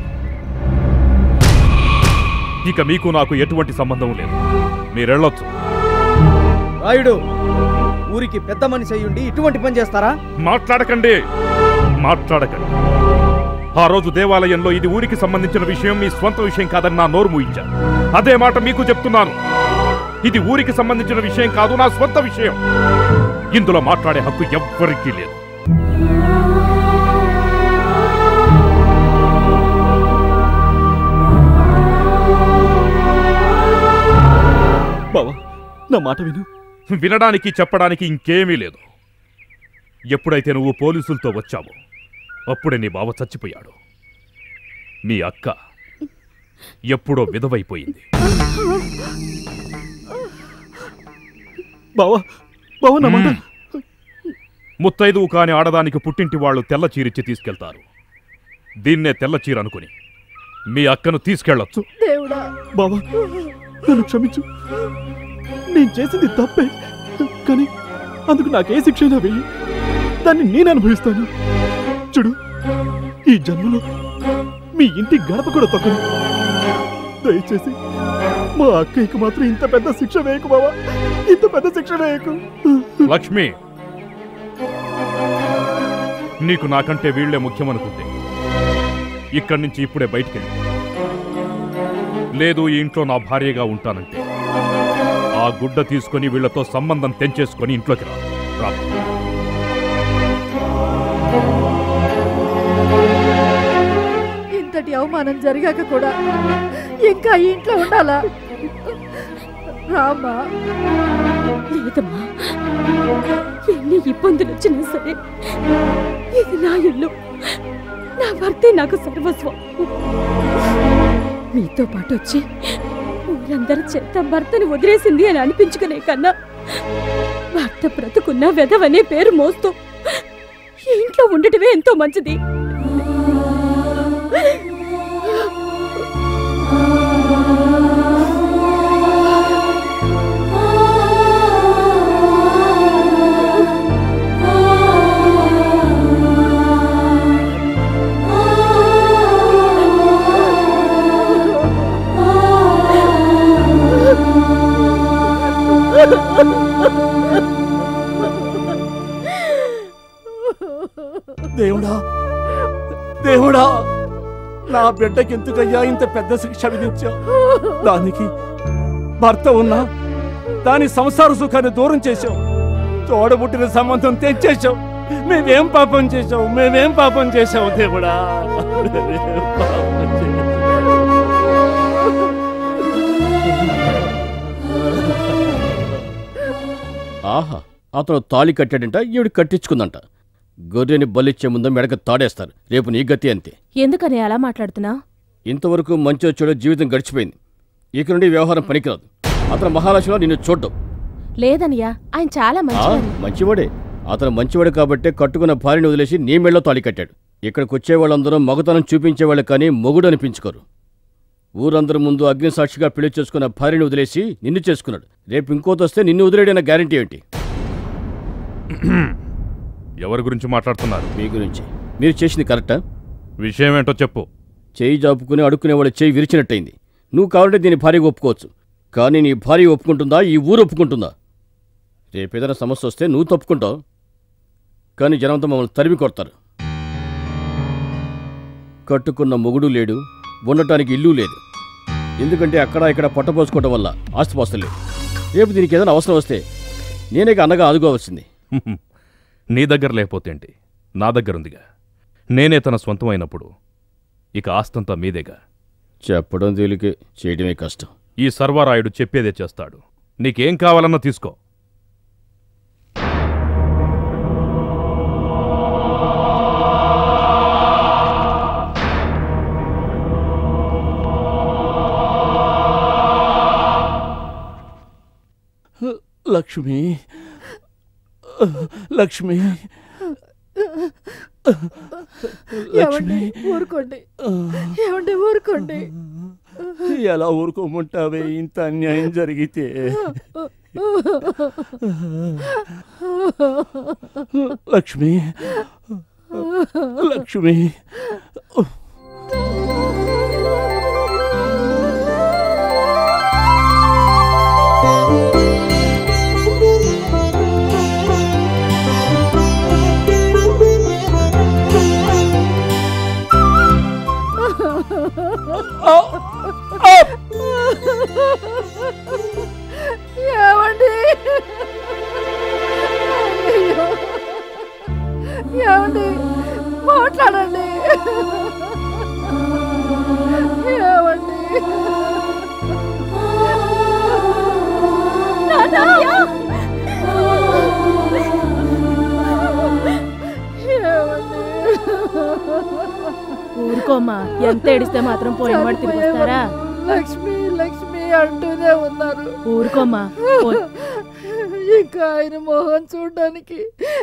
ఇక మీకు నాకు ఎటువంటి సంబంధం లేదు మీరెళ్ళొచ్చు రాయుడు ఊరికి పెద్ద మనిషి అయ్యుండి ఇటువంటి పని చేస్తారా మాట్లాడకండి మాట్లాడకండి ఆ రోజు దేవాలయంలో ఇది ఊరికి సంబంధించిన విషయం మీ స్వంత విషయం కాదని నా నోరు మూయించాను అదే మాట మీకు చెప్తున్నాను ఇది ఊరికి సంబంధించిన విషయం కాదు నా స్వంత విషయం ఇందులో మాట్లాడే హక్కు ఎవ్వరికీ లేదు బావా నా మాట విను వినడానికి చెప్పడానికి ఇంకేమీ లేదు ఎప్పుడైతే నువ్వు పోలీసులతో వచ్చావో అప్పుడే నీ బావ చచ్చిపోయాడు మీ అక్క ఎప్పుడో విధవైపోయింది బావా బావా నా మాట ముత్తైదువు కాని ఆడదానికి పుట్టింటి వాళ్ళు తెల్ల చీరిచ్చి తీసుకెళ్తారు దీన్నే తెల్ల చీర అనుకుని మీ అక్కను తీసుకెళ్ళొచ్చు దేవుడా బావా నన్ను క్షమించు నేను చేసింది తప్పే కానీ అందుకు నాకే శిక్ష అయినా వెయ్యి దాన్ని నేను అనుభవిస్తాను చూడు ఈ జన్మలో మీ ఇంటి గడప కూడా తొక్కను దయచేసి మా అక్కయ్యకి మాత్రం ఇంత పెద్ద శిక్ష వేయకు బావా ఇంత పెద్ద శిక్ష వేయకు లక్ష్మి నీకు నాకంటే వీళ్లే ముఖ్యమనుకుంటే ఇక్కడి నుంచి ఇప్పుడే బయటికెళ్ళి లేదు ఈ ఇంట్లో నా భార్యగా ఉంటానంటే ఆ గుడ్డ తీసుకొని వీళ్లతో సంబంధం తెంచేసుకొని ఇంట్లోకి రా రా ఇంతటి అవమానం జరిగాక కూడా ఇంకా ఈ ఇంట్లో ఉండాలా రామా లేదమ్మా ఎన్ని ఇబ్బందులు వచ్చినా సరే ఇది నా ఇల్లు నా భర్తే నాకు సర్వస్వం మీతో పాటు వచ్చి ఊరందరి చేత భర్తని వదిలేసింది అని అనిపించుకునే కన్నా భర్త బ్రతుకున్న వెధవనే పేరు మోస్తూ ఈ ఇంట్లో ఉండటమే ఎంతో మంచిది దేవుడా దేవుడా నా బిడ్డకి ఎందుకయ్యా ఇంత పెద్ద శిక్ష విధించావు దానికి భర్త ఉన్నా దాని సంసార సుఖాన్ని దూరం చేశావు తోడబుట్టిన సంబంధం తెచ్చేశావు మేమేం పాపం చేశావు మేమేం పాపం చేశావు దేవుడా మేమేం పాపం ఆహా అతను తాళి కట్టాడంట ఈవిడ కట్టించుకుందంట గొర్రెని బలిచ్చే ముందు మెడక తాడేస్తారు రేపు నీ గతి అంతే ఎందుకని అలా మాట్లాడుతున్నావు ఇంతవరకు మంచో చెడో జీవితం గడిచిపోయింది ఇక నుండి వ్యవహారం పనికిరాదు అతను మహాలక్ష్మిలో నిన్ను చూడ్డం లేదనియా ఆయన చాలా ఆ, మంచివారు మంచివాడే అతను మంచివాడు కాబట్టే కట్టుకున్న భార్యను వదిలేసి నీ మెళ్ళో తాళి కట్టాడు ఇక్కడికి వచ్చే వాళ్ళందరూ మగతనం చూపించేవాళ్ళు కానీ మొగుడు అనిపించుకోరు ఊరందరి ముందు అగ్నిసాక్షిగా పెళ్లి చేసుకున్న భార్యను వదిలేసి నిన్ను చేసుకున్నాడు రేపు ఇంకోటి వస్తే నిన్ను వదిలేడన్న గ్యారంటీ ఏంటి ఎవరి గురించి మాట్లాడుతున్నారు మీ గురించి మీరు చేసింది కరెక్టా విషయం ఏంటో చెప్పు చేయి జాపుకుని అడుక్కునేవాడు చేయి విరిచినట్టయింది నువ్వు కావాలంటే దీని భార్య ఒప్పుకోవచ్చు కానీ నీ భార్య ఒప్పుకుంటుందా ఈ ఊరు ఒప్పుకుంటుందా రేపేదైనా సమస్య వస్తే నువ్వు తప్పుకుంటావు కానీ జనంతో మమ్మల్ని తరిమి కొడతారు కట్టుకున్న మొగుడు లేడు ఉండటానికి ఇల్లు లేదు ఎందుకంటే అక్కడ ఇక్కడ పొట్టపోసుకోవడం వల్ల ఆస్తిపాస్తులు లేవు రేపు దీనికి ఏదైనా అవసరం వస్తే నేనే అన్నగా ఆదుకోవాల్సింది నీ దగ్గర లేకపోతేంటి నా దగ్గరుందిగా నేనే తన సొంతమైనప్పుడు ఇక ఆస్తంతా మీదేగా చెప్పడం తేలికే చేయడమే కష్టం ఈ సర్వరాయుడు చెప్పేదే చేస్తాడు నీకేం కావాలన్నా తీసుకో లక్ష్మి లక్ష్మి ఏమండి ఊరుకోండి ఏమండి ఊరుకోండి ఎలా ఊరుకోమంటావే ఇంత అన్యాయం జరిగితే లక్ష్మి లక్ష్మి ఏమండి అయ్యయ్యో. ఏమండి మాట్లాడండి ఏమండి ఊరుకోమ్మా ఎంత ఏడిస్తే మాత్రం పోయిన వాడు తిరిగి వస్తారా లక్ష్మి లక్ష్మి అంటూనే ఉన్నారు ఊరుకోమ్మా పోయి- ఇంకా ఆయన మొహం చూడడానికి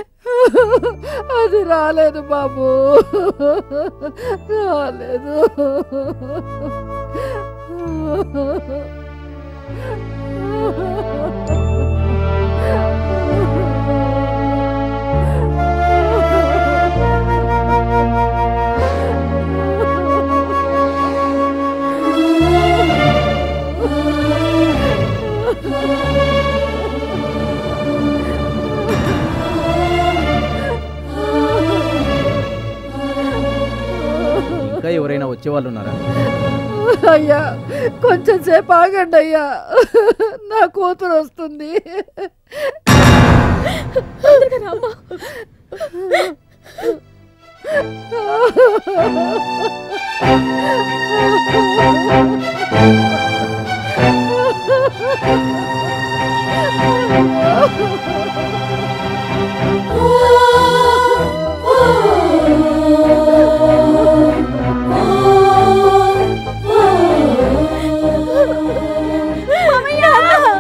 అది రాలేదు బాబు రాలేదు ఇంకా ఎవరైనా వచ్చేవాళ్ళు ఉన్నారా అయ్యా కొంచెం సేపు ఆగండి అయ్యా నా కూతురు వస్తుంది తొందరగా రామ్మా. మామయ్య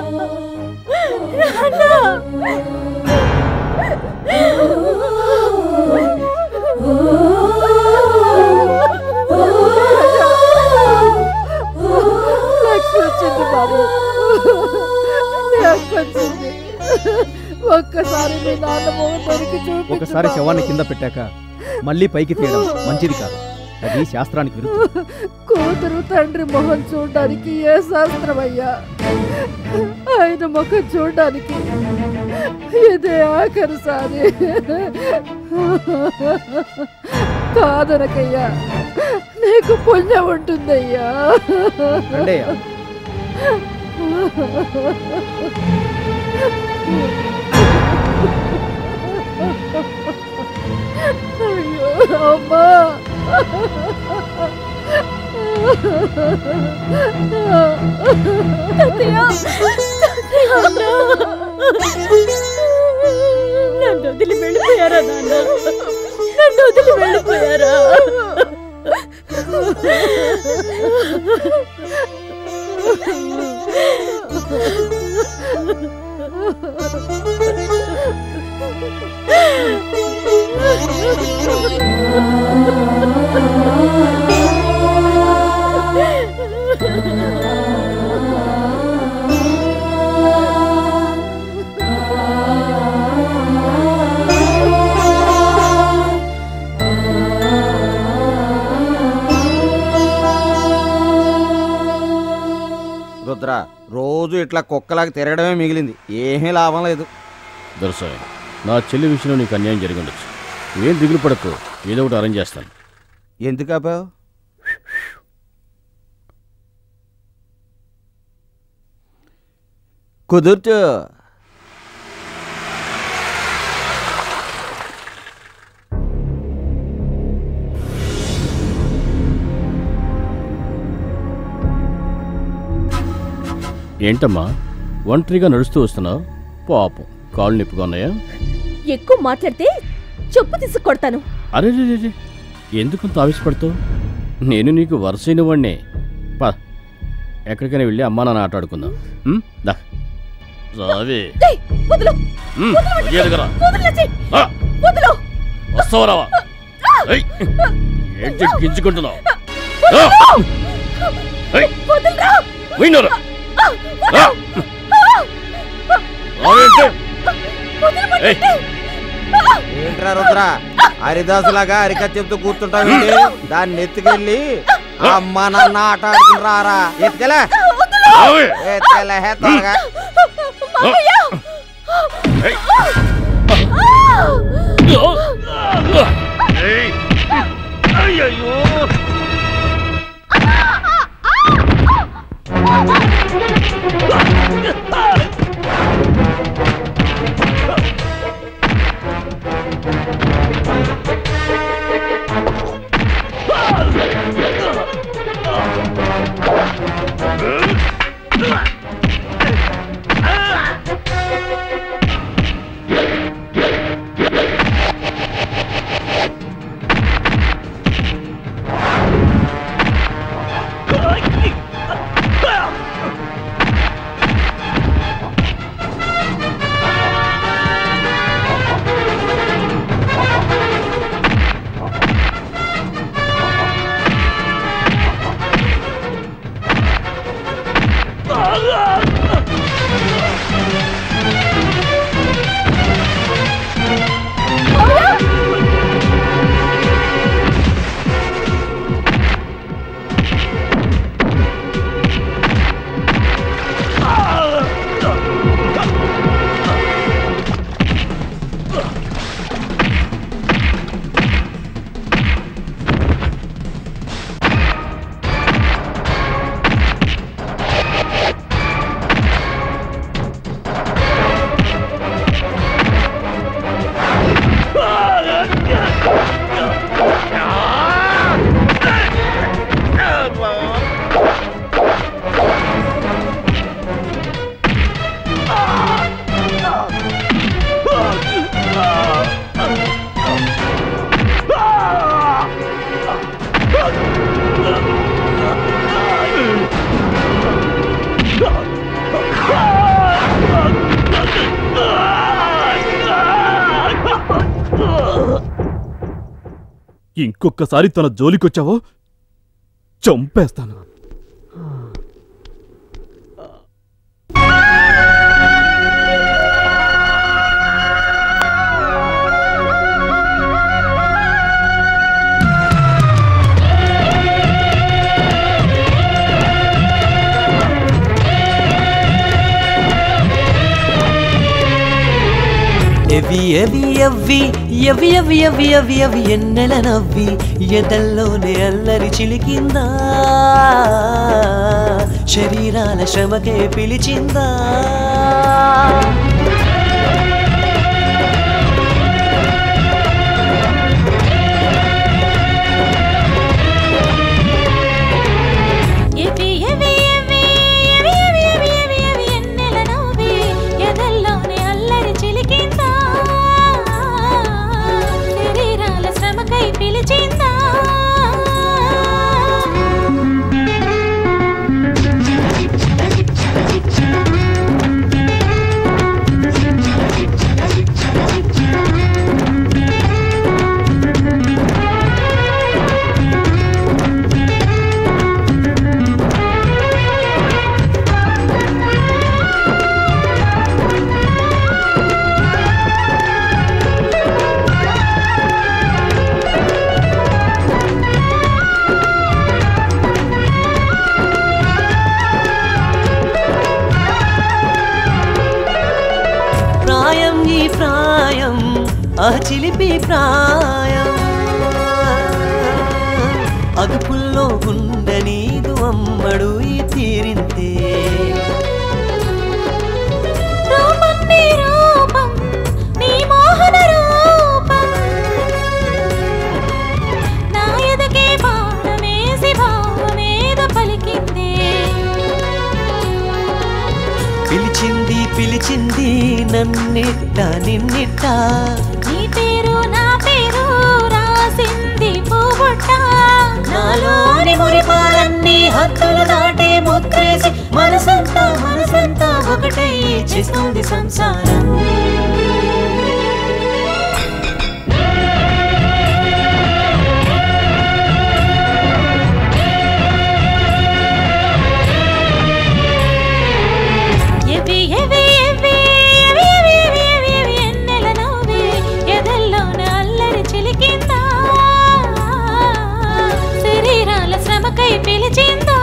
లక్ష్మి వచ్చింది బాబు నీ అక్క వచ్చింది ఒక్కసారి మీ నాన్న మొహం దొరికి చూపించు ఒకసారి బాబు. శవాన్ని కింద పెట్టాక మళ్ళీ పైకి తీయడం మంచిది కాదు అది శాస్త్రానికి విరుద్ధం కూతురు తండ్రి మొహం చూడడానికి ఏ శాస్త్రమయ్యా ఆయన ముఖం చూడడానికి ఇదే ఆఖరిసారి కాదనకయ్యా నీకు పుణ్యం ఉంటుందయ్యా రండయ్యా. అయ్యో అమ్మా నన్ను వదిలి వెళ్ళిపోయారా నాన్న నన్ను వదిలి వెళ్ళిపోయారా రుద్ర రోజు ఇట్లా కుక్కలాగా తిరగడమే మిగిలింది ఏమీ లాభం లేదు దొరసాయి నా చెల్లి విషయంలో నీకు అన్యాయం జరిగి ఉండొచ్చు నువ్వేం దిగులు పడకు ఏదో ఒకటి అరేంజ్ చేస్తాను ఎందుకు ఆపావు కుదుర్చు ఏంటమ్మా ఒంటరిగా నడుస్తూ వస్తున్నావు పాపం కాళ్ళు నొప్పిగా ఉన్నాయా ఎక్కువ మాట్లాడితే చెప్పు తీసుకు కొడతాను అరే రే, రే, రే. ఎందుకంత ఆవేశపడతావు నేను నీకు వరుసైన వాడినే పా ఎక్కడికైనా వెళ్ళి అమ్మా నాన్న ఆట ఆడుకుందాం ఉం? దా రావే ఏయ్, వదులు ఉం, వదులు అంటే. మర్యాదగా రా. వదులు లచ్చి. రా. వదులు వస్తావా రావా ఏయ్, ఏంటి గింజుకుంటున్నావు రా. ఏయ్, వదులురా. పోయినోరా. రా. రావేంటి? ఏయ్, ఏంట్రా రుద్ర హరిదాసులాగా హరికథ చెప్తూ కూర్చుంటావు దాన్ని ఎత్తుకెళ్ళి అమ్మ నాన్న ఆట ఆడుకుని రారా ఎత్తుకెలే రావే. ఎత్తుకెలే హే త్వరగా మావయ్య. ఏయ్. ఏయ్. అయ్యయ్యో ఇంకొకసారి తన జోలికొచ్చావో చంపేస్తాను ఎవి ఎవి ఎవ్వి ఎవి ఎవి ఎవి ఎవి ఎవి ఎన్నెల నవ్వి ఎదల్లోనే అల్లరి చిలికిందా శరీరాల శ్రమకే పిలిచిందా ఎవి ఎవి ఎవి ఎవి ఎవి ఎవి ఎవి ఎవి ఎన్నెల నవ్వి ఎదల్లోనే అల్లరి చిలికిందా శరీరాల శ్రమకై పిలిచిందా ప్రాయం ఈ ప్రాయం ఆ చిలిపి ప్రాయం అదుపుల్లో ఉండనీదు అమ్మడు ఈ తీరింతే రూపం నీ రూపం నీ మోహన రూపం నా ఎదకే బాణమేసి భావమేద పలికిందే నన్నిట్ట నిన్నిట్ట నీ పేరు నా పేరు రాసింది పువ్వుట్ట నాలోని మురిపాలన్నీ హద్దులు దాటే ముద్రేసి మనసంతా మనసంతా ఒకటై చేస్తుంది సంసారం ఎవి ఎవి ఎవి ఎవి ఎవి ఎవి ఎవి ఎవి ఎన్నెల నవ్వి ఎదల్లోన అల్లరి చిలికిందా శరీరాల శ్రమకై పిలిచిందా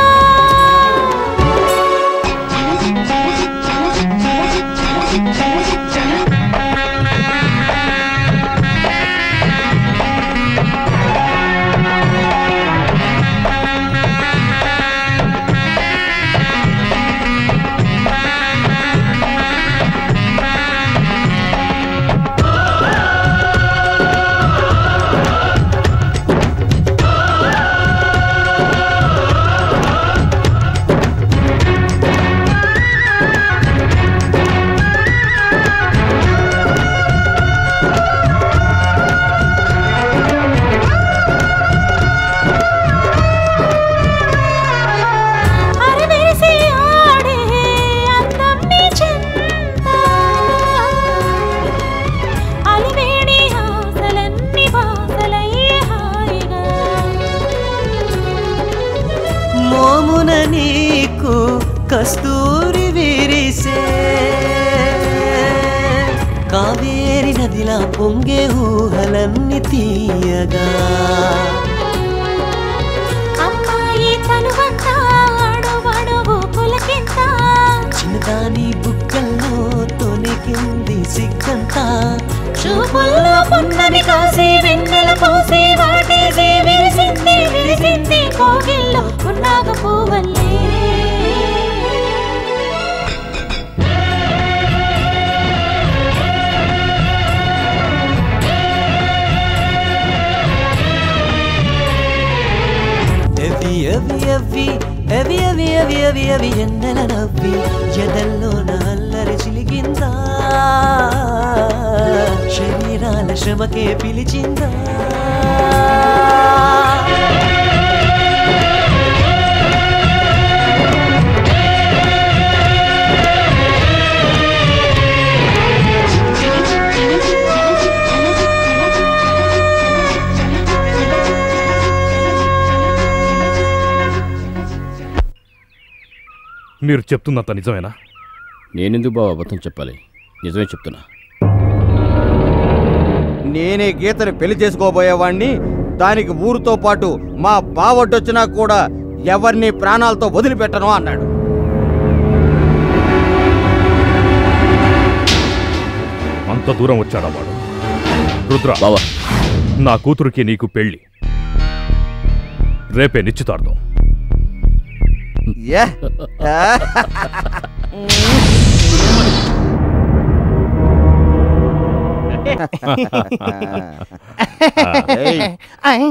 అరవేసి ఆడే అందం నీ చెంత అలివేడి ఆశలన్నీ వాసలయ్యే హాయిగా మోమున నీకు కస్తూరి విరిసే కావేరి నదిలా పొంగే ఊహలన్నీ తీయగా అమ్మాయి తనువంత అడువడువు పులకింత చిన్నదాని బుక్కల్లో తొనికింది సిగ్గంతా చూపుల్లో పున్నమి కాసి వెన్నెల పోసి వాటేసి విరిసింది విరిసింది కోగిల్లో ఉన్నాగ పువ్వల్లే ఎవి ఎవి ఎవి ఎవి ఎవి ఎవి ఎవి ఎవి ఎన్నెల నవ్వి ఎదల్లో అల్లరి చిలిగిందా శరీరాల శ్రమకే పిలిచిందా మీరు చెప్తున్నంత నిజమేనా నేనెందుకు బావ అబద్ధం చెప్పాలి నిజమే చెప్తున్నా నేనే గీతని పెళ్లి చేసుకోబోయేవాణ్ణి దానికి ఊరితో పాటు మా బావడ్డొచ్చినా కూడా ఎవరిని ప్రాణాలతో వదిలిపెట్టను అన్నాడు అంత దూరం వచ్చాడా వాడు రుద్ర బావా నా కూతురికి నీకు పెళ్లి రేపే నిశ్చితార్థం ఏ ఏయ్.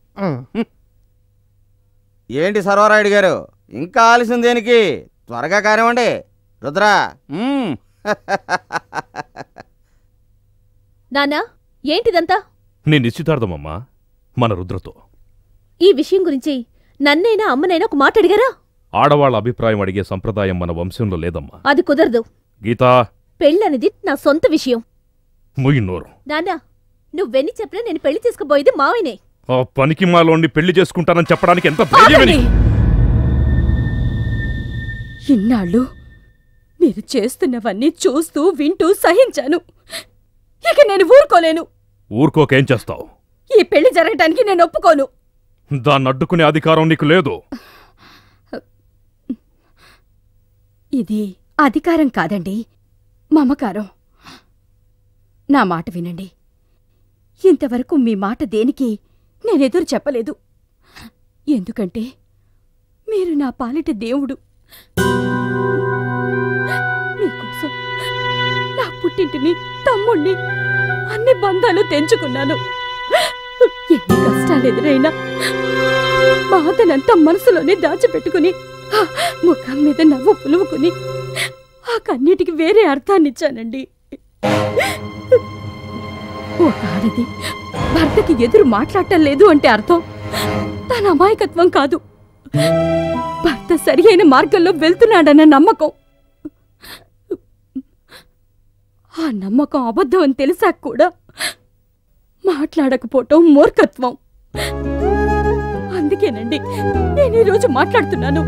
ఏంటి సర్వరాయుడు గారు ఇంకా ఆలస్యం దేనికి త్వరగా కానివ్వండి రుద్రా మ్మ్. నాన్నా ఏంటిదంతా నీ నిశ్చితార్థమమ్మా మన రుద్రతో ఈ విషయం గురించి నన్నైనా అమ్మనైనా ఒక మాట అడిగారా ఆడవాళ్ళ అభిప్రాయం అడిగే సంప్రదాయం మన వంశంలో లేదమ్మా అది కుదరదు గీతా పెళ్ళనేది నా సొంత విషయం ముయి నోరు నాన్నా నువ్వెన్ని చెప్పినా నేను పెళ్లి చేసుకుపోయేది మావయ్యనే ఆ పనికి మాలోని పెళ్లి చేసుకుంటానని చెప్పడానికి ఎంత ధైర్యమని ఇన్నాళ్ళు మీరు చేస్తున్నవన్నీ చూస్తూ వింటూ సహించాను ఇక నేను ఊరుకోలేను ఊరుకోకేం చేస్తావు ఈ పెళ్లి జరగటానికి నేను ఒప్పుకోను దాన్ని అడ్డుకునే అధికారం నీకు లేదు ఇది అధికారం కాదండి మమకారం నా మాట వినండి ఇంతవరకు మీ మాట దేనికి నేనెదురు చెప్పలేదు ఎందుకంటే మీరు నా పాలిట దేవుడు మీకోసం నా పుట్టింటిని తమ్ముణ్ణి అన్ని బంధాలు తెంచుకున్నాను ఎన్ని కష్టాలు ఎదురైనా బాధనంతా మనసులోనే దాచిపెట్టుకుని ఆ ముఖం మీద నవ్వు పులువుకుని ఆ కన్నీటికి వేరే అర్థాన్నిచ్చానండి ఒక ఆడది భర్తకి ఎదురు మాట్లాడటం లేదు అంటే అర్థం తన అమాయకత్వం కాదు భర్త సరి అయిన మార్గంలో వెళ్తున్నాడన్న నమ్మకం ఆ నమ్మకం అబద్ధం అని తెలిసాక కూడా మాట్లాడకపోవటం మూర్ఖత్వం అందుకేనండి నేను ఈరోజు మాట్లాడుతున్నాను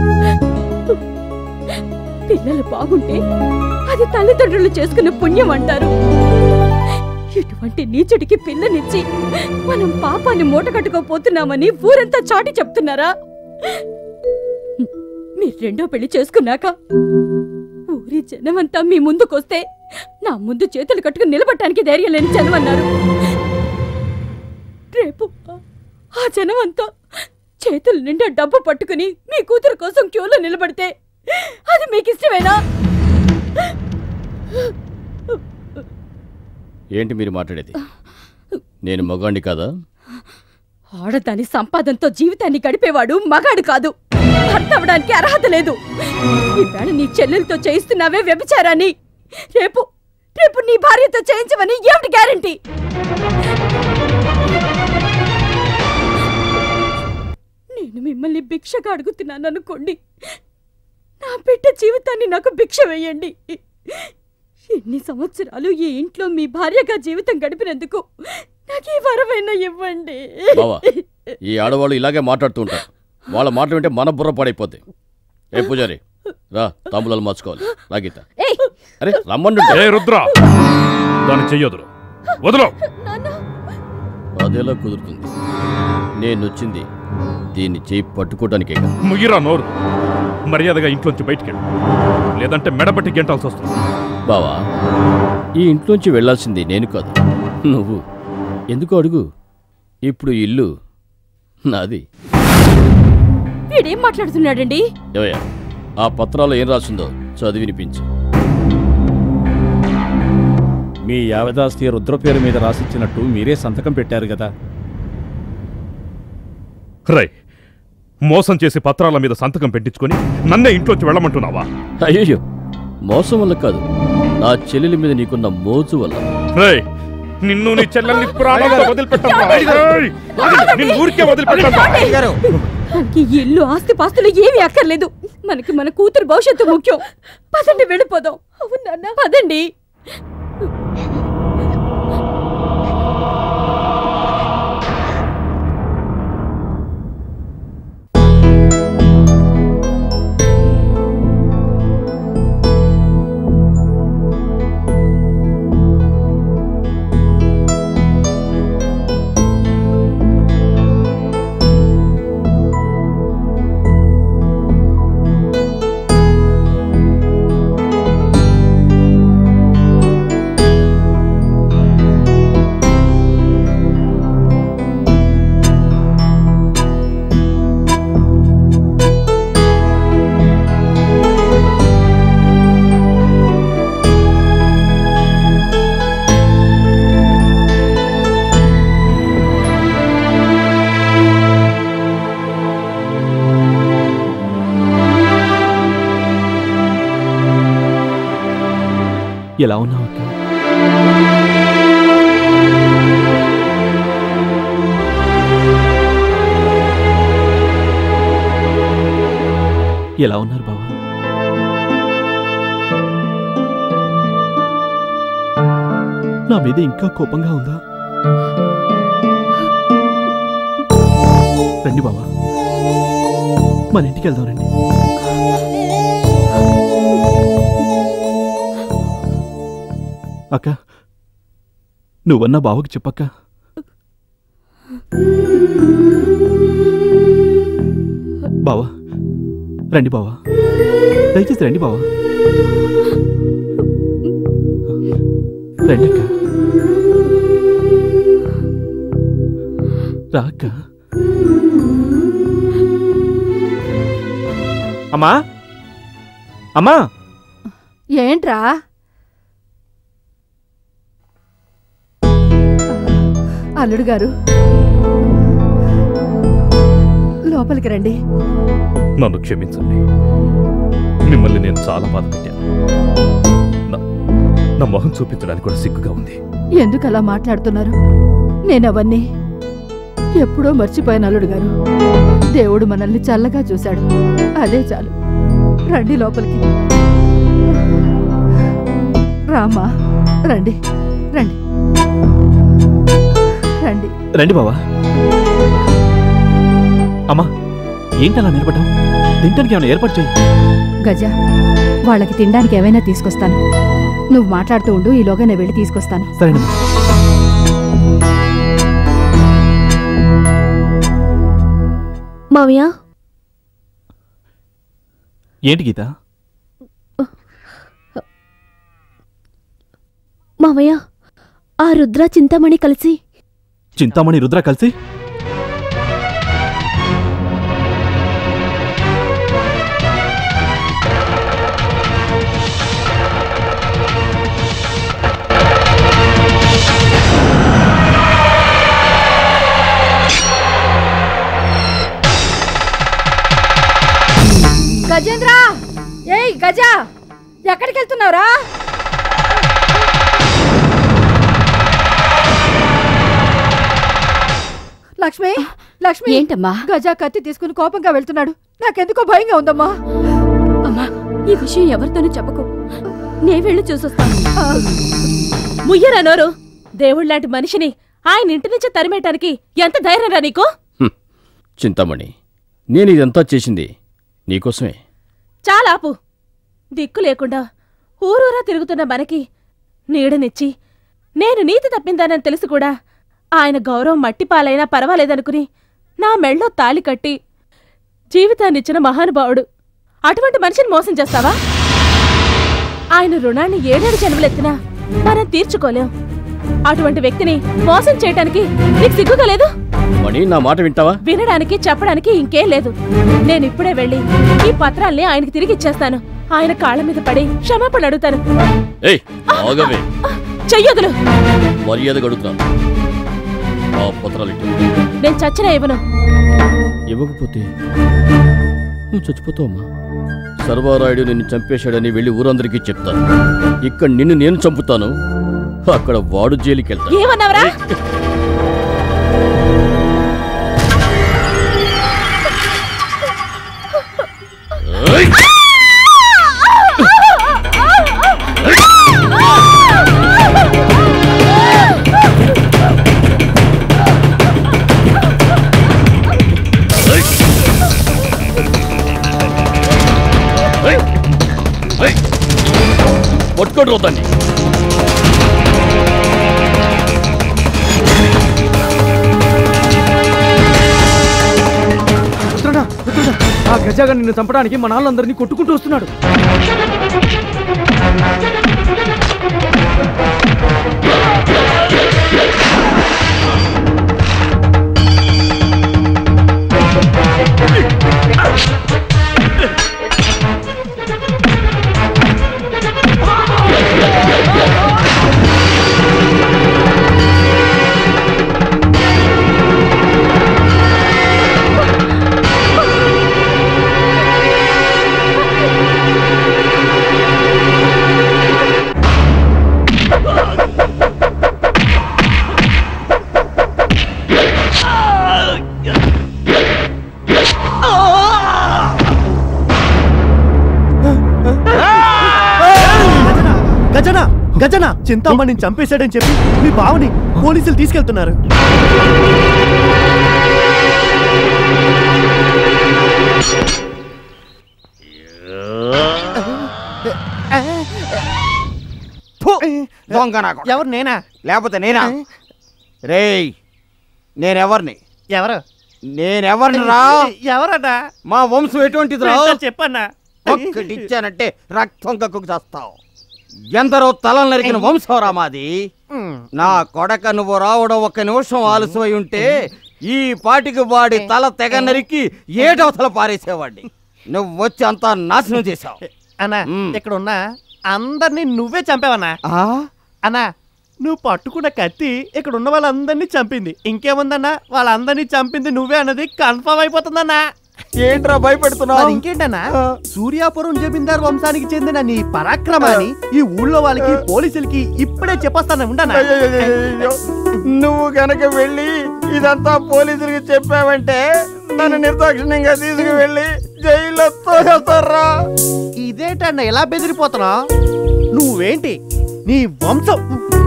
పిల్లలు బాగుంటే అది తల్లిదండ్రులు చేసుకున్న పుణ్యం అంటారు ఇటువంటి నీచుడికి పిల్లనిచ్చి మనం పాపాన్ని మూటకట్టుకోపోతున్నామని ఊరంతా చాటి చెప్తున్నారా మీరు రెండో పెళ్లి చేసుకున్నాక ఊరి జనమంతా మీ ముందుకొస్తే నా ముందు చేతులు కట్టుకుని నిలబడటానికి ధైర్యం లేని జనం అన్నారు రేపు ఆ జనమంతా చేతుల నిండా డబ్బు పట్టుకుని మీ కూతురు కోసం క్యూలో నిలబడితే అది మీకు ఇష్టమేనా ఏంటి మీరు మాట్లాడేది నేను మగాణ్ణి కాదా ఆడదాని సంపాదనతో జీవితాన్ని గడిపేవాడు మగాడు కాదు భర్త అవడానికి అర్హత లేదు ఈవేళ నీ చెల్లెలతో చేయిస్తున్నావే వ్యభిచారాన్ని రేపు రేపు నీ భార్యతో చేయించమని ఏమిటి గ్యారంటీ నేను మిమ్మల్ని భిక్షగా అడుగుతున్నాను అనుకోండి నా బిడ్డ జీవితాన్ని నాకు భిక్ష వేయండి ఎన్ని సంవత్సరాలు ఈ ఇంట్లో మీ భార్యగా జీవితం గడిపినందుకు నాకు ఈ వరమైనా ఇవ్వండి బావా ఈ ఆడవాళ్ళు ఇలాగే మాట్లాడుతూ ఉంటారు వాళ్ళ మాట వింటే మన బుర్ర పాడైపోద్ది ఏ పూజారి రా తాంబూలాలు మార్చుకోవాలి లాగిత అరే రమ్మండు ఏ రుద్ర దాన్ని చెయ్యొదురు వదులు అదేలా కుదురుతుంది నేను వచ్చింది దీన్ని చేయి పట్టుకోవడానికే కదా. ముగిరా నోరు మర్యాదగా ఇంట్లోంచి బయటికెళ్ళు లేదంటే మెడబట్టి గెంటాల్సి వస్తుంది బావా ఈ ఇంట్లోంచి వెళ్ళాల్సింది నేను కాదు నువ్వు ఎందుకు అడుగు ఇప్పుడు ఈ ఇల్లు నాది వీడేం మాట్లాడుతున్నాడండి ఏవయ్యా ఆ పత్రాలు ఏం రాసిందో చదివి వినిపించు మీ యావదాస్తి రుద్ర పేరు మీద రాసిచ్చినట్టు మీరే సంతకం పెట్టారు కదా రై మోసం చేసి పత్రాల మీద సంతకం పెట్టించుకొని నన్నే ఇంట్లోంచి వెళ్ళమంటున్నావా అయ్యో మోసం వల్ల కాదు నా చెల్లెలి మీద నీకున్న మోజు వల్ల రేయ్ నిన్ను నీ చెల్లెల్ని ప్రాణంగా వదిలిపెట్టను నిన్ను ఊరికే వదిలిపెట్టను మనకి ఈ ఇల్లు ఆస్తి పాస్తులు ఏమీ అక్కర్లేదు మనకి మన కూతురు భవిష్యత్తు ముఖ్యం పదండి వెళ్ళిపోదాం అవునా పదండి ఎలా ఉన్నావు అక్క ఎలా ఉన్నారు బావా నా మీద ఇంకా కోపంగా ఉందా రండి బావా మన ఇంటికి వెళ్దాం రండి అక్క నువ్వన్నా బావకి చెప్పక్క బావా రండి బావా దయచేసి రండి బావా రండి అక్క రా అక్క అమ్మా అమ్మా ఏంట్రా అల్లుడు గారు లోపలికి రండి నన్ను క్షమించండి మిమ్మల్ని నేను చాలా బాధ పెట్టాను నా- నా మొహం చూపించడానికి కూడా సిగ్గుగా ఉంది ఎందుకు అలా మాట్లాడుతున్నారు నేనవన్నీ ఎప్పుడో మర్చిపోయాను అల్లుడు గారు దేవుడు మనల్ని చల్లగా చూశాడు అదే చాలు రండి లోపలికి రామా రండి రండి రండి రండి బావా అమ్మా ఏంటలా నిలబడ్డాం తింటానికి ఏమైనా ఏర్పాటు చేయి గజ వాళ్ళకి తినడానికి ఏమైనా తీసుకొస్తాను నువ్వు మాట్లాడుతూ ఉండు ఈలోగా నేను వెళ్ళి తీసుకొస్తాను సరేనమ్మా మావయ్య ఏంటి గీత మావయ్య ఆ రుద్ర చింతామణి కలిసి చింతామణి రుద్ర కలిసి గజేంద్ర ఏయ్ గజ ఎక్కడికి వెళ్తున్నావురా లక్ష్మి లక్ష్మి ఏంటమ్మా గజ కత్తి తీసుకుని కోపంగా వెళ్తున్నాడు నాకెందుకో భయంగా ఉందమ్మా అమ్మా ఈ విషయం ఎవరితోనూ చెప్పకు నే వెళ్ళి చూసొస్తాను ముయ్యరా నోరు దేవుళ్ళలాంటి మనిషిని ఆయన ఇంటి నుంచి తరిమేయటానికి ఎంత ధైర్యంరా నీకు చింతామణి నేను ఇదంతా చేసింది నీకోసమే చాలా ఆపు దిక్కు లేకుండా ఊరూరా తిరుగుతున్న మనకి నీడనిచ్చి నేను నీతి తప్పిందానని తెలిసి కూడా ఆయన గౌరవం మట్టిపాలైనా పర్వాలేదనుకుని నా మెళ్ళో తాళి కట్టి జీవితాన్నిచ్చిన మహానుభావుడు అటువంటి మనిషిని మోసం చేస్తావా ఆయన రుణాన్ని ఏడేడు జన్మలెత్తినా మనం తీర్చుకోలేం అటువంటి వ్యక్తిని మోసం చేయటానికి నీకు సిగ్గుగా లేదు మణి నా మాట వింటావా వినడానికి చెప్పడానికి ఇంకేం లేదు నేను ఇప్పుడే వెళ్ళి ఈ పత్రాల్ని ఆయనకి తిరిగి ఇచ్చేస్తాను ఆయన కాళ్ళ మీద పడి క్షమాపణ అడుగుతాను ఏయ్ ఆగవే చెయ్యొదులు మర్యాద గడుగుతాను ఆ పత్రాలు ఇటు నేను చచ్చినా ఇవ్వను ఇవ్వకపోతే నువ్వు చచ్చిపోతావమ్మా సర్వారాయుడు నిన్ను చంపేశాడని వెళ్ళి ఊరందరికీ చెప్తాను ఇక్కడ నిన్ను నేను చంపుతాను అక్కడ వాడు జైలుకి వెళ్తాను ఏమన్నావరా ఏయ్! ఏయ్! ఏయ్! పట్టుకోండి రోతాన్ని రుద్రనా రుద్రనా ఆ గజాగా నిన్ను చంపడానికి మా నాన్నలందరినీ కొట్టుకుంటూ వస్తున్నాడు గజన గజన చింతామణిని చంపేశాడని చెప్పి మీ బావని పోలీసులు తీసుకెళ్తున్నారు ఫు! దొంగ నా కొడుకు. ఎవరు నేనా లేకపోతే నేనా రేయ్ నేనెవర్ని ఎవరు నేనెవర్ని రా ఎవరన్నా మా వంశం ఎటువంటిది రా చెప్పన్నా ఒక్కటిచ్చానంటే రక్తం కక్కుకు చేస్తావు ఎందరో తలలు నరికిన వంశం రా మాది నా కొడక నువ్వు రావడం ఒక్క నిమిషం ఆలస్యమై ఉంటే ఈ పాటికి వాడి తల తెగ నరికి ఏటవతల పారేసేవాడిని నువ్వు వచ్చి అంతా నాశనం చేశావు అన్నా ఇక్కడ ఉన్న అందరినీ నువ్వే చంపావన్నా అన్నా నువ్వు పట్టుకున్న కత్తి ఇక్కడ ఉన్న వాళ్ళందరినీ చంపింది ఇంకేముందన్నా వాళ్ళందరినీ చంపింది నువ్వే అన్నది కన్ఫర్మ్ అయిపోతుందన్నా ఏంట్రా భయపెడుతున్నావు మరి ఇంకేంటన్నా సూర్యాపురం జమీందార్ వంశానికి చెందిన నీ పరాక్రమాన్ని ఈ ఊళ్ళో వాళ్ళకి పోలీసులకి ఇప్పుడే చెప్పొస్తాను ఉండనా అయ్యయ్యయ్యయ్యో. నువ్వు గనక వెళ్ళి ఇదంతా పోలీసులకి చెప్పావంటే నన్ను నిర్దాక్షిణ్యంగా తీసుకువెళ్ళి జైల్లో తోసేస్తారా ఇదేంటన్న ఎలా బెదిరిపోతున్నా నువ్వేంటి నీ వంశం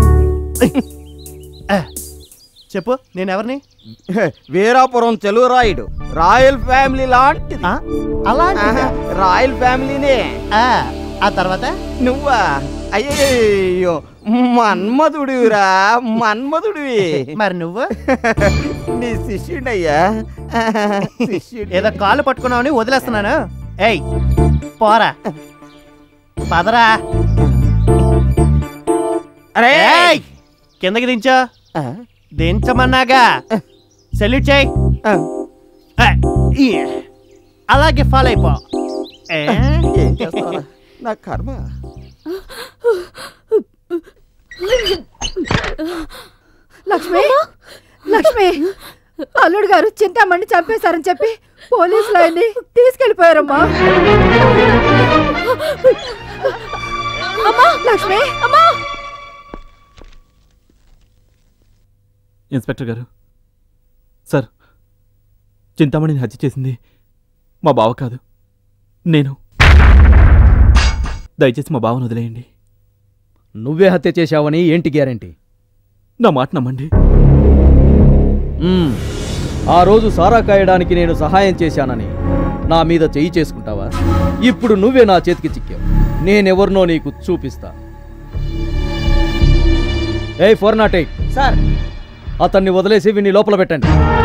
ఆ, చెప్పు నేనెవరిని వీరాపురం చెలురాయుడు రాయల్ ఫ్యామిలీ లాంటిది అలాంటిదా? రాయల్ ఫ్యామిలీనే ఆ తర్వాత నువ్వా అయ్యయ్యో మన్మధుడివిరా మన్మధుడివి మరి నువ్వు నీ శిష్యుడయ్యా శిష్యుడు ఏదో కాళ్ళు పట్టుకున్నావని వదిలేస్తున్నాను ఏయ్ పోరా పదరా అరే ఏయ్, కిందకి దించో దించమన్నాగా సెల్యూట్ చేయి ఆ, ఈ, అలాగే ఫాలో అయిపో ఏ? ఏం చేస్తావురా? నా కర్మ లక్ష్మి లక్ష్మి అల్లుడు గారు చింతామణి చంపేశారని చెప్పి పోలీసులు ఆయన్ని తీసుకెళ్లిపోయారమ్మా అమ్మా లక్ష్మి అమ్మా ఇన్స్పెక్టర్ గారు సార్ చింతామణిని హత్య చేసింది మా బావ కాదు నేను దయచేసి మా బావను వదిలేయండి నువ్వే హత్య చేశావని ఏంటి గ్యారంటీ నా మాట నమ్మండి మ్మ్. ఆ రోజు సారా కాయడానికి నేను సహాయం చేశానని నా మీద చెయ్యి చేసుకుంటావా ఇప్పుడు నువ్వే నా చేతికి చిక్కావు నేనెవరినో నీకు చూపిస్తా A four nought eight sir అతన్ని వదిలేసి వీడిని లోపల పెట్టండి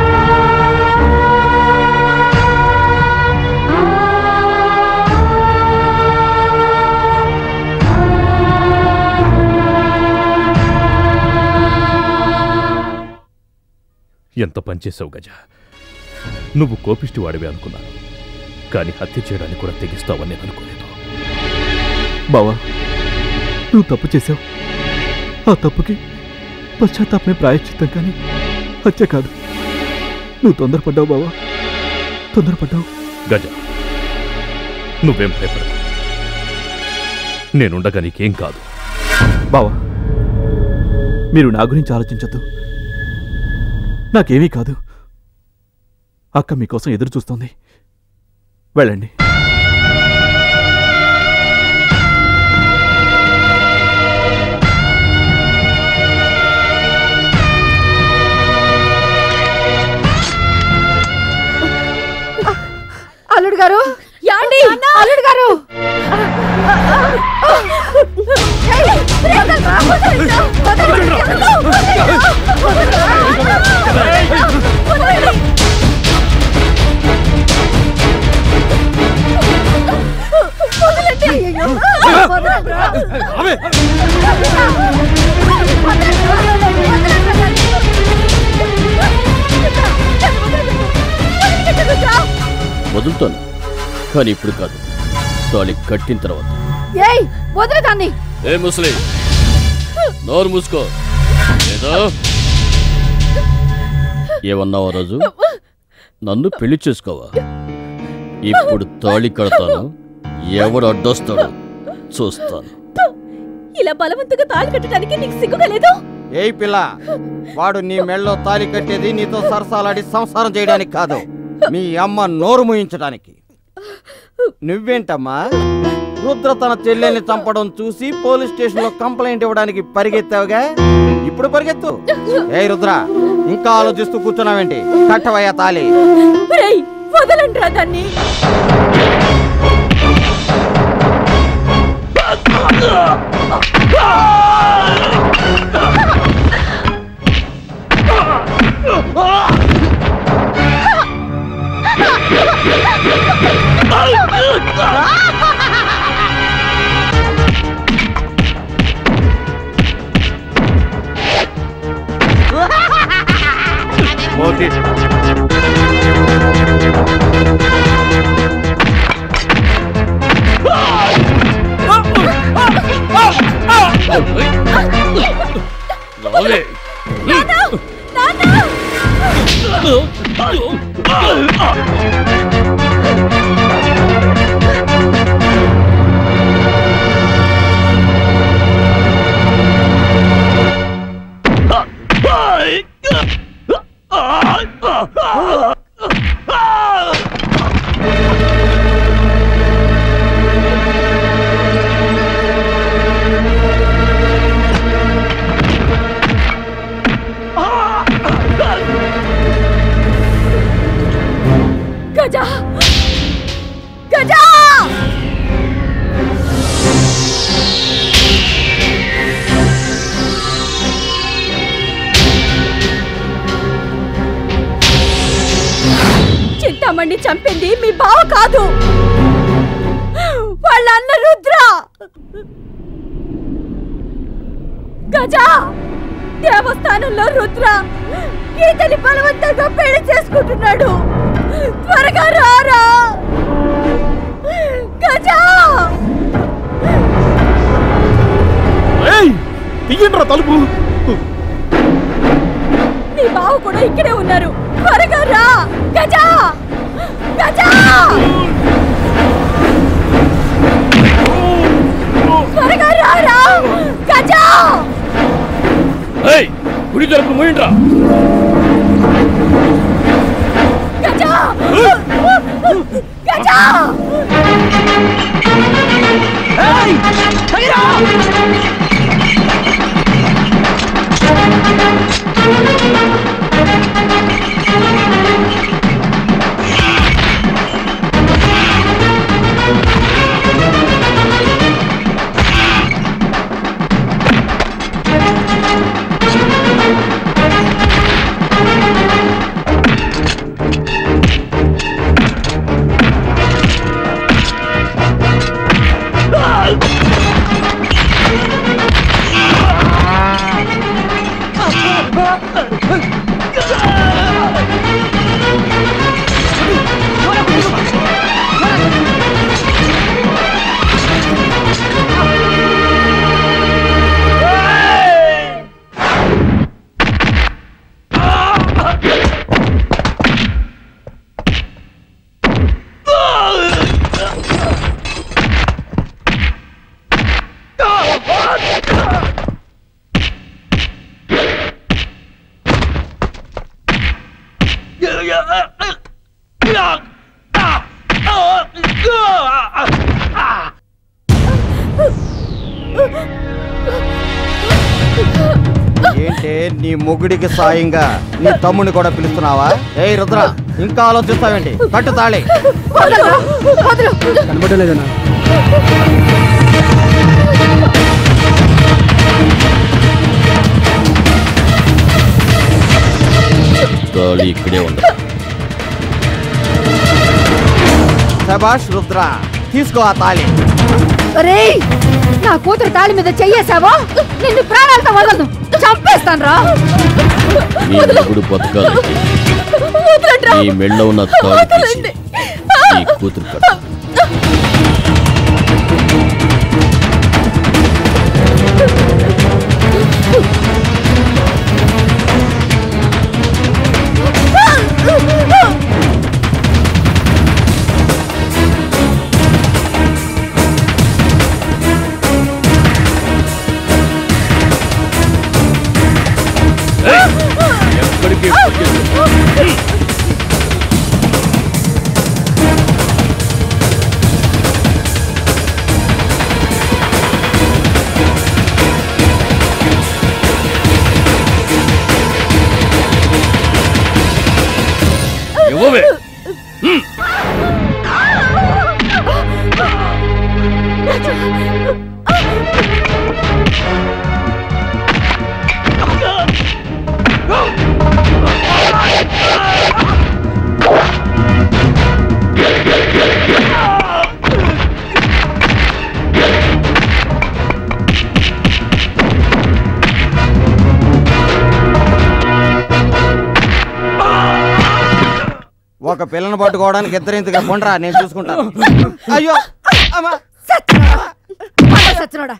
ఎంత పనిచేసావు గజ నువ్వు కోపిష్టి వాడివే అనుకున్నాను కానీ హత్య చేయడానికి కూడా తెగిస్తావని నేను అనుకోలేదు బావా నువ్వు తప్పు చేశావు ఆ తప్పుకి పశ్చాత్తాపమే ప్రాయశ్చిత్తం కానీ హత్య కాదు నువ్వు తొందరపడ్డావు బావా తొందరపడ్డావు గజ నువ్వేం భయపడకు నేనుండగా నీకేం కాదు బావా మీరు నా గురించి ఆలోచించద్దు నాకేమీ కాదు అక్క మీకోసం ఎదురు చూస్తోంది వెళ్ళండి అల్లుడు గారు యాండి అల్లుడు గారు ఏయ్, వదలరా, వదలరా, వదలరా, వదలరా. వదలండి. అయ్యయ్యో, వదలరా. వదులుతాను కానీ ఇప్పుడు కాదు తాళి కట్టిన తర్వాత ఏయ్ వదిలే దాన్ని ఏ ముసలి నోరు మూసుకో ఏదో ఏమన్నావు ఆ రోజు నన్ను పెళ్లి చేసుకోవా ఇప్పుడు తాళి కడతాను ఎవడు అడ్డొస్తాడు చూస్తాను ఇలా బలవంతంగా తాళి కట్టడానికి నీకు సిగ్గుగా లేదు ఏయ్ పిల్ల వాడు నీ మెళ్ళలో తాలి కట్టేది నీతో సరసాలాడి సంసారం చేయడానికి కాదు మీ అమ్మ నోరు మూయించడానికి నువ్వేంటమ్మా రుద్ర తన చెల్లెల్ని చంపడం చూసి పోలీస్ స్టేషన్ లో కంప్లైంట్ ఇవ్వడానికి పరిగెత్తావుగా ఇప్పుడు పరిగెత్తు ఏ రుద్ర ఇంకా ఆలోచిస్తూ కూర్చున్నావేంటి కట్టవయ్యా తాలి రేయ్ వదలండి రా దాన్ని రావే నాన్న గజా గజా చింతామణి చంపింది మీ బావ కాదు వాళ్ళ అన్న రుద్ర గజా దేవస్థానంలో రుద్ర గీతని బలవంతంగా పెళ్లి చేసుకుంటున్నాడు త్వరగా రారా గజా తీయండి తలుపు నీ బావ కూడా ఇక్కడే ఉన్నారు త్వరగా రా గజా గజా త్వరగా రారా గజా ఏయ్ గుడి తలుపు మూయండ్రా గజా గజా ఏంటే నీ మొగుడికి సాయంగా నీ తమ్ముని కూడా పిలుస్తున్నావా ఏయ్ రుద్ర ఇంకా ఆలోచిస్తావేంటి కట్టు తాళి కనబడలేదన్నా తాళి ఇక్కడే ఉంది శబాష్ రుద్ర తీసుకో ఆ తాళి ఒరేయ్ నా కూతురు తాళి మీద చెయ్యేశావో నిన్ను ప్రాణాలతో వదలదు చంపేస్తాను రా నీ మొగుడు బతకాలంటే నీ మెళ్ళ ఉన్న తాళి తీసి నీ కూతురు కట్టు ఎక్కడికి ఇవ్వవే ఒక పిల్లని పట్టుకోవడానికి ఇద్దరు ఇంతగా కొండ్రా నేను చూసుకుంటాను అయ్యో అమ్మా సచ్చినోడా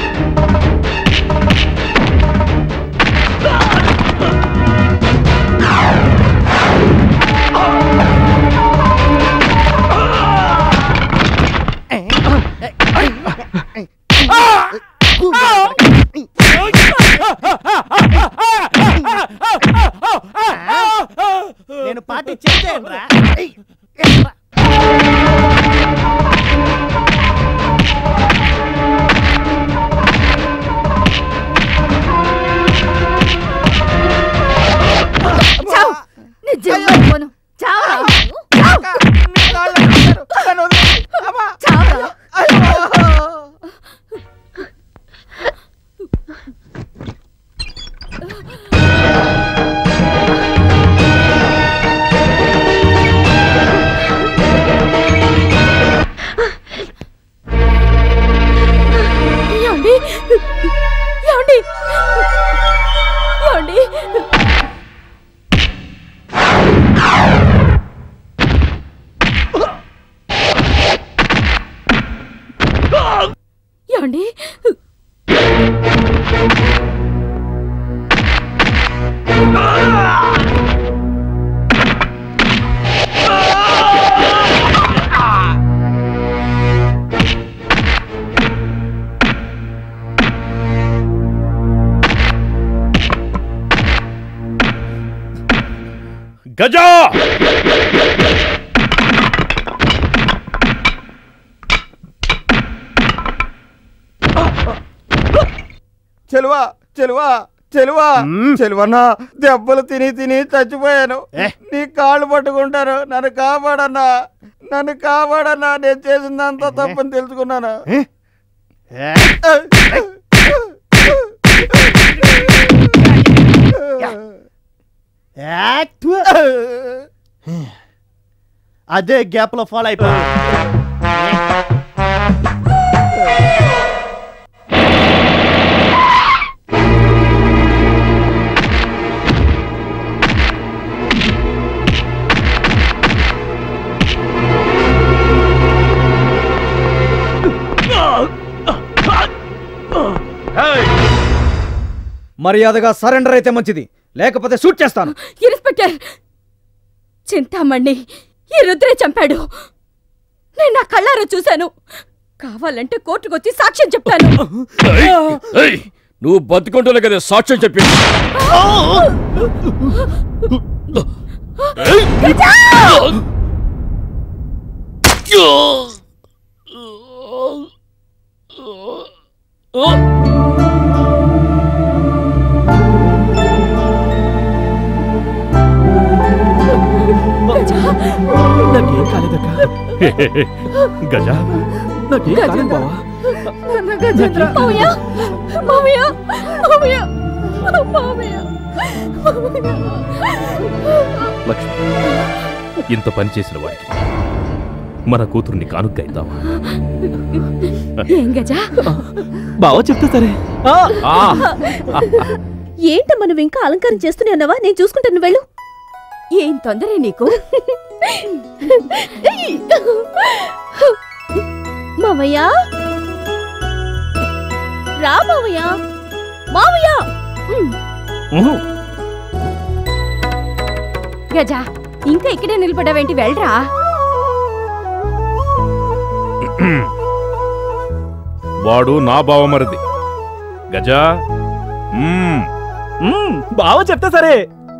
ఆ మాట ఇచ్చేయండి రా చావు నీ జన్మను చావరా చావరా ఏమండి ఏమండి ఏమండి ఏమండి గజా చెలువా చెలువా చెలువా చెలువన్నా దెబ్బలు తిని తిని చచ్చిపోయాను నీ కాళ్ళు పట్టుకుంటారు నన్ను కాపాడన్నా నన్ను కాపాడన్నా నేను చేసిందంతా తప్పని తెలుసుకున్నాను యాక్ట్. అదే గ్యాప్ లో ఫాలో అయిపోయి మర్యాదగా సరెండర్ అయితే మంచిది లేకపోతే షూట్ చేస్తాను ఇన్స్పెక్టర్ చింతామణి ఈ రుద్రే చంపాడు నేను నా కళ్ళారా చూశాను కావాలంటే కోర్టుకొచ్చి సాక్ష్యం చెప్తాను ఏయ్, నువ్వు బతుకుంటూనే కదా సాక్ష్యం చెప్పి గజా! నాకేం కాలేదక్క గజా నాకేం కాలేదు బావా నాన్న గజేంద్ర మావయ్య మావయ్య మావయ్య మావయ్య లక్ష్మి ఇంత పని చేసిన వాడికి మన కూతుర్ని కానుగ్గా ఇద్దామా ఏం గజా బావా చెప్తా సరే ఆ, ఏంటమ్మా నువ్వు ఇంకా అలంకారం చేస్తూనే ఉన్నావా నేను చూసుకుంటాను వెళ్ళు ఏం తొందర నీకు మామయ్య రా మామయ్య మామయ్య ఉమ్. గజా ఇంకా ఇక్కడే నిలబడ్డావేంటి వెళ్ళరా వాడు నా బావమరిది గజా మ్మ్. మ్మ్, బావా చెప్తా సరే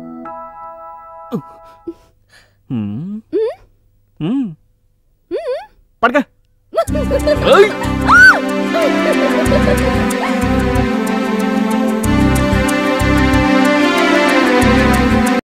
మ్మ్. మ్మ్. పడక ఆ!